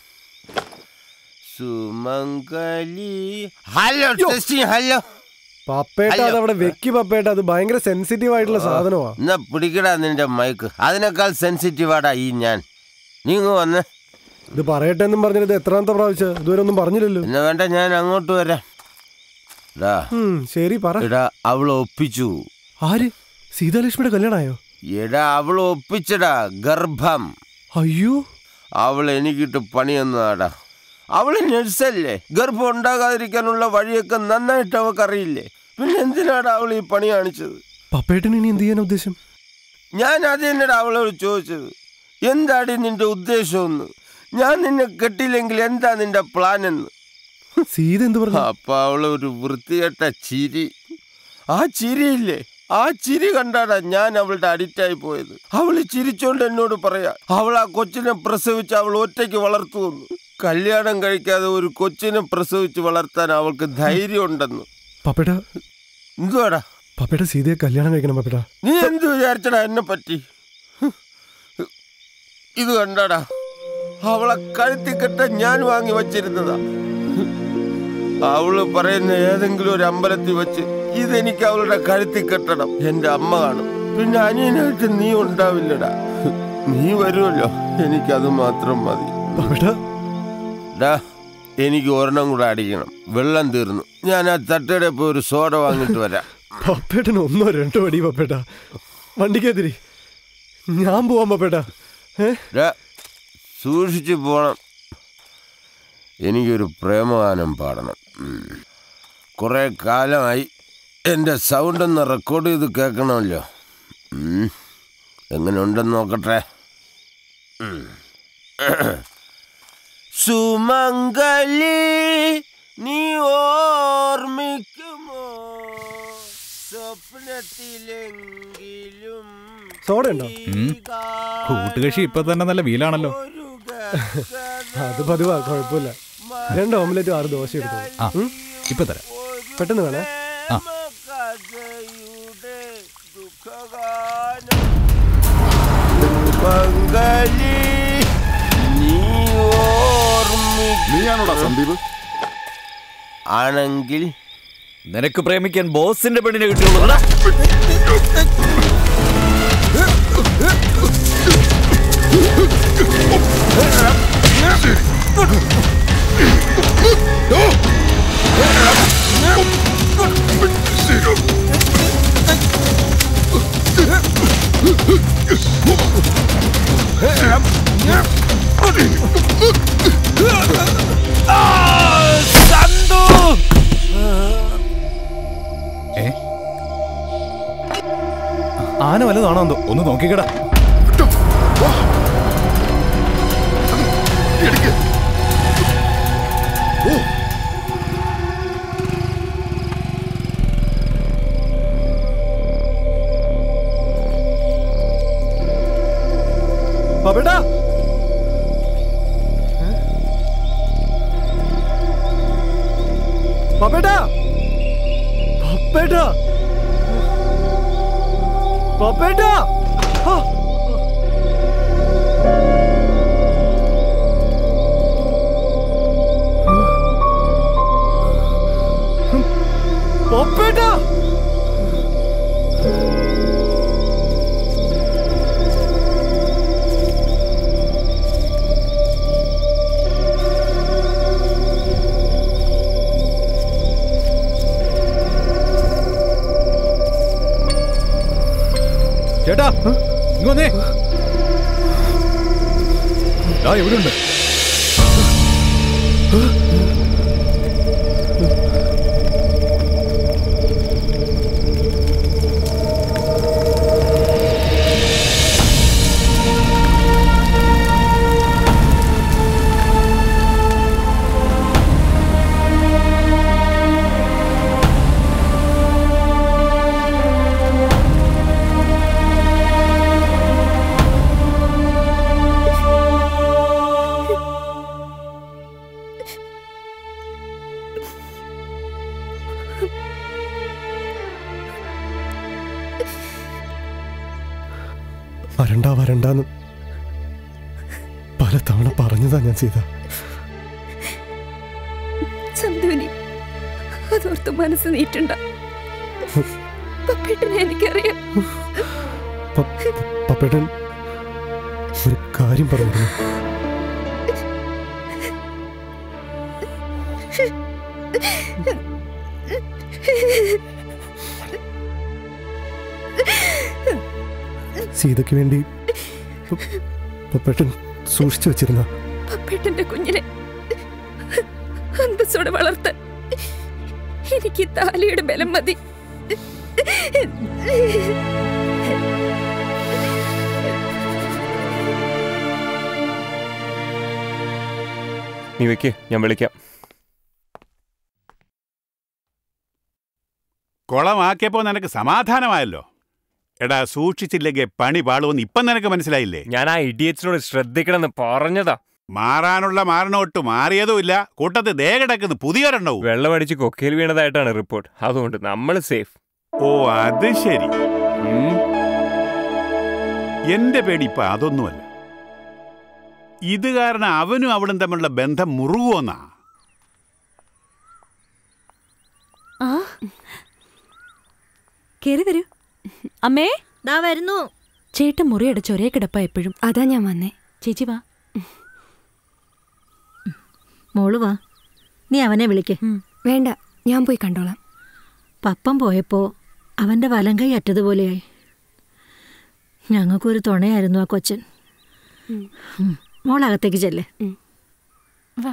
സുമംഗലി ഹലോ ടെസ്റ്റിംഗ് ഹലോ പപ്പേട്ട അത് അവിടെ വെക്കി പപ്പേട്ട അത് ഭയങ്കര സെൻസിറ്റീവ് ആയിട്ടുള്ള സാധനമാ എന്നാ പിടിക്കടാ നിന്റെ മൈക്ക് അതിനേക്കാൾ സെൻസിറ്റീവാടാ ഈ ഞാൻ നീ ഇങ്ങ് വന്ന് ഇത് പറയട്ടെ എന്നും പറഞ്ഞത് ഇത് എത്രാമത്തെ പ്രാവശ്യം ഇതുവരെ ഒന്നും പറഞ്ഞില്ലല്ലോ എന്നാ വേണ്ട ഞാൻ അങ്ങോട്ട് വരാം എടാ ഉം, ശരി പറ എടാ അവള് ഒപ്പിച്ചു ആര് സീതാലക്ഷ്മിയുടെ കല്യാണമായോ എടാ അവള് ഒപ്പിച്ചടാ ഗർഭം അയ്യോ അവൾ എനിക്കിട്ട് പണിയൊന്നാടാ അവള് നഴ്സല്ലേ ഗർഭം ഉണ്ടാകാതിരിക്കാനുള്ള വഴിയൊക്കെ നന്നായിട്ട് അവക്കറിയില്ലേ പിന്നെ എന്തിനാടാ അവൾ ഈ പണി കാണിച്ചത് പപ്പേട്ടൻ ഇനി എന്ത് ചെയ്യാൻ ഉദ്ദേശം ഞാൻ അത് തന്നെടാ അവളോട് ചോദിച്ചത് എന്താടി നിന്റെ ഉദ്ദേശമെന്ന് ഞാൻ നിന്നെ കെട്ടിയില്ലെങ്കിൽ എന്താ നിന്റെ പ്ലാൻ എന്ന് സീത എന്ത് പറഞ്ഞു അപ്പൊ അവള് ഒരു വൃത്തികെട്ട ചിരി ആ ചിരിയില്ലേ ആ ചിരി കണ്ടാടാ ഞാൻ അവളുടെ അഡിക്റ്റായി പോയത് അവള് ചിരിച്ചോണ്ട് എന്നോട് പറയാ അവൾ ആ കൊച്ചിനെ പ്രസവിച്ച് അവൾ ഒറ്റയ്ക്ക് വളർത്തുമെന്ന് കല്യാണം കഴിക്കാതെ ഒരു കൊച്ചിനെ പ്രസവിച്ച് വളർത്താൻ അവൾക്ക് ധൈര്യം ഉണ്ടെന്ന് പപ്പേട്ട എന്തുവാടാ പപ്പേട്ട സീതയെ കല്യാണം കഴിക്കണം പപ്പേട്ട നീ എന്ത് വിചാരിച്ചടാ എന്നെ പറ്റി ഇത് കണ്ടാടാ അവളെ കഴുത്തി കെട്ട ഞാൻ വാങ്ങി വച്ചിരുന്നതാ അവള് പറയുന്ന ഏതെങ്കിലും ഒരു അമ്പലത്തിൽ വെച്ച് ഇതെനിക്ക് അവളുടെ കഴുത്തി കെട്ടണം എന്റെ അമ്മ കാണും പിന്നെ അനിയനായിട്ട് നീ ഉണ്ടാവില്ലടാ നീ വരുമല്ലോ എനിക്കത് മാത്രം മതി ഡാ എനിക്ക് ഒരെണ്ണം കൂടെ അടിക്കണം വെള്ളം തീർന്നു ഞാൻ ആ തട്ടയുടെ പോയി ഒരു സോഡ വാങ്ങിട്ട് വരാം പപ്പേട്ടന് ഒന്നോ രണ്ടോ അടി പപ്പേട്ട വണ്ടിക്കെതിരി ഞാൻ പോവാൻ പപ്പേട്ട ഡാ, സൂക്ഷിച്ചു പോണം എനിക്കൊരു പ്രേമഗാനം പാടണം ഉം. കുറേ കാലമായി എൻ്റെ സൗണ്ട് ഒന്ന് റെക്കോർഡ് ചെയ്ത് കേൾക്കണമല്ലോ ഉം. എങ്ങനെ ഉണ്ടെന്ന് നോക്കട്ടെ ഉം. സുമംഗലി നീ ഓർമ്മിക്കുമോ സ്വപ്നത്തിലെങ്കിലും സോഡ ഉണ്ടോ കൂട്ടുകക്ഷി ഇപ്പൊ തന്നെ നല്ല വീലാണല്ലോ അത് പതിവാ കുഴപ്പമില്ല രണ്ട് ഓംലെറ്റും ആറ് ദോശ എടുത്തു ആ ഇപ്പൊ തരാം പെട്ടെന്ന് വേണേ ആ നീയാണോടാ സന്ദീപ് ആണെങ്കിൽ നിനക്ക് പ്രേമിക്കാൻ ബോസിന്റെ പെണ്ണിനെ കിട്ടിയുള്ളൂ ഏ ആന വല്ലതാണോ എന്തോ ഒന്ന് നോക്കിക്കടാ പപ്പേട്ടാ പപ്പേട്ടാ പപ്പേട്ടാ പപ്പേട്ടാ ആ. പപ്പേട്ടാ ചേട്ടാ ഇങ്ങ് വന്നേ ദാ ഇവിടെ ഉണ്ട് വരണ്ട വരണ്ടാന്ന് പല തവണ പറഞ്ഞതാ ഞാൻ ചെയ്ത ചന്തുവിനി അതോർത്ത് മനസ്സ് നീറ്റണ്ട പപ്പേട്ടനെ എനിക്കറിയാം പപ്പേട്ടൻ ഒരു കാര്യം പറഞ്ഞു സീതയ്ക്ക് വേണ്ടി പ- പപ്പേട്ടൻ സൂക്ഷിച്ചു വെച്ചിരുന്ന പപ്പേട്ടന്റെ കുഞ്ഞിനെ അന്തസ്സോടെ വളർത്താൻ എനിക്ക് ഈ താലിയുടെ ബലം മതി നീ വെക്ക് ഞാൻ വിളിക്കാം കുളമാക്കിയപ്പോ നിനക്ക് സമാധാനമായല്ലോ എടാ സൂക്ഷിച്ചില്ലെങ്കിൽ പണി പാളുമെന്ന് ഇപ്പം നിനക്ക് മനസ്സിലായില്ലേ ഞാൻ ആ ഇഡിയറ്റ്സിനോട് ശ്രദ്ധിക്കണമെന്ന് പറഞ്ഞതാ മാറാനുള്ള മാരണമൊട്ട് മാറിയതുമില്ല കൂട്ടത്തിൽ ദേ കിടക്കുന്നു പുതിയൊരെണ്ണവും വെള്ളമടിച്ച് കൊക്കയിൽ വീണതായിട്ടാണ് റിപ്പോർട്ട് അതുകൊണ്ട് നമ്മൾ സേഫ് ഓ അത് ശരി എന്റെ പേടി ഇപ്പൊ അതൊന്നുമല്ല ഇത് കാരണം അവനും അവളും തമ്മിലുള്ള ബന്ധം മുറുകുവെന്നാ ആ കേറി വരൂ അമ്മേ ദാ വരുന്നു ചേട്ടൻ മുറിയടച്ച് ഒരേ കിടപ്പ എപ്പോഴും അതാ ഞാൻ വന്നേ ചേച്ചി വാ മോള് വാ നീ അവനെ വിളിക്ക് വേണ്ട ഞാൻ പോയി കണ്ടോളാം പപ്പം പോയപ്പോ അവന്റെ വലം കൈ അറ്റതുപോലെയായി ഞങ്ങൾക്കൊരു തുണയായിരുന്നു ആ കൊച്ചൻ ഉം. മോളകത്തേക്ക് ചെല്ലേ വാ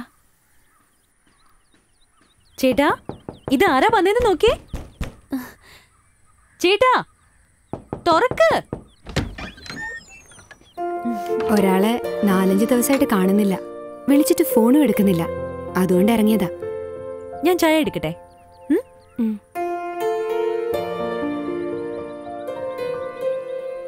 ചേട്ടാ ഇത് ആരാ വന്നേന്ന് നോക്കിയേ ചേട്ടാ തുറക്ക് ഒരാളെ നാലഞ്ച് ദിവസമായിട്ട് കാണുന്നില്ല വിളിച്ചിട്ട് ഫോണും എടുക്കുന്നില്ല അതുകൊണ്ട് ഇറങ്ങിയതാ ഞാൻ ചായ എടുക്കട്ടെ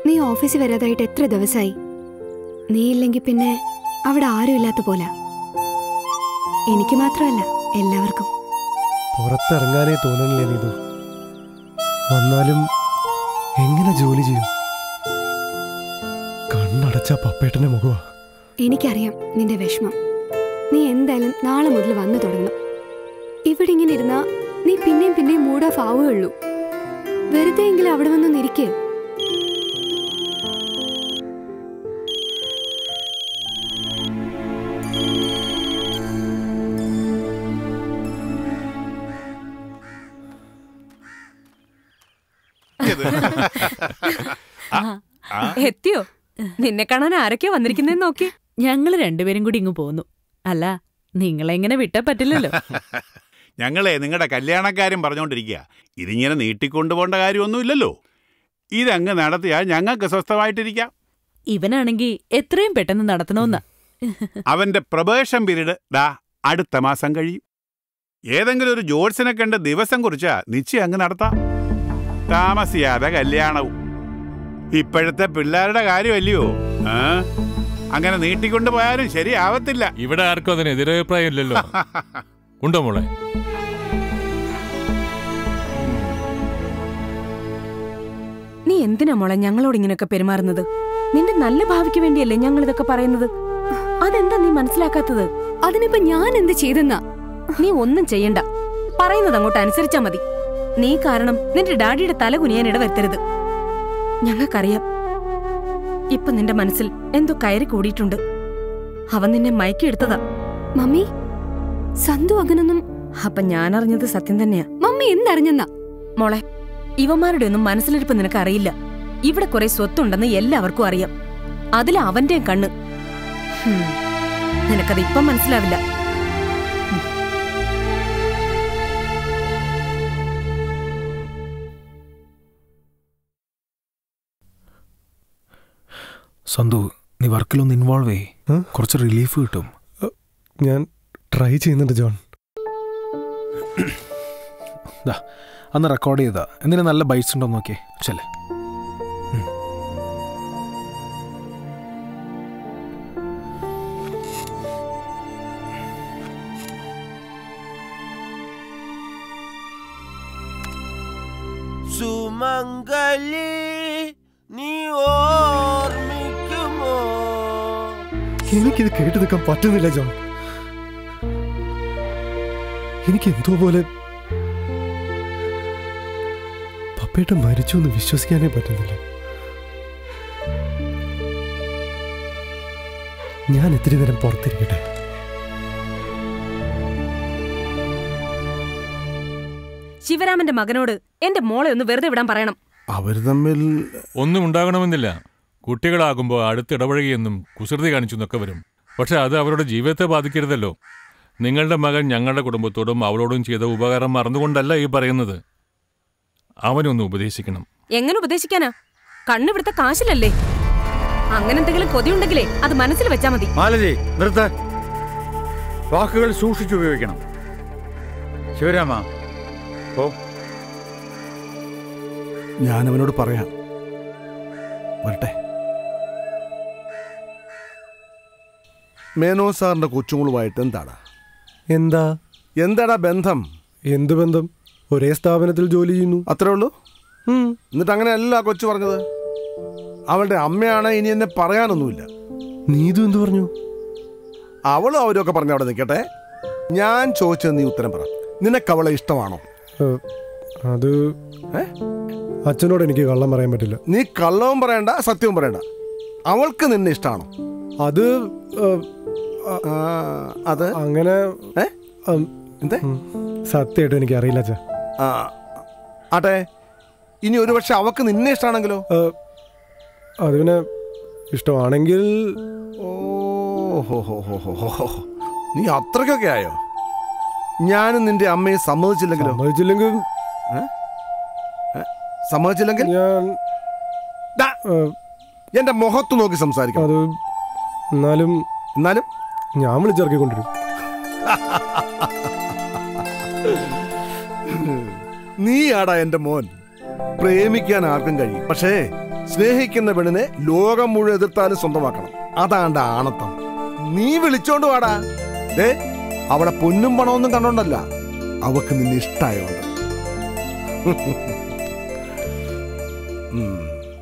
നീ ഓഫീസിൽ വരാതായിട്ട് എത്ര ദിവസമായി നീ ഇല്ലെങ്കിൽ പിന്നെ അവിടെ ആരും ഇല്ലാത്ത പോലെ എനിക്ക് മാത്രമല്ല എല്ലാവർക്കും പുറത്തിറങ്ങാനേ തോന്നണില്ലേ നീതു വന്നാലും എങ്ങനെ ജോലി ചെയ്യും കണ്ണടച്ച പപ്പേട്ടന്റെ മുഖമാ എനിക്കറിയാം നിന്റെ വിഷമം നീ എന്തായാലും നാളെ മുതൽ വന്നു തുടങ്ങണം ഇവിടെ ഇങ്ങനെ ഇരുന്നാ നീ പിന്നെയും പിന്നെയും മൂഡ് ഓഫ് ആവുകയുള്ളൂ വെറുതെ എങ്കിലും അവിടെ വന്നൊന്ന് ഇരിക്കേ എത്തിയോ നിന്നെ കാണാൻ ആരൊക്കെയാ വന്നിരിക്കുന്നേന്ന് നോക്കി ഞങ്ങൾ രണ്ടുപേരും കൂടി ഇങ്ങ് പോന്നു അല്ല നിങ്ങളെങ്ങനെ വിട്ടാ പറ്റില്ലല്ലോ ഞങ്ങളെ നിങ്ങളുടെ കല്യാണക്കാരും പറഞ്ഞുകൊണ്ടിരിക്കുക ഇതിങ്ങനെ നീട്ടിക്കൊണ്ടുപോകേണ്ട കാര്യമൊന്നുമില്ലല്ലോ ഇതങ്ങ് നടത്തിയാൽ ഞങ്ങൾക്ക് സ്വസ്ഥമായിട്ടിരിക്കാം ഇവനാണെങ്കി എത്രയും പെട്ടെന്ന് നടത്തണമെന്നാ അവന്റെ പ്രവേശം പീരീഡ് ദാ അടുത്ത മാസം കഴിയും ഏതെങ്കിലും ഒരു ജോത്സ്യനെ കണ്ട് ദിവസം കുറിച്ചാ നിശ്ചയം അങ്ങ് നടത്താം താമസിയാതെ കല്യാണവും ഇപ്പോഴത്തെ പിള്ളേരുടെ കാര്യമല്ലയോ ആ അങ്ങനെ നീട്ടിക്കൊണ്ടു പോയാലും ശരിയാവത്തില്ല ഇവിടെ ആർക്കും അതിന് എതിരഭിപ്രായം ഇല്ലല്ലോ ഉണ്ടോ മോളെ നീ എന്തിനാ മോളെ ഞങ്ങളോട് ഇങ്ങനെയൊക്കെ പെരുമാറുന്നത് നിന്റെ നല്ല ഭാവിക്ക് വേണ്ടിയല്ലേ ഞങ്ങൾ ഇതൊക്കെ പറയുന്നത് അതെന്താ നീ മനസ്സിലാക്കാത്തത് അതിനിപ്പോ ഞാൻ എന്ത് ചെയ്തെന്നാ നീ ഒന്നും ചെയ്യണ്ട പറയുന്നത് അങ്ങോട്ട് അനുസരിച്ചാ മതി നീ കാരണം നിന്റെ ഡാഡിയുടെ തല കുനിയാൻ ഇടവരുത്തരുത് ഞങ്ങൾക്കറിയാം ഇപ്പൊ നിന്റെ മനസ്സിൽ എന്തോ കയറി കൂടിയിട്ടുണ്ട് അവൻ നിന്നെ മയക്കിയെടുത്തതാ മമ്മി സന്തു അങ്ങനൊന്നും അപ്പൊ ഞാൻ അറിഞ്ഞത് സത്യം തന്നെയാ മമ്മി എന്തറിഞ്ഞെന്നാ മോളെ ഇവന്മാരുടെ ഒന്നും മനസ്സിലിരിപ്പ് നിനക്ക് അറിയില്ല ഇവിടെ കുറെ സ്വത്തുണ്ടെന്ന് എല്ലാവർക്കും അറിയാം അതിൽ അവന്റെയും കണ്ണ് ഹും, നിനക്കത് ഇപ്പം മനസ്സിലാവില്ല സന്തു നീ വർക്കിലൊന്ന് ഇൻവോൾവ് ചെയ് കുറച്ച് റിലീഫ് കിട്ടും ഞാൻ ട്രൈ ചെയ്യുന്നുണ്ട് ജോൺ ദാ അന്ന് റെക്കോർഡ് ചെയ്താ എന്തിനാ നല്ല ബൈറ്റ്സ് ഉണ്ടോ നോക്കിയേ ചെല്ലേ സുമംഗലി നീ ഓർമ്മിക്കുമോ എനിക്കിത് കേട്ടു നിൽക്കാൻ പറ്റുന്നില്ല ജോൺ എനിക്ക് എന്തോ പോലെ പപ്പേട്ട മരിച്ചു എന്ന് വിശ്വസിക്കാനേ പറ്റുന്നില്ല ഞാൻ ഇത്തിരി നേരം പുറത്തിരിക്കട്ടെ ശിവരാമന്റെ മകനോട് എന്റെ മോളെ ഒന്ന് വെറുതെ വിടാൻ പറയണം അവർ തമ്മിൽ ഒന്നും ഉണ്ടാകണമെന്നില്ല കുട്ടികളാകുമ്പോൾ അടുത്തിടപഴകിയെന്നും കുസൃതി കാണിച്ചു എന്നൊക്കെ വരും പക്ഷെ അത് അവരുടെ ജീവിതത്തെ ബാധിക്കരുതല്ലോ നിങ്ങളുടെ മകൻ ഞങ്ങളുടെ കുടുംബത്തോടും അവളോടും ചെയ്ത ഉപകാരം മറന്നുകൊണ്ടല്ല ഈ പറയുന്നത് അവനൊന്ന് ഉപദേശിക്കണം എങ്ങനെ ഉപദേശിക്കാനാ കണ്ണിവിടുത്തെ കാശിലല്ലേ അങ്ങനെ എന്തെങ്കിലും കൊതിയുണ്ടെങ്കിലേ അത് മനസ്സിൽ വെച്ചാ മതി മാലതി നിർത്ത വാക്കുകൾ സൂക്ഷിച്ചുപയോഗിക്കണം ശിവരാമ ഓ ഞാൻ അവനോട് പറയാം വരട്ടെ മേനോ സാറിന്റെ കൊച്ചുങ്ങളുമായിട്ട് എന്താടാ എന്താ എന്താടാ ബന്ധം എന്ത് ബന്ധം ഒരേ സ്ഥാപനത്തിൽ ജോലി ചെയ്യുന്നു അത്രേ ഉള്ളൂ എന്നിട്ട് അങ്ങനെയല്ല ആ കൊച്ചു പറഞ്ഞത് അവളുടെ അമ്മയാണ് ഇനി എന്നെ പറയാനൊന്നുമില്ല നീതു എന്തു പറഞ്ഞു അവളും അവരും ഒക്കെ പറഞ്ഞ അവിടെ നിൽക്കട്ടെ ഞാൻ ചോദിച്ചത് നീ ഉത്തരം പറ നിനക്ക് അവളെ ഇഷ്ടമാണോ ഏഹ്, അത് അച്ഛനോട് എനിക്ക് കള്ളം പറയാൻ പറ്റില്ല നീ കള്ളവും പറയണ്ട സത്യവും പറയണ്ട അവൾക്ക് നിന്നെ ഇഷ്ടമാണോ അത് ഏഹ്, അത് അങ്ങനെ എന്തേ സത്യമായിട്ടും എനിക്ക് അറിയില്ല അച്ഛാ ആ, ആട്ടെ ഇനി ഒരു പക്ഷെ അവക്ക് നിന്നെ ഇഷ്ടമാണെങ്കിലോ ഏഹ്, അത് പിന്നെ ഇഷ്ടമാണെങ്കിൽ ഓഹോ നീ അത്രയ്ക്കൊക്കെ ആയോ ഞാനും നിന്റെ അമ്മയെ സമ്മതിച്ചില്ലെങ്കിലോ സമ്മതിച്ചില്ലെങ്കിൽ സമ്മതിച്ചില്ലെങ്കിൽ ഞാൻ ദാ, എന്റെ മുഖത്ത് നോക്കി സംസാരിക്കണം അത് എന്നാലും എന്നാലും ഞാൻ വിളിച്ചിറക്കിക്കൊണ്ടിരും നീയാടാ എന്റെ മോൻ പ്രേമിക്കാൻ ആർക്കും കഴിയും പക്ഷേ സ്നേഹിക്കുന്ന പെണ്ണിനെ ലോകം മുഴുവൻ എതിർത്താലും സ്വന്തമാക്കണം അതാണ്ട ആണത്തം നീ വിളിച്ചോണ്ട് വാടാ ദേ അവിടെ പൊന്നും പണമൊന്നും കണ്ടോണ്ടല്ല അവക്ക് നിന്നെ ഇഷ്ടായോണ്ട് ഉം.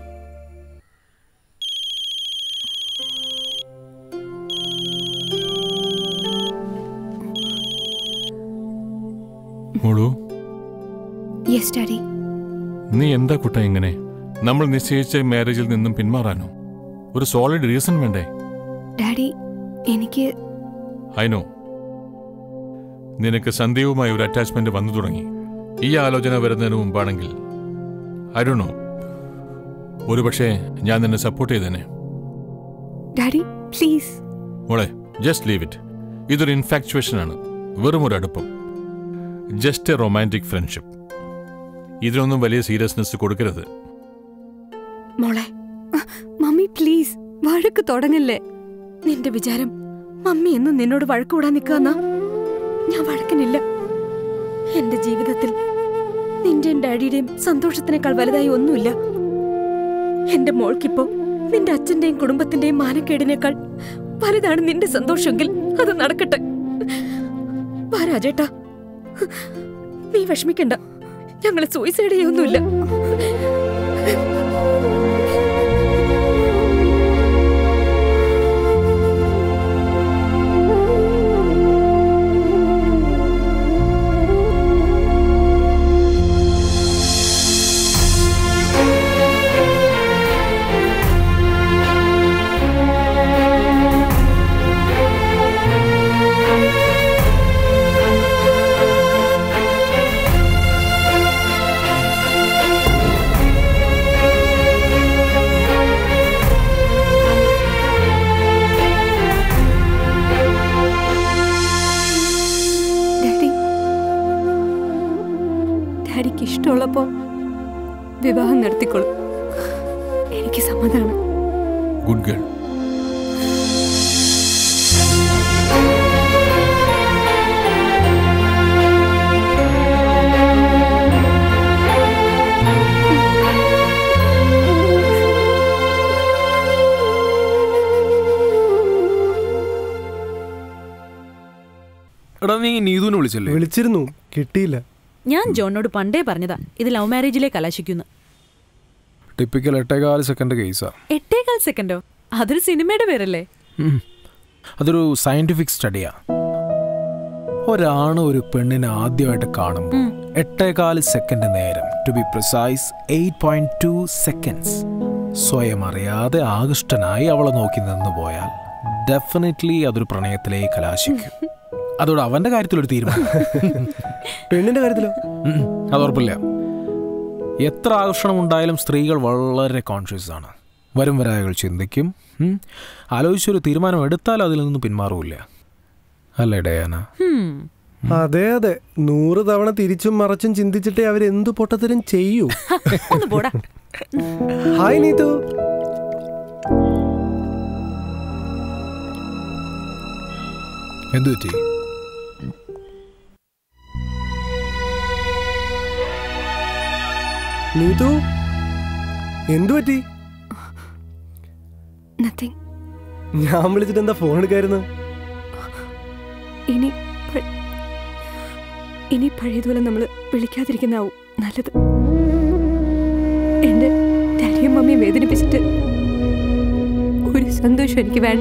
മോളു യെസ് ഡാഡി നീ എന്താ കുട്ട ഇങ്ങനെ നമ്മൾ നിശ്ചയിച്ച മാരേജിൽ നിന്നും പിന്മാറാനോ ഒരു സോളിഡ് റീസൺ വേണ്ടേ ഡാഡി എനിക്ക് ഐ നോ നിനക്ക് സന്ധ്യവുമായി ഒരു അറ്റാച്ച്മെന്റ് വന്നു തുടങ്ങി ഈ ആലോചന വരുന്നതിന് മുമ്പാണെങ്കിൽ ഐ ഡോ നോ ഒരുപക്ഷെ ഞാൻ നിന്നെ സപ്പോർട്ട് ചെയ്തേനെ ഡാഡി പ്ലീസ് മോളെ ജസ്റ്റ് ലീവ് ഇറ്റ് ഇതൊരു ഇൻഫാക്ച്വേഷൻ ആണ് വെറും ഒരു അടുപ്പം ജസ്റ്റ് എ റൊമാൻറ്റിക് ഫ്രണ്ട്ഷിപ്പ് ഇതിനൊന്നും വലിയ സീരിയസ്നെസ് കൊടുക്കരുത് മോളെ മമ്മി പ്ലീസ് വഴക്ക് തുടങ്ങല്ലേ നിന്റെ വിചാരം മമ്മി എന്നും നിന്നോട് വഴക്കൂടാൻ നിൽക്കാന്നാ ഞാൻ വഴക്കിനില്ല എന്റെ ജീവിതത്തിൽ നിന്റെയും ഡാഡിയുടെയും സന്തോഷത്തിനേക്കാൾ വലുതായി ഒന്നുമില്ല എന്റെ മോൾക്കിപ്പോ നിന്റെ അച്ഛന്റെയും കുടുംബത്തിന്റെയും മാനക്കേടിനേക്കാൾ വലുതാണ് നിന്റെ സന്തോഷമെങ്കിൽ അത് നടക്കട്ടെ വാ രാജേട്ടാ നീ വിഷമിക്കണ്ട ഞങ്ങള് സൂയിസൈഡ് ചെയ്യൊന്നുമില്ല ഡാഡി ഡാഡിക്ക് ഇഷ്ടമുള്ളപ്പോ വിവാഹം നടത്തിക്കോളും എനിക്ക് സമ്മതമാണ് ഗുഡ് ഗേൾ എടാ നീ നീതുവിനെ വിളിച്ചല്ലേ വിളിച്ചിരുന്നു കിട്ടിയില്ല ഞാൻ ജോണിനോട് പണ്ടേ പറഞ്ഞതാ ഇത് ലവ് മാരേജിലെ കലാശിക്കുന്നു ടിപ്പിക്കൽ എട്ടേകാല് സെക്കൻഡ് കേസാ എട്ടേകാൽ സെക്കൻഡോ അതൊരു സിനിമയുടെ പേരല്ലേ അതൊരു സയന്റിഫിക് സ്റ്റഡിയാ ഒരാണ് ഒരു പെണ്ണിനെ ആദ്യമായിട്ട് കാണുമ്പോൾ എട്ടേകാല് സെക്കൻഡ് നേരം to be precise eight point two seconds സ്വയം അറിയാതെ ആകൃഷ്ടനായി അവളെ നോക്കി നിന്ന് പോയാൽ ഡെഫിനറ്റ്ലി അതൊരു പ്രണയത്തിലേക്ക് കലാശിക്കും അതോടെ അവന്റെ കാര്യത്തിൽ ഒരു തീരുമാനം പെണ്ണിന്റെ കാര്യത്തിലോ ഉം, അത് ഉറപ്പില്ല എത്ര ആകർഷണം ഉണ്ടായാലും സ്ത്രീകൾ വളരെ കോൺഷ്യസ് ആണ് വരും വരായകൾ ചിന്തിക്കും ഉം, ആലോചിച്ചൊരു തീരുമാനം എടുത്താൽ അതിൽ നിന്ന് പിന്മാറൂല അല്ലേ ഡയാന അതെ അതെ നൂറ് തവണ തിരിച്ചും മറച്ചും ചിന്തിച്ചിട്ടേ അവരെന്തു പൊട്ടത്തരം ചെയ്യൂ ഒന്ന് പോടാ ഹായ് നീതു എന്തു പറ്റി നീതു എന്തു പറ്റി നത്തിങ് ഞാൻ വിളിച്ചിട്ട് എന്താ ഫോൺ എടുക്കായിരുന്നു ഇനി പ- ഇനി പഴയതുപോലെ നമ്മൾ വിളിക്കാതിരിക്കുന്നാവും നല്ലത് എന്റെ ഡാഡിയും മമ്മിയും വേദനിപ്പിച്ചിട്ട് ഒരു സന്തോഷം എനിക്ക് വേണ്ട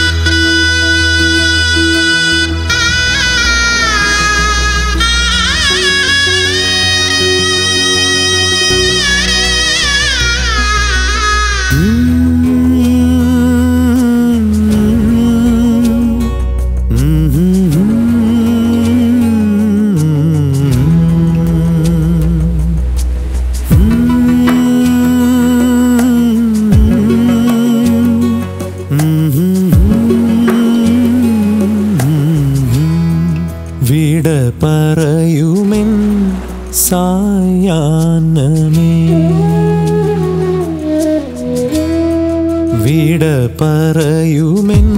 ആ വിട പറയുമെൻ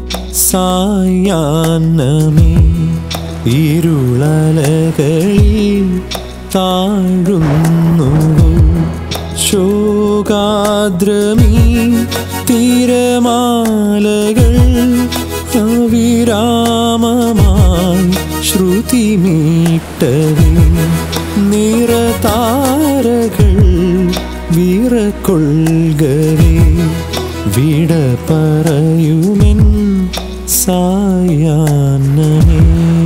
സായാന്നമേ ഇരുളലകളിൽ താഴുന്നു ശോകാദ്രമീ തിരമാലകൾ അവിരാമമായി ശ്രുതി മീട്ടവേ നിറതാരകൾ വിറക്കൊള്ളുകവേ വിട പറയുമെൻ സായാന്നമേ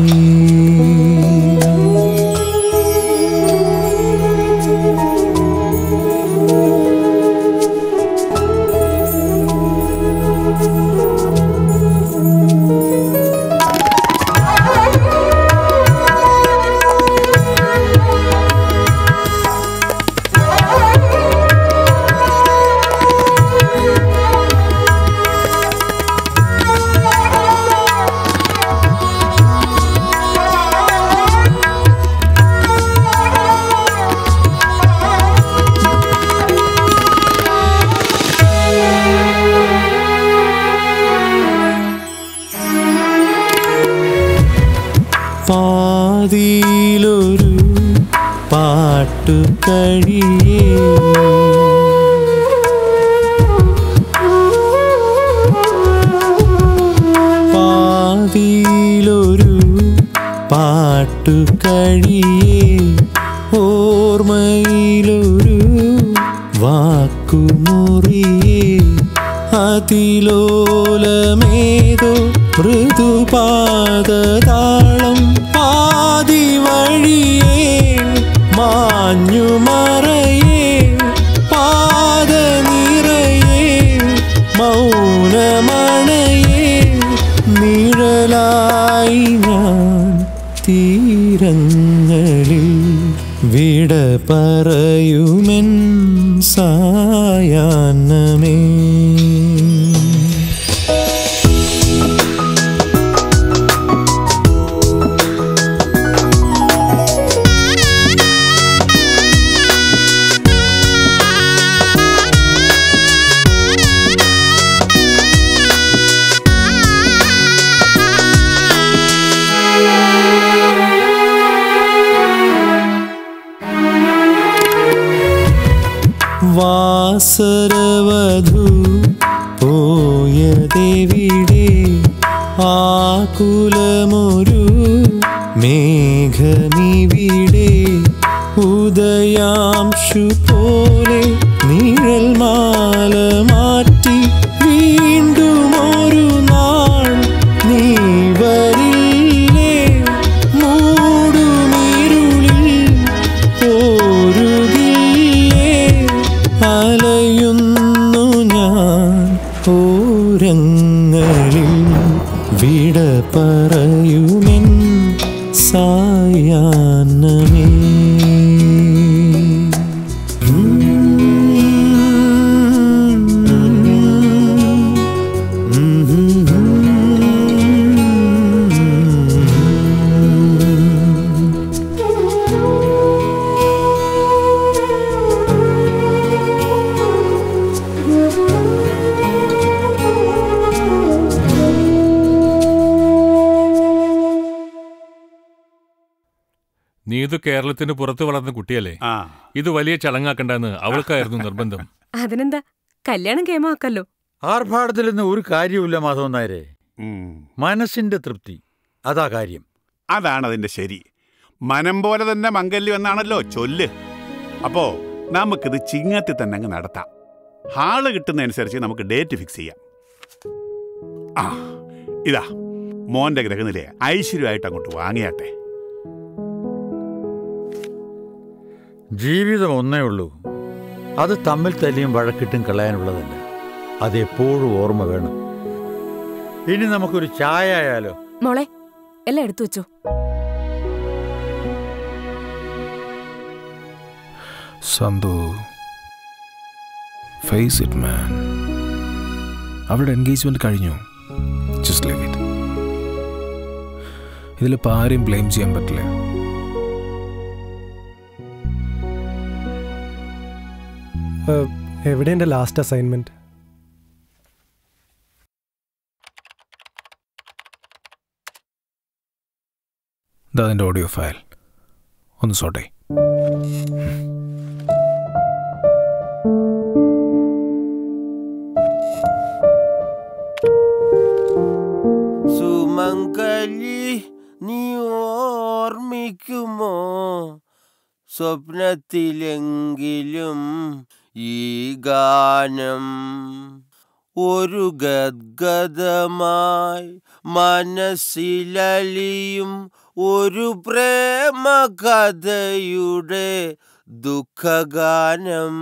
പാതിയിലൊരു പാട്ടു കഴിയേ പാതിയിലൊരു പാട്ടു കഴിയേ ഓർമ്മയിലൊരു വാക്കുമുറിയേ അതിലോലമേതോ മൃദുപാദതാളം പാതി വഴിയേ മാഞ്ഞു മറയേ പാത നിറയേ മൗനമണയേ നിഴലായി ഞാൻ തീരങ്ങളിൽ വിട പറയുമെൻ സായാന്നമേ വാസരവധു പോയതെവിടെ ആകുലമൊരു മേഘമിവിടെ ഉദയാംശു പോലെ നിഴൽ മാല മാറ്റി വീണ്ടും ഒരു നാൾ നീ വരില്ലേ മൂടുമിരുളിൽ പോരുകില്ലേ അലയുന്നു ഞാൻ ഓരങ്ങളിൽ വിട പറയുമെൻ സായാന്നമേ നീ ഇത് കേരളത്തിന് പുറത്ത് വളർന്ന കുട്ടിയല്ലേ ഇത് വലിയ ചടങ്ങാക്കണ്ടെന്ന് അവൾക്കായിരുന്നു നിർബന്ധം അതിനെന്താ കല്യാണം കേമാക്കല്ലോ ആർഭാടത്തിൽ നിന്ന് ഒരു കാര്യവുമില്ല മാധവൻ നായരെ മനസ്സിന്റെ തൃപ്തി അതാ കാര്യം അതാണ് അതിന്റെ ശരി മനം പോലെ തന്നെ മംഗല്യം എന്നാണല്ലോ ചൊല്ല് അപ്പോ നമുക്കിത് ചിങ്ങത്തിൽ തന്നെ അങ്ങ് നടത്താം ഹാള് കിട്ടുന്നതനുസരിച്ച് നമുക്ക് ഡേറ്റ് ഫിക്സ് ചെയ്യാം ആ ഇതാ മോന്റെ ഗ്രഹനിലയെ ഐശ്വര്യമായിട്ട് അങ്ങോട്ട് വാങ്ങിയാട്ടെ ജീവിതം ഒന്നേ ഉള്ളൂ അത് തമ്മിൽ തല്ലിയും വഴക്കിട്ടും കളയാനുള്ളതല്ല അത് എപ്പോഴും ഓർമ്മ വേണം ഇനി നമുക്കൊരു ചായ ആയാലോ മോളെ എല്ലാം എടുത്തു വെച്ചോ സന്തു ഫേസ് ഇറ്റ് മാൻ അവളുടെ എൻഗേജ്മെന്റ് കഴിഞ്ഞു ജസ്റ്റ് ലിവ് ഇറ്റ് ഇതിലിപ്പോൾ ആരെയും ബ്ലെയിം ചെയ്യാൻ പറ്റില്ല ഏഹ്, എവിടെ എൻ്റെ ലാസ്റ്റ് അസൈൻമെന്റ് ഇതാ അതിൻ്റെ ഓഡിയോ ഫയൽ ഒന്ന് സോട്ടെ സുമംഗലി നീ ഓർമ്മിക്കുമോ സ്വപ്നത്തിലെങ്കിലും ഈ ഗാനം ഒരു ഗദ്ഗതമായി മനസ്സിലലിയും ഒരു പ്രേമ കഥയുടെ ദുഃഖഗാനം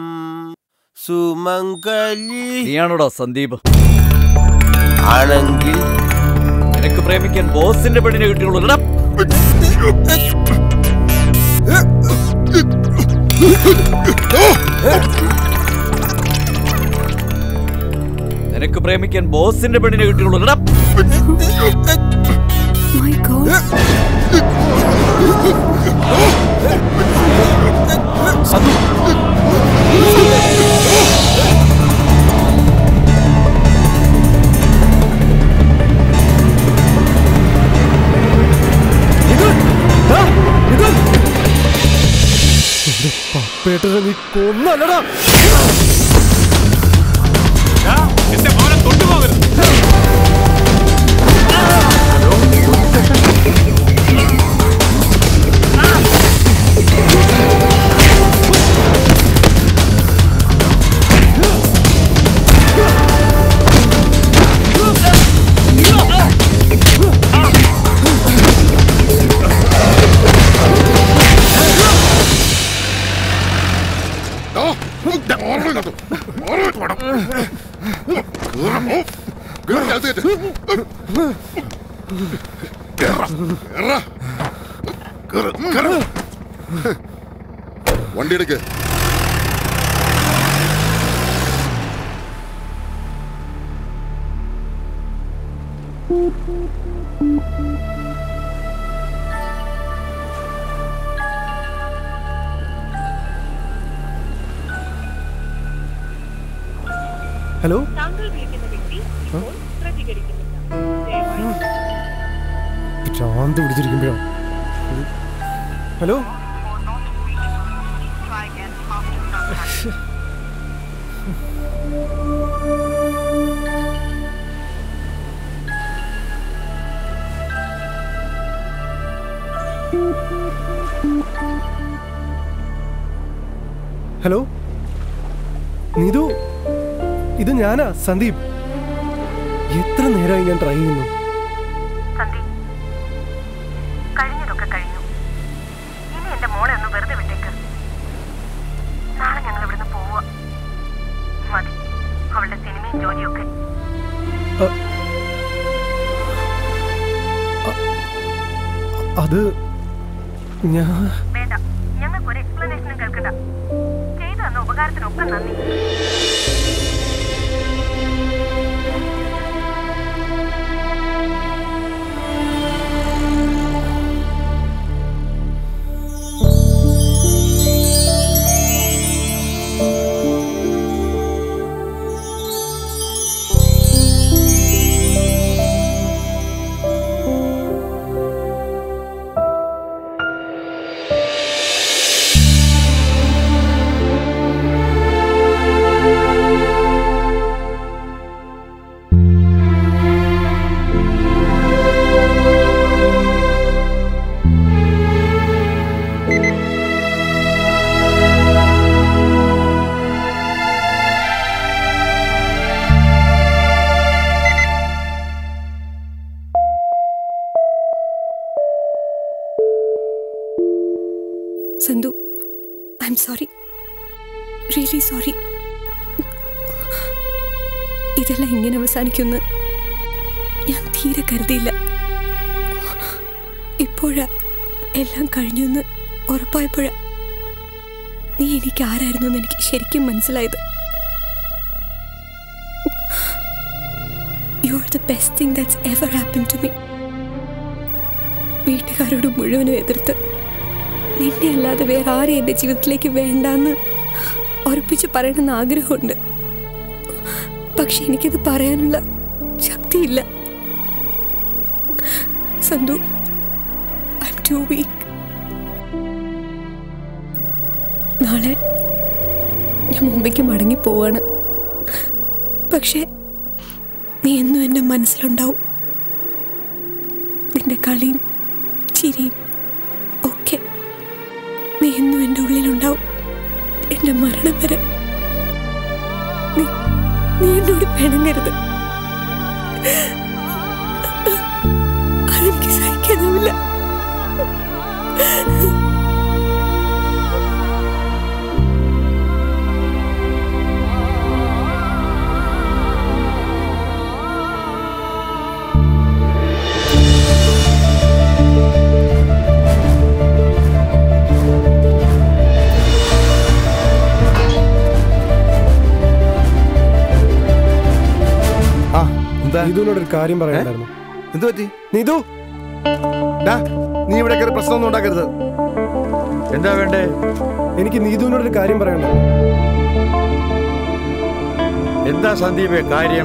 സുമംഗലി നീയാണോടാ സന്ദീപ് ആണെങ്കിൽ നിനക്ക് പ്രേമിക്കാൻ ബോസിന്റെ പെണ്ണിനെ കിട്ടിയുള്ളൂ എടാ. നിനക്ക് പ്രേമിക്കാൻ ബോസിന്റെ പെണ്ണിനെ കിട്ടിയുള്ളൂ എടാ. My God. പപ്പേട്ടനെ നീ കൊന്നല്ലടാ എന്റെ മോനെ തൊട്ടുപോകരുത് വണ്ടി എടുക്ക് ഹലോ ഭ്രാന്ത് പിടിച്ചിരിക്കുമ്പോഴോ ഹലോ ഹലോ നീതു ഇത് ഞാനാ സന്ദീപ് എത്ര നേരമായി ഞാൻ ട്രൈ ചെയ്യുന്നു കഴിഞ്ഞതൊക്കെ കഴിഞ്ഞു ഇനി എന്റെ മോളെ ഒന്ന് വെറുതെ വിട്ടേക്ക് നാളെ ഞങ്ങൾ ഇവിടുന്ന് പോവുക മതി അവളുടെ സിനിമയും ജോലിയൊക്കെ അത് ഞാൻ വേണ്ട ഞങ്ങൾക്ക് ഒരു എക്സ്പ്ലനേഷനും കേൾക്കണ്ട ചെയ്തു തന്ന ഉപകാരത്തിനൊക്കെ നന്ദി Santhu I'm sorry really sorry ഇതെല്ലാം ഇങ്ങനെ അവസാനിക്കുമെന്ന് ഞാൻ തീരെ കരുതിയില്ല ഇപ്പോഴാ എല്ലാം കഴിഞ്ഞു എന്ന് ഉറപ്പായപ്പോഴാ നീ എനിക്ക് ആരായിരുന്നു എന്ന് എനിക്ക് ശരിക്കും മനസ്സിലായത് you are the best thing that's ever happen to me വീട്ടുകാരോട് മുഴുവനും എതിർത്ത് നിന്നെ അല്ലാതെ വേറെ ആരെയും എൻ്റെ ജീവിതത്തിലേക്ക് വേണ്ടാന്ന് ഉറപ്പിച്ച് പറയണമെന്ന് ആഗ്രഹമുണ്ട് പക്ഷെ എനിക്കത് പറയാനുള്ള ശക്തിയില്ല Santhu I'm too weak നാളെ ഞാൻ മുംബൈക്ക് മടങ്ങി പോവാണ് പക്ഷേ നീ എന്നും എൻ്റെ മനസ്സിലുണ്ടാവും നിന്റെ കളിയും ചിരിയും ഒക്കെ നീ എന്നും എൻ്റെ ഉള്ളിലുണ്ടാവും എൻ്റെ മരണം വരെ നീ നീ എന്നോട് പിണങ്ങരുത് അതെനിക്ക് സഹിക്കാനാവില്ല ആ എന്താ നീതുവിനോട് ഒരു കാര്യം പറയാനുണ്ടായിരുന്നു എന്ത് പറ്റി നീതു ഡാ, നീ ഇവിടെ കയറി പ്രശ്നമൊന്നും ഉണ്ടാക്കരുത് എന്താ വേണ്ടേ എനിക്ക് നീതുവിനോട് ഒരു കാര്യം പറയാനുണ്ടായിരുന്നു എന്താ സന്ദീപേ കാര്യം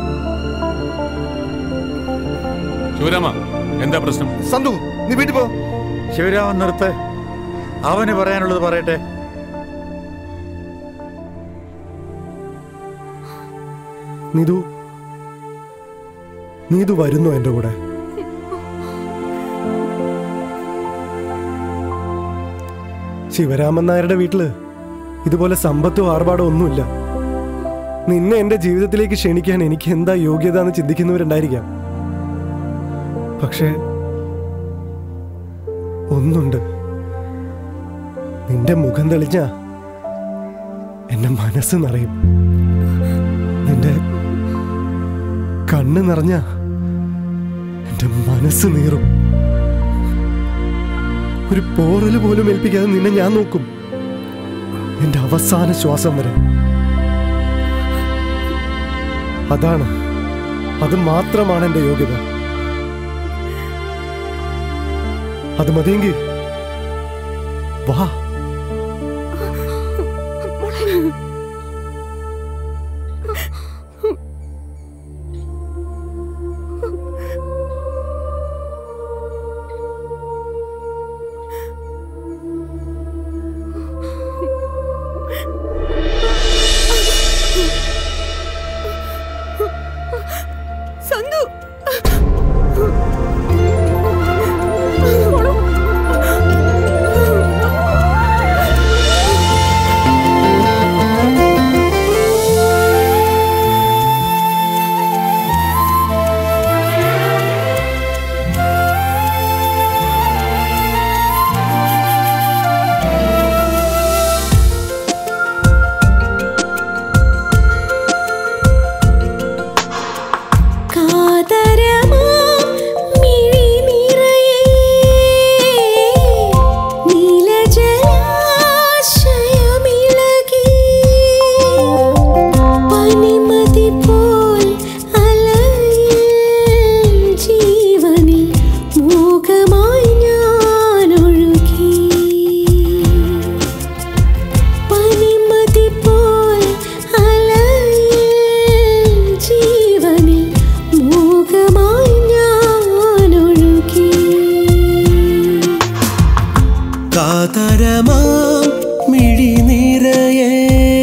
ശിവരാമ എന്താ പ്രശ്നം സന്തു നീ വീട്ടിൽ പോ ശിവരാമൻ നിർത്ത് അവന് പറയാനുള്ളത് പറയട്ടെ നീതു നീതു വരുന്നു എൻ്റെ കൂടെ ശിവരാമൻ നായരുടെ വീട്ടില് ഇതുപോലെ സമ്പത്തും ആർഭാടം ഒന്നുമില്ല നിന്നെ എന്റെ ജീവിതത്തിലേക്ക് ക്ഷണിക്കാൻ എനിക്ക് എന്താ യോഗ്യത എന്ന് ചിന്തിക്കുന്നവരുണ്ടായിരിക്കാം പക്ഷേ ഒന്നുണ്ട് നിന്റെ മുഖം തെളിഞ്ഞ എന്റെ മനസ്സ് നിറയും നിന്റെ കണ്ണ് നിറഞ്ഞ എന്റെ മനസ്സ് നീറും ഒരു പോറല് പോലും ഏൽപ്പിക്കാതെ നിന്നെ ഞാൻ നോക്കും എന്റെ അവസാന ശ്വാസം വരെ അതാണ് അത് മാത്രമാണ് എന്റെ യോഗ്യത അത് മതിയെങ്കിൽ വാ സന്തു കാതരമാം മിഴി നിറയെ നീലജലാശയമിളകി പനിമതി പോൽ അലയിൽ ജീവനിൽ മൂകമായി ഞാൻ ഒഴുകി പനിമതി പോൽ അലയിൽ ജീവനിൽ മൂകമായി ഞാൻ ഒഴുകി കാതരമാം മിഴി നിറയെ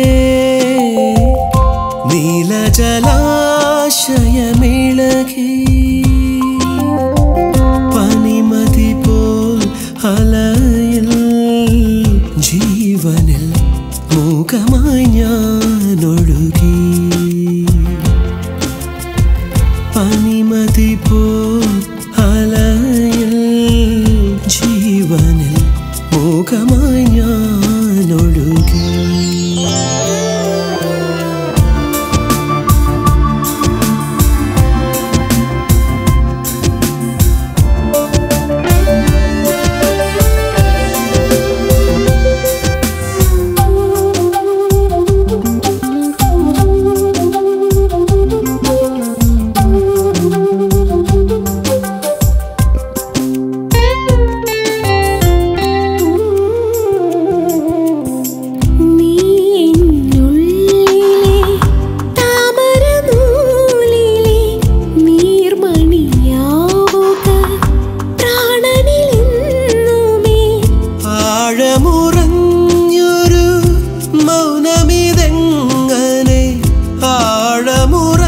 നീലജലാശയമിളകി പനിമതി പോൽ അലയിൽ ജീവനിൽ മൂകമായി ഞാൻ ഒഴുകി പനിമതി പോൽ അലയിൽ ജീവനിൽ മൂകമായി ഞാൻ ഒഴുകി ആ എങ്ങനെ ആഴമുറ